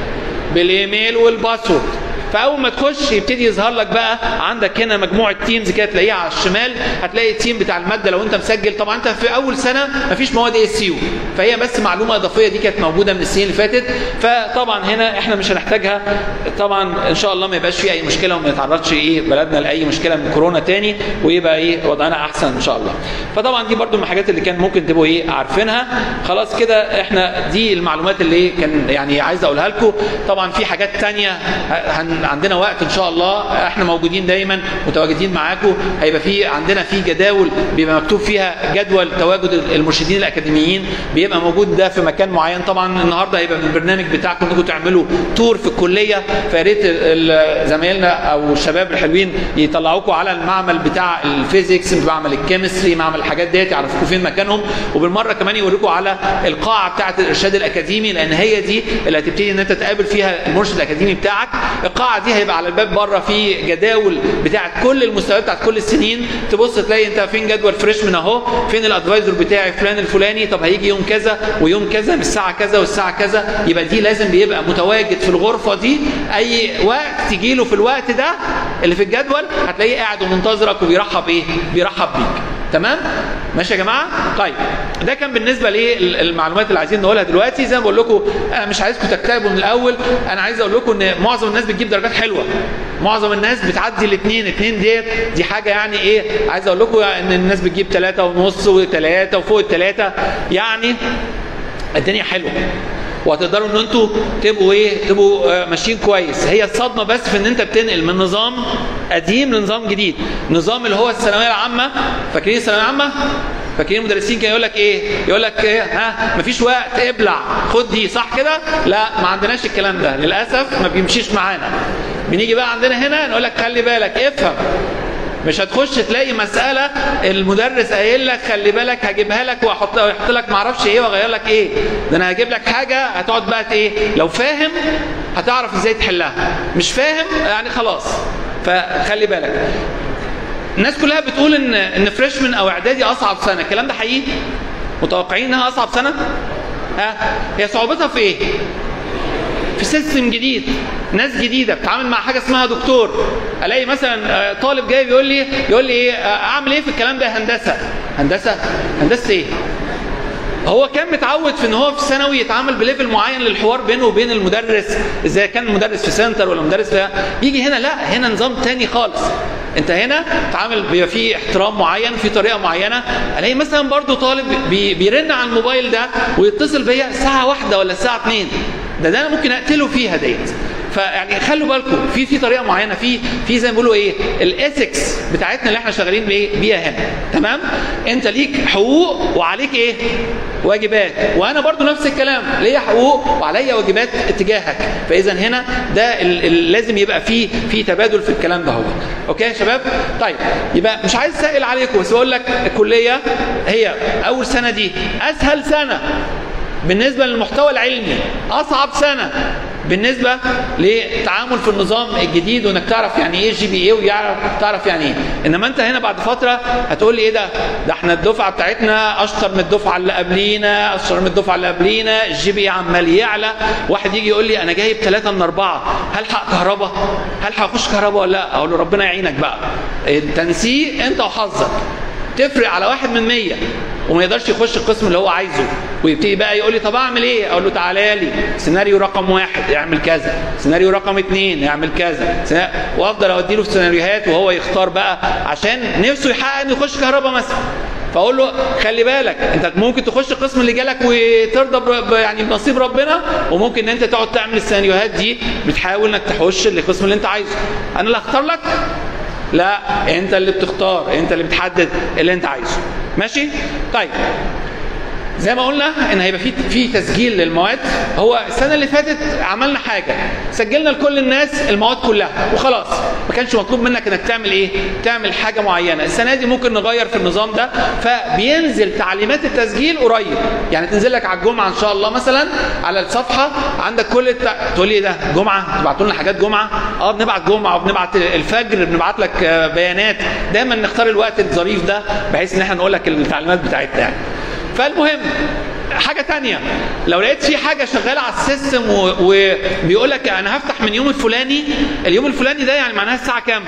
بالايميل والباسورد فاول ما تخش يبتدي يظهر لك بقى عندك هنا مجموعه تيمز كده تلاقيها على الشمال هتلاقي التيم بتاع الماده لو انت مسجل طبعا انت في اول سنه مفيش مواد اي اس يو فهي بس معلومه اضافيه دي كانت موجوده من السنين اللي فاتت فطبعا هنا احنا مش هنحتاجها طبعا ان شاء الله ما يبقاش في اي مشكله وما يتعرضش ايه بلدنا لاي مشكله من كورونا تاني ويبقى ايه وضعنا احسن ان شاء الله فطبعا دي برضو من الحاجات اللي كان ممكن تبقوا ايه عارفينها خلاص كده احنا دي المعلومات اللي كان يعني عايز اقولها لكم طبعا في حاجات تانية هن عندنا وقت ان شاء الله احنا موجودين دايما متواجدين معاكم هيبقى في عندنا في جداول بيبقى مكتوب فيها جدول تواجد المرشدين الاكاديميين بيبقى موجود ده في مكان معين طبعا النهارده هيبقى من البرنامج بتاعكم انكم تعملوا تور في الكليه فيا ريت ال- زمايلنا او الشباب الحلوين يطلعوكم على المعمل بتاع الفيزيكس معمل الكيمستري معمل الحاجات ديت يعرفوكم فين مكانهم وبالمره كمان يوريكم على القاعه بتاعه الارشاد الاكاديمي لان هي دي اللي هتبتدي ان انت تقابل فيها المرشد الاكاديمي بتاعك القاعه دي هيبقى على الباب بره في جداول بتاعه كل المستويات بتاعه كل السنين تبص تلاقي انت فين جدول فريشمان اهو فين الادفايزر بتاعي فلان الفلاني طب هيجي يوم كذا ويوم كذا من الساعه كذا والساعه كذا يبقى دي لازم بيبقى متواجد في الغرفه دي اي وقت تجي له في الوقت ده اللي في الجدول هتلاقيه قاعد ومنتظرك وبيرحب ايه بيرحب بيك تمام ماشي يا جماعه طيب ده كان بالنسبه للمعلومات اللي عايزين نقولها دلوقتي زي ما بقول لكم انا مش عايزكم تكتئبوا من الاول انا عايز اقول لكم ان معظم الناس بتجيب درجات حلوه معظم الناس بتعدي الاثنين الاثنين ديت دي حاجه يعني ايه عايز اقول لكم ان الناس بتجيب ثلاثة ونص وثلاثة وفوق الثلاثة يعني الدنيا حلوه وهتقدروا ان انتوا تبقوا ايه تبقوا آه، ماشيين كويس هي الصدمه بس في ان انت بتنقل من نظام قديم لنظام جديد نظام اللي هو الثانويه العامه فاكرين الثانويه العامه فاكرين المدرسين كانوا يقول لك ايه يقول لك ايه ها مفيش وقت ابلع خد دي صح كده لا ما عندناش الكلام ده للاسف ما بيمشيش معانا بنيجي بقى عندنا هنا نقول لك خلي بالك افهم مش هتخش تلاقي مسألة المدرس قايل لك خلي بالك هجيبها لك واحط واحط لك معرفش ايه واغير لك ايه ده انا هجيب لك حاجة هتقعد بقى ايه لو فاهم هتعرف ازاي تحلها مش فاهم يعني خلاص فخلي بالك الناس كلها بتقول ان ان فريشمان او اعدادي اصعب سنة الكلام ده حقيقي متوقعين انها اصعب سنة ها هي صعوبتها في ايه في سيستم جديد ناس جديده بتتعامل مع حاجه اسمها دكتور الاقي مثلا آه، طالب جاي بيقول لي يقول لي ايه آه، اعمل ايه في الكلام ده هندسه هندسه هندسه ايه هو كان متعود في ان هو في ثانوي يتعامل بليفل معين للحوار بينه وبين المدرس اذا كان مدرس في سنتر ولا مدرس في يجي هنا لا هنا نظام تاني خالص انت هنا تعامل بيبقى فيه احترام معين في طريقه معينه الاقي مثلا برضو طالب بي بيرن على الموبايل ده ويتصل بيا الساعه واحدة ولا الساعه 2 ده ده انا ممكن اقتله فيها ديت فيعني خلوا بالكم في في طريقه معينه في في زي ما بيقولوا ايه الايثكس بتاعتنا اللي احنا شغالين بايه بيها هنا تمام انت ليك حقوق وعليك ايه واجبات وانا برضو نفس الكلام ليا حقوق وعليا واجبات اتجاهك فاذا هنا ده ال ال لازم يبقى في في تبادل في الكلام ده هو اوكي يا شباب طيب يبقى مش عايز اسال عليكم بس بقول لك الكليه هي اول سنه دي اسهل سنه بالنسبه للمحتوى العلمي اصعب سنه بالنسبه للتعامل في النظام الجديد وانك تعرف يعني ايه جي بي اي ويعرف تعرف يعني ايه انما انت هنا بعد فتره هتقول لي ايه ده ده احنا الدفعه بتاعتنا اشطر من الدفعه اللي قبلينا اشطر من الدفعه اللي قبلينا الجي بي عمال يعلى واحد يجي يقول لي انا جايب ثلاثة من أربعة هلحق كهرباء هلحق اخش كهرباء ولا لا اقول له ربنا يعينك بقى التنسيق انت وحظك تفرق على واحد من مية وما يقدرش يخش القسم اللي هو عايزه ويبتدي بقى يقول لي طب اعمل ايه؟ اقول له تعالى لي سيناريو رقم واحد اعمل كذا، سيناريو رقم اثنين اعمل كذا، سينا- وافضل اودي له سيناريوهات وهو يختار بقى عشان نفسه يحقق انه يخش كهرباء مثلا. فاقول له خلي بالك انت ممكن تخش القسم اللي جالك وترضى ب- ب- يعني بنصيب ربنا وممكن ان انت تقعد تعمل السيناريوهات دي بتحاول انك تخش القسم اللي انت عايزه. انا اللي هختار لك لا انت اللي بتختار انت اللي بتحدد اللي انت عايزه ماشي طيب زي ما قلنا ان هيبقى في في تسجيل للمواد هو السنه اللي فاتت عملنا حاجه سجلنا لكل الناس المواد كلها وخلاص ما كانش مطلوب منك انك تعمل ايه تعمل حاجه معينه السنه دي ممكن نغير في النظام ده فبينزل تعليمات التسجيل قريب يعني تنزل لك على الجمعه ان شاء الله مثلا على الصفحه عندك كل الت... تقول لي ايه ده جمعه تبعتوا لنا حاجات جمعه اه بنبعت جمعه وبنبعت الفجر بنبعت لك آه، بيانات دايما نختار الوقت الظريف ده بحيث ان احنا نقول لك التعليمات بتاعتنا يعني فالمهم حاجه تانية لو لقيت في حاجه شغاله على السيستم و- وبيقول لك انا هفتح من يوم الفلاني اليوم الفلاني ده يعني معناها الساعه كام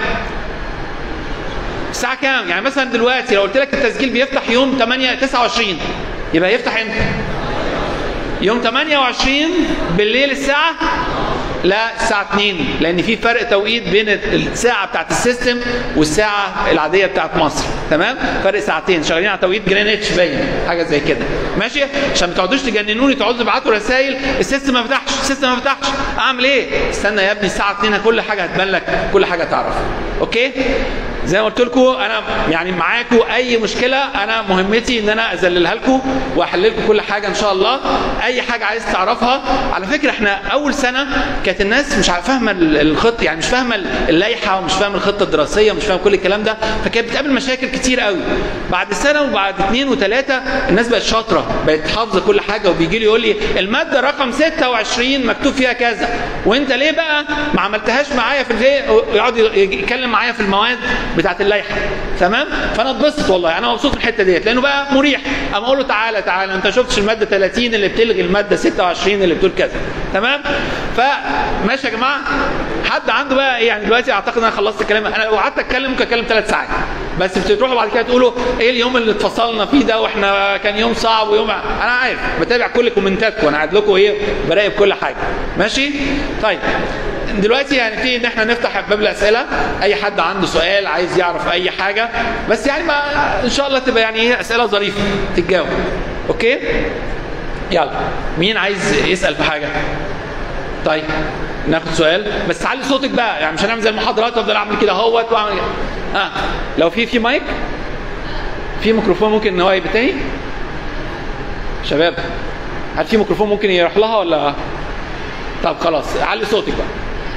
الساعه كام يعني مثلا دلوقتي لو قلت لك التسجيل بيفتح يوم 8 29 يبقى يفتح امتى يوم 28 بالليل الساعه لا الساعة 2 لأن في فرق توقيت بين الساعة بتاعت السيستم والساعة العادية بتاعت مصر تمام؟ فرق ساعتين شغالين على توقيت جرينتش باين حاجة زي كده ماشي؟ عشان ما تقعدوش تجننوني تقعدوا تبعتوا رسائل السيستم ما فتحش السيستم ما فتحش أعمل إيه؟ استنى يا ابني الساعة 2 كل حاجة هتبان لك كل حاجة تعرف أوكي؟ زي ما قلت لكم انا يعني معاكم اي مشكله انا مهمتي ان انا اذللها لكم واحل لكم كل حاجه ان شاء الله اي حاجه عايز تعرفها على فكره احنا اول سنه كانت الناس مش فاهمه الخط يعني مش فاهمه اللائحه ومش فاهمه الخطه الدراسيه ومش فاهمه كل الكلام ده فكانت بتقابل مشاكل كتير قوي بعد سنه وبعد اثنين وثلاثه الناس بقت شاطره بقت حافظه كل حاجه وبيجي لي يقول لي الماده رقم 26 مكتوب فيها كذا وانت ليه بقى ما عملتهاش معايا في الفي ويقعد يتكلم معايا في المواد بتاعت اللائحه تمام فانا اتبسط والله انا مبسوط من الحته ديت لانه بقى مريح اما اقول له تعالى تعالى انت شفتش الماده 30 اللي بتلغي الماده 26 اللي بتقول كذا تمام فماشي يا جماعه حد عنده بقى ايه يعني دلوقتي اعتقد ان انا خلصت الكلام انا لو قعدت اتكلم ممكن اتكلم ثلاث ساعات بس بتروحوا بعد كده تقولوا ايه اليوم اللي اتفصلنا فيه ده واحنا كان يوم صعب ويوم انا عارف بتابع كل كومنتاتكم انا قاعد لكم ايه براقب كل حاجه ماشي طيب دلوقتي هنبتدي ان احنا نفتح باب الاسئله اي حد عنده سؤال عايز يعرف اي حاجه بس يعني ما ان شاء الله تبقى يعني ايه اسئله ظريفه تتجاوب اوكي يلا مين عايز يسال في حاجه طيب ناخد سؤال بس علي صوتك بقى يعني مش هنعمل زي المحاضرات وافضل اعمل كده اهوت واعمل كده اه لو في في مايك في ميكروفون ممكن ان هو يبقى تاني شباب هل في ميكروفون ممكن يروح لها ولا طب خلاص علي صوتك بقى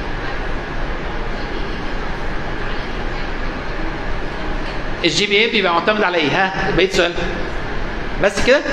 الجي بي اي بيبقى معتمد على ايه ها بقيت سؤال بس كده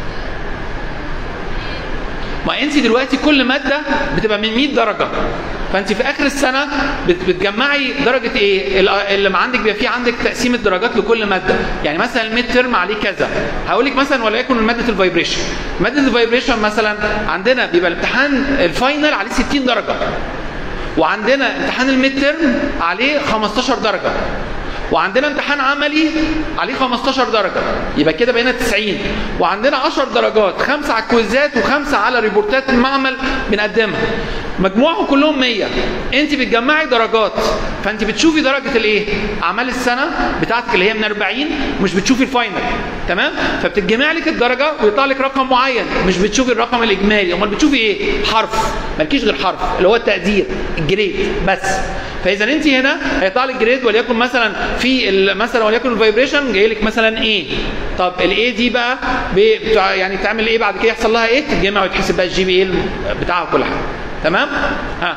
ما انت دلوقتي كل ماده بتبقى من 100 درجه فانت في اخر السنه بت- بتجمعي درجه ايه ال- اللي عندك بيبقى في عندك تقسيمه درجات لكل ماده يعني مثلا الميد ترم عليه كذا هقول لك مثلا وليكن ماده الفايبريشن ماده الفايبريشن مثلا عندنا بيبقى الامتحان الفاينل عليه 60 درجه وعندنا امتحان الميد ترم عليه 15 درجه وعندنا امتحان عملي عليه 15 درجة يبقى كده بقينا 90 وعندنا 10 درجات خمسة على الكويزات وخمسة على ريبورتات المعمل بنقدمها مجموعهم كلهم 100 انت بتجمعي درجات فانت بتشوفي درجة الايه اعمال السنة بتاعتك اللي هي من 40 مش بتشوفي الفاينل تمام فبتتجمع لك الدرجة ويطلع لك رقم معين مش بتشوفي الرقم الاجمالي امال بتشوفي ايه حرف مالكيش غير حرف اللي هو التقدير الجريد بس فاذا انت هنا هيطلع لك جريد وليكن مثلا في ال- مثلا وليكن الفايبريشن جاي لك مثلا ايه طب الايه دي بقى ب- بتاع- يعني تعمل ايه بعد كده يحصل لها ايه تتجمع ويتحسب بقى الجي بي ايه بتاعها وكل حاجه تمام ها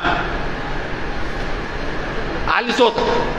علي صوتك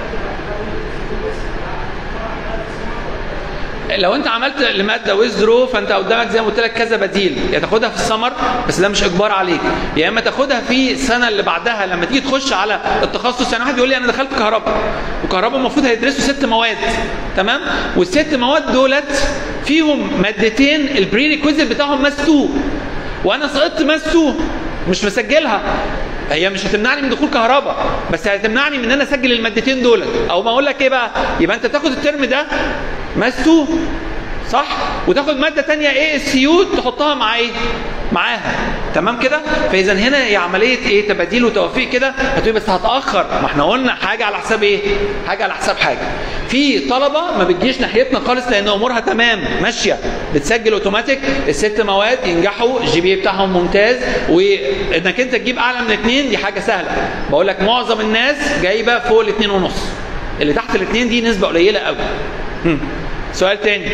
لو انت عملت لماده ويزدرو فانت قدامك زي ما قلت لك كذا بديل يا تاخدها في السمر بس ده مش اجبار عليك يا اما تاخدها في السنه اللي بعدها لما تيجي تخش على التخصص يعني واحد يقول لي انا دخلت كهرباء وكهرباء المفروض هيدرسوا ست مواد تمام والست مواد دولت فيهم مادتين البري ريكويزيت بتاعهم ماس 2 وانا سقطت ماس 2 مش مسجلها هي مش هتمنعني من دخول كهرباء بس هتمنعني من ان انا اسجل المادتين دولت او ما اقول لك ايه بقى يبقى انت تاخد الترم ده ماس 2 صح وتاخد ماده تانية ايه اس يو تحطها مع ايه معاها تمام كده فاذا هنا هي عمليه ايه تباديل وتوفيق كده هتقولي بس هتاخر ما احنا قلنا حاجه على حساب ايه حاجه على حساب حاجه في طلبه ما بتجيش ناحيتنا خالص لان امورها تمام ماشيه بتسجل اوتوماتيك الست مواد ينجحوا الجي بي بتاعهم ممتاز وانك انت تجيب اعلى من اثنين دي حاجه سهله بقول لك معظم الناس جايبه فوق الاثنين ونص اللي تحت الاثنين دي نسبه قليله قوي هم. سؤال تاني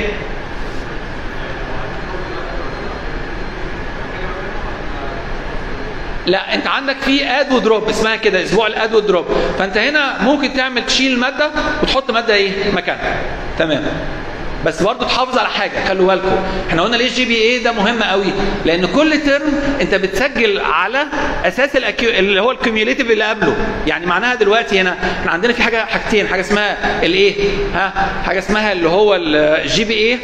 لا انت عندك في اد ودروب اسمها كده اسبوع الاد والدروب فانت هنا ممكن تعمل تشيل ماده وتحط ماده ايه مكانها تمام بس برضه تحافظ على حاجه خلوا بالكم احنا قلنا ليه الجي بي اي ده مهم قوي لان كل ترم انت بتسجل على اساس الأكيو... اللي هو الكوميوليتيف اللي قبله يعني معناها دلوقتي هنا احنا عندنا في حاجه حاجتين حاجه اسمها الايه ها حاجه اسمها اللي هو الجي بي اي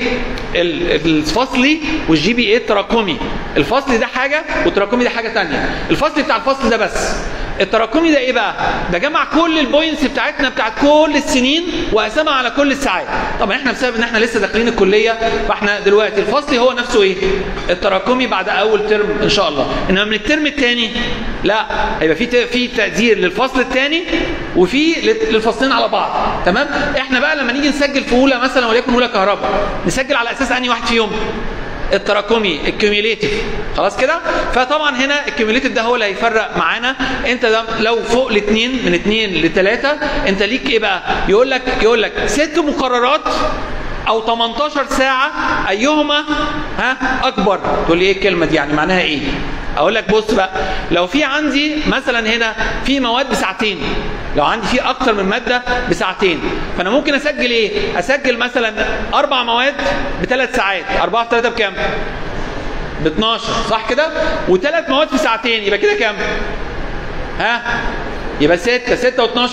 الفصلي والجي بي اي التراكمي الفصلي ده حاجه والتراكمي ده حاجه ثانيه الفصلي بتاع الفصل ده بس التراكمي ده ايه بقى ده جمع كل البوينتس بتاعتنا بتاعت كل السنين وقسمها على كل الساعات طبعا احنا بسبب ان احنا لسه داخلين الكليه فاحنا دلوقتي الفصلي هو نفسه ايه التراكمي بعد اول ترم ان شاء الله انما من الترم الثاني لا هيبقى في ت- في تقدير للفصل الثاني وفي لل- للفصلين على بعض تمام احنا بقى لما نيجي نسجل في اولى مثلا وليكن اولى كهرباء نسجل على اساس انهي واحد فيهم التراكمي الكيوميليتيف خلاص كده فطبعا هنا الكيوميليتيف ده هو اللي هيفرق معانا انت ده لو فوق الاثنين من اثنين لثلاثه انت ليك ايه بقى يقول لك يقول لك ست مقررات او 18 ساعه ايهما ها اكبر تقول لي ايه الكلمه دي يعني معناها ايه اقول لك بص بقى لو في عندي مثلا هنا في مواد بساعتين لو عندي في اكتر من ماده بساعتين فانا ممكن اسجل ايه اسجل مثلا اربع مواد بثلاث ساعات اربعه في ثلاثه بكام ب 12 صح كده وثلاث مواد في ساعتين يبقى كده كام ها يبقى 6 6 و12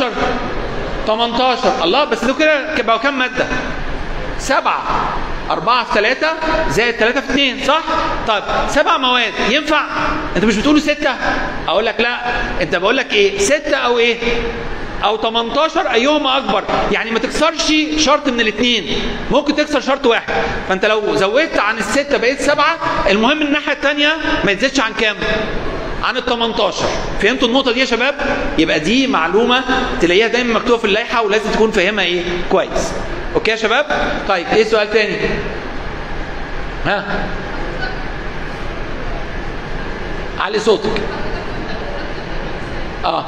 18 الله بس دول كده بقوا كام ماده سبعة أربعة في ثلاثة زائد ثلاثة في اثنين صح؟ طيب سبع مواد ينفع؟ أنت مش بتقولوا ستة؟ أقول لك لا أنت بقول لك إيه؟ ستة أو إيه؟ أو 18 أيهما أكبر؟ يعني ما تكسرش شرط من الاثنين ممكن تكسر شرط واحد فأنت لو زودت عن الستة بقيت سبعة المهم الناحية الثانية ما يزيدش عن كام؟ عن ال 18 فهمتوا النقطه دي يا شباب يبقى دي معلومه تلاقيها دايما مكتوبه في اللائحه ولازم تكون فاهمها ايه كويس اوكي يا شباب طيب ايه سؤال تاني ها علي صوتك اه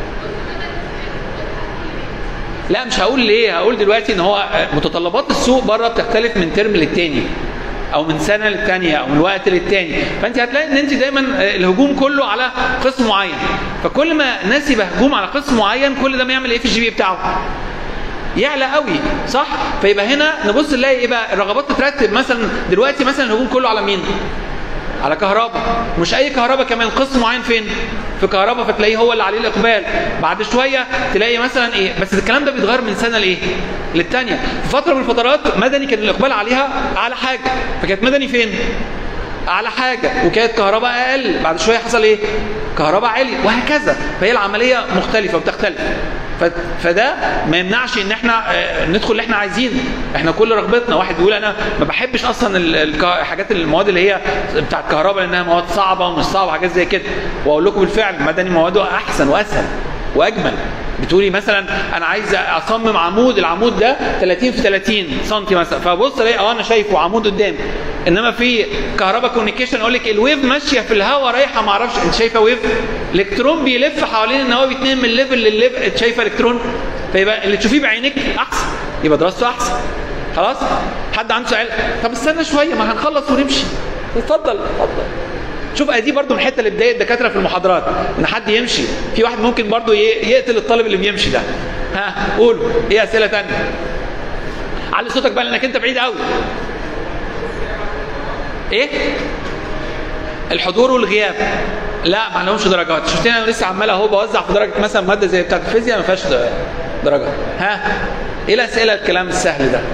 لا مش هقول ليه هقول دلوقتي ان هو متطلبات السوق بره بتختلف من ترم للتاني او من سنه للتانيه او من وقت للتاني فانت هتلاقي ان انت دايما الهجوم كله على قسم معين فكل ما الناس يبقى هجوم على قسم معين كل ده ما يعمل ايه في الجي بي بتاعه يعلى قوي صح فيبقى هنا نبص نلاقي ايه بقى الرغبات تترتب مثلا دلوقتي مثلا الهجوم كله على مين على كهرباء مش اي كهرباء كمان قسم معين فين في كهرباء فتلاقيه هو اللي عليه الاقبال بعد شويه تلاقي مثلا ايه بس الكلام ده بيتغير من سنه لايه للتانيه في فتره من الفترات مدني كان الاقبال عليها اعلى حاجه فكانت مدني فين اعلى حاجه وكانت كهرباء اقل بعد شويه حصل ايه كهرباء عالي وهكذا فهي العمليه مختلفه وبتختلف ف- فده ما يمنعش ان احنا آه، ندخل اللي احنا عايزينه احنا كل رغبتنا واحد بيقول انا ما بحبش اصلا ال- الك- الحاجات المواد اللي هي بتاعت الكهرباء لانها مواد صعبه ومش صعبه وحاجات زي كده واقول لكم بالفعل مدني مواده احسن واسهل واجمل بتقولي مثلا انا عايز اصمم عمود العمود ده 30 في 30 سم مثلا فبص الاقي اه انا شايفه عمود قدامي انما في كهرباء كوميونيكيشن اقول لك الويف ماشيه في الهواء رايحه ما اعرفش انت شايفه ويف الكترون بيلف حوالين النواه بيتنقل من ليفل لليفل انت شايفه الكترون فيبقى اللي تشوفيه بعينك احسن يبقى دراسته احسن خلاص حد عنده سؤال طب استنى شويه ما هنخلص ونمشي اتفضل اتفضل شوف ادي برضو من الحته اللي بتضايق الدكاتره في المحاضرات ان حد يمشي في واحد ممكن برضو ي- يقتل الطالب اللي بيمشي ده ها قولوا ايه اسئله تانية علي صوتك بقى لانك انت بعيد قوي ايه الحضور والغياب لا ما لهمش درجات شفتني انا لسه عمال اهو بوزع في درجه مثلا ماده زي بتاعت الفيزياء ما فيهاش د- درجات ها ايه الاسئله الكلام السهل ده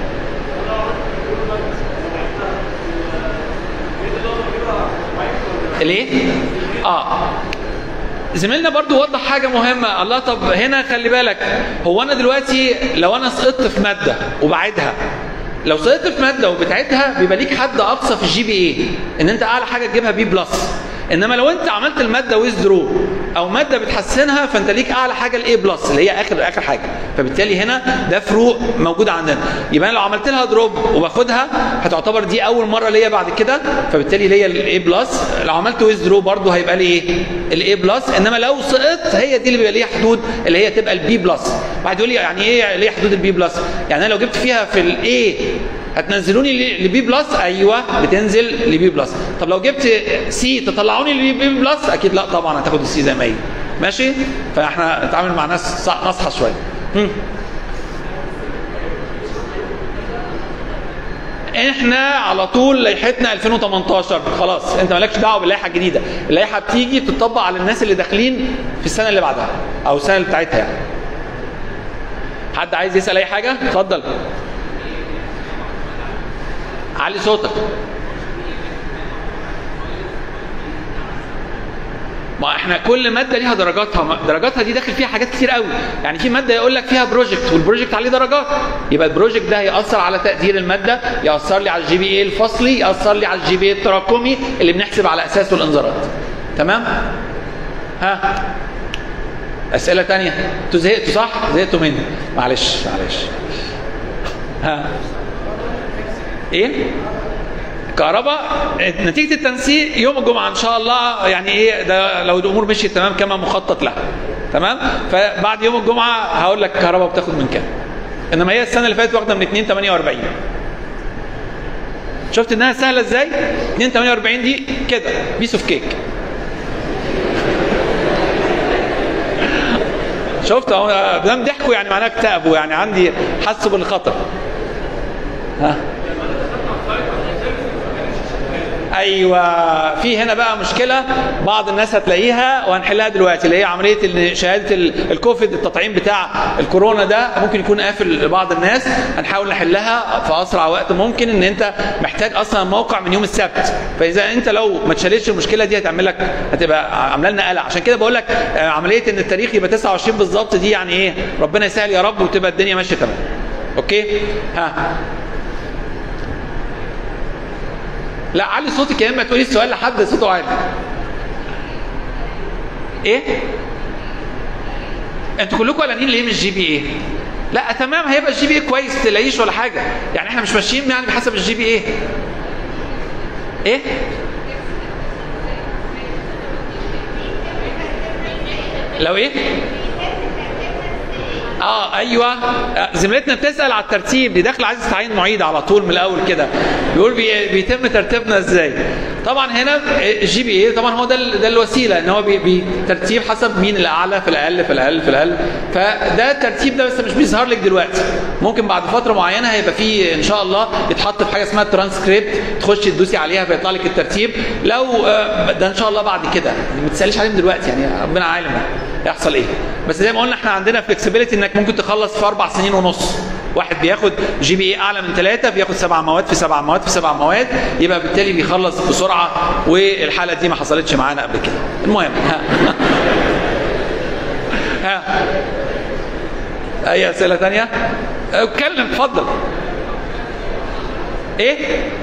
ليه؟ اه زميلنا برضو وضح حاجة مهمة الله طب هنا خلي بالك هو أنا دلوقتي لو أنا سقطت في مادة وبعيدها لو سقطت في مادة وبتعيدها بيبقى ليك حد أقصى في الجي بي إيه إن أنت أعلى حاجة تجيبها بي بلس إنما لو أنت عملت المادة ويز درو أو مادة بتحسنها فأنت ليك أعلى حاجة الإيه بلس اللي هي آخر آخر حاجة فبالتالي هنا ده فروق موجودة عندنا يبقى أنا لو عملت لها دروب وباخدها هتعتبر دي أول مرة ليا بعد كده فبالتالي ليا الاي بلس لو عملت ويز درو برضه هيبقى لي ايه الاي بلس انما لو سقطت هي دي اللي بيبقى ليها حدود اللي هي تبقى البي بلس واحد يقول لي يعني ايه ليه حدود البي بلس يعني انا لو جبت فيها في الاي هتنزلوني لبي بلس ايوه بتنزل لبي بلس طب لو جبت سي تطلعوني لبي بلس اكيد لا طبعا هتاخد السي زي ما هي ماشي فاحنا نتعامل مع ناس صح- نصحى شويه هم. احنا على طول لائحتنا 2018 خلاص انت مالكش دعوه باللائحه الجديده اللائحه بتيجي تطبق على الناس اللي داخلين في السنه اللي بعدها او السنه اللي بتاعتها يعني حد عايز يسال اي حاجه اتفضل علي صوتك ما احنا كل ماده ليها درجاتها درجاتها دي داخل فيها حاجات كتير قوي يعني في ماده يقول لك فيها بروجكت والبروجكت عليه درجات يبقى البروجكت ده هيأثر على تقدير الماده يأثر لي على الجي بي اي الفصلي يأثر لي على الجي بي اي التراكمي اللي بنحسب على اساسه الانذارات تمام ها اسئله تانية انتوا زهقتوا صح زهقتوا مني معلش معلش ها ايه كهرباء نتيجه التنسيق يوم الجمعه ان شاء الله يعني ايه ده لو الامور مشيت تمام كما مخطط لها تمام فبعد يوم الجمعه هقول لك الكهرباء بتاخد من كام انما هي السنه اللي فاتت واخده من 2 48 شفت انها سهله ازاي 2 48 دي كده بيس اوف كيك شفت اهو دام ضحكوا يعني معناها اكتئبوا يعني عندي حسوا بالخطر ها ايوه في هنا بقى مشكله بعض الناس هتلاقيها وهنحلها دلوقتي اللي هي عمليه ان شهاده ال- الكوفيد التطعيم بتاع الكورونا ده ممكن يكون قافل لبعض الناس هنحاول نحلها في اسرع وقت ممكن ان انت محتاج اصلا موقع من يوم السبت فاذا انت لو ما اتشالتش المشكله دي هتعمل لك هتبقى عامله لنا قلق عشان كده بقول لك آه، عمليه ان التاريخ يبقى 29 بالظبط دي يعني ايه ربنا يسهل يا رب وتبقى الدنيا ماشيه تمام اوكي ها لا علي صوتك يا اما تقولي السؤال لحد صوته عالي ايه انتوا كلكم قلقانين ليه من الجي بي ايه لا تمام هيبقى الجي بي ايه كويس تلاقيش ولا حاجه يعني احنا مش ماشيين يعني بحسب الجي بي ايه ايه لو ايه اه ايوه آه، زميلتنا بتسال على الترتيب دي داخله عايزه تعين معيد على طول من الاول كده بيقول بي بيتم ترتيبنا ازاي طبعا هنا الجي بي اي طبعا هو ده ال- ده الوسيله ان هو بي- بي ترتيب حسب مين الاعلى في الاقل في الاقل في الاقل فده الترتيب ده بس مش بيظهر لك دلوقتي ممكن بعد فتره معينه هيبقى فيه ان شاء الله يتحط في حاجه اسمها ترانسكريبت تخش تدوسي عليها فيطلع لك الترتيب لو آه، ده ان شاء الله بعد كده ما تساليش عليهم دلوقتي يعني ربنا عالم يحصل ايه بس زي ما قلنا احنا عندنا فلكسبيليتي انك ممكن تخلص في اربع سنين ونص واحد بياخد جي بي اي اعلى من ثلاثه بياخد سبع مواد في سبع مواد في سبع مواد يبقى بالتالي بيخلص بسرعه والحاله دي ما حصلتش معانا قبل كده المهم ها ها اي اسئله ثانيه اتكلم اتفضل ايه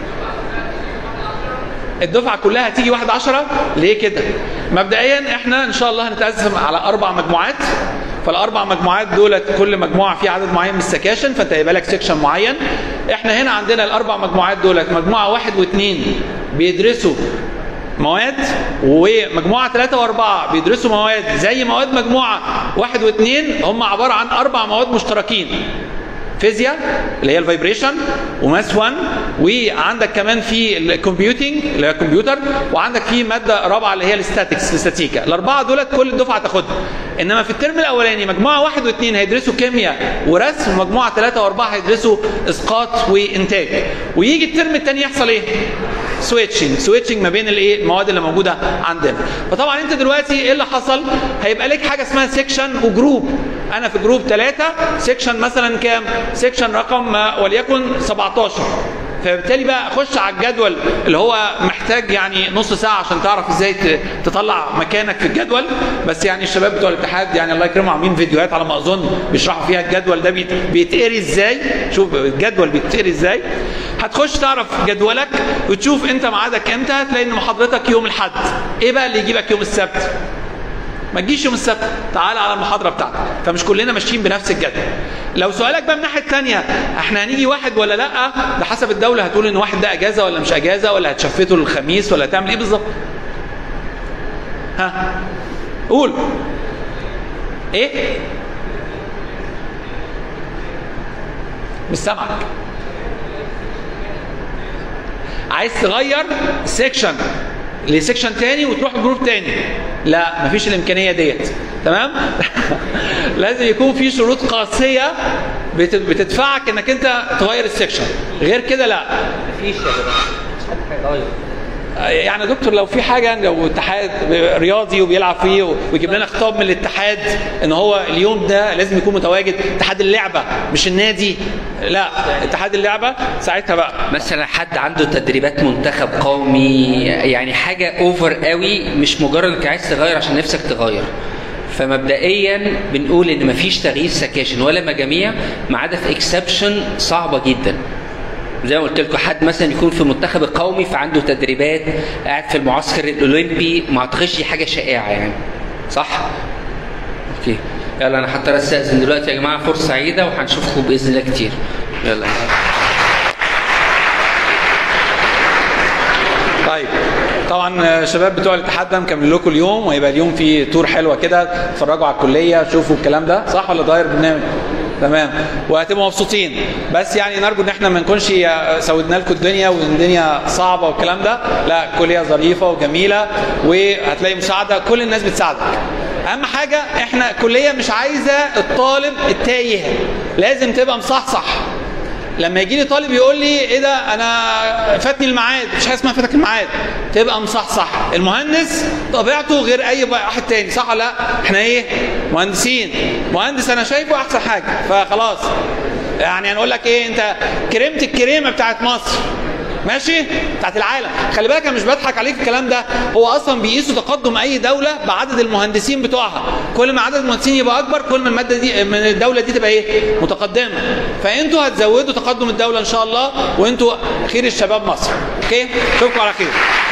الدفعه كلها هتيجي واحد عشرة ليه كده مبدئيا احنا ان شاء الله هنتقسم على اربع مجموعات فالاربع مجموعات دولت كل مجموعه فيها عدد معين من السكاشن فانت هيبقى لك سكشن معين احنا هنا عندنا الاربع مجموعات دولت مجموعه واحد واثنين بيدرسوا مواد ومجموعة ثلاثة وأربعة بيدرسوا مواد زي مواد مجموعة واحد واثنين هم عبارة عن أربع مواد مشتركين فيزياء اللي هي الفايبريشن وماس 1 وعندك كمان في الكمبيوتنج اللي هي الكمبيوتر وعندك في ماده رابعه اللي هي الاستاتكس الاستاتيكا الاربعه دولت كل الدفعه تاخدها انما في الترم الاولاني مجموعه واحد واثنين هيدرسوا كيمياء ورسم ومجموعه ثلاثه واربعه هيدرسوا اسقاط وانتاج ويجي الترم الثاني يحصل ايه؟ سويتشنج سويتشنج ما بين الايه المواد اللي موجوده عندنا فطبعا انت دلوقتي ايه اللي حصل هيبقى لك حاجه اسمها سيكشن وجروب انا في جروب ثلاثة سيكشن مثلا كام سيكشن رقم آه، وليكن 17 فبالتالي بقى خش على الجدول اللي هو محتاج يعني نص ساعه عشان تعرف ازاي ت- تطلع مكانك في الجدول بس يعني الشباب بتوع الاتحاد يعني الله يكرمهم عاملين فيديوهات على ما اظن بيشرحوا فيها الجدول ده بيت- بيتقري ازاي شوف الجدول بيتقري ازاي هتخش تعرف جدولك وتشوف انت ميعادك امتى هتلاقي ان محاضرتك يوم الاحد ايه بقى اللي يجيبك يوم السبت ما تجيش يوم السبت تعال على المحاضره بتاعتك فمش كلنا ماشيين بنفس الجدول لو سؤالك بقى من الناحيه الثانيه احنا هنيجي واحد ولا لا ده حسب الدوله هتقول ان واحد ده اجازه ولا مش اجازه ولا هتشفته الخميس ولا هتعمل ايه بالظبط ها قول ايه مش سامعك عايز تغير سيكشن لسيكشن تاني وتروح جروب تاني لا مفيش الامكانيه ديت تمام لازم يكون في شروط قاسيه بت- بتدفعك انك انت تغير السيكشن غير كده لا مفيش يا جماعه هيغير يعني يا دكتور لو في حاجه لو اتحاد رياضي وبيلعب فيه ويجيب لنا خطاب من الاتحاد ان هو اليوم ده لازم يكون متواجد اتحاد اللعبه مش النادي لا اتحاد اللعبه ساعتها بقى مثلا حد عنده تدريبات منتخب قومي يعني حاجه اوفر قوي مش مجرد انك عايز تغير عشان نفسك تغير فمبدئيا بنقول ان مفيش تغيير سكاشن ولا مجاميع ما عدا في اكسبشن صعبه جدا زي ما قلت لكم حد مثلا يكون في المنتخب القومي فعنده تدريبات قاعد في المعسكر الاولمبي ما اعتقدش دي حاجه شائعه يعني صح؟ اوكي يلا انا هضطر استاذن دلوقتي يا جماعه فرصه سعيده وهنشوفكم باذن الله كتير يلا طيب طبعا شباب بتوع الاتحاد ده مكمل لكم اليوم وهيبقى اليوم في تور حلوه كده اتفرجوا على الكليه شوفوا الكلام ده صح ولا داير برنامج تمام وهتبقوا مبسوطين بس يعني نرجو ان احنا ما نكونش سودنا لكم الدنيا والدنيا صعبه والكلام ده لا الكليه ظريفه وجميله وهتلاقي مساعده كل الناس بتساعدك اهم حاجه احنا الكليه مش عايزه الطالب التايه لازم تبقى مصحصح لما يجي لي طالب يقول لي ايه ده انا فاتني الميعاد مش حاجه اسمها فاتك الميعاد تبقى مصحصح المهندس طبيعته غير اي واحد تاني صح ولا لا احنا ايه مهندسين مهندس انا شايفه احسن حاجه فخلاص يعني هنقول لك ايه انت كريمه الكريمه بتاعت مصر ماشي بتاعت العالم خلي بالك انا مش بضحك عليك في الكلام ده هو اصلا بيقيسوا تقدم اي دوله بعدد المهندسين بتوعها كل ما عدد المهندسين يبقى اكبر كل ما الماده دي من الدوله دي تبقى ايه متقدمه فانتوا هتزودوا تقدم الدوله ان شاء الله وانتوا خير الشباب مصر اوكي اشوفكم على خير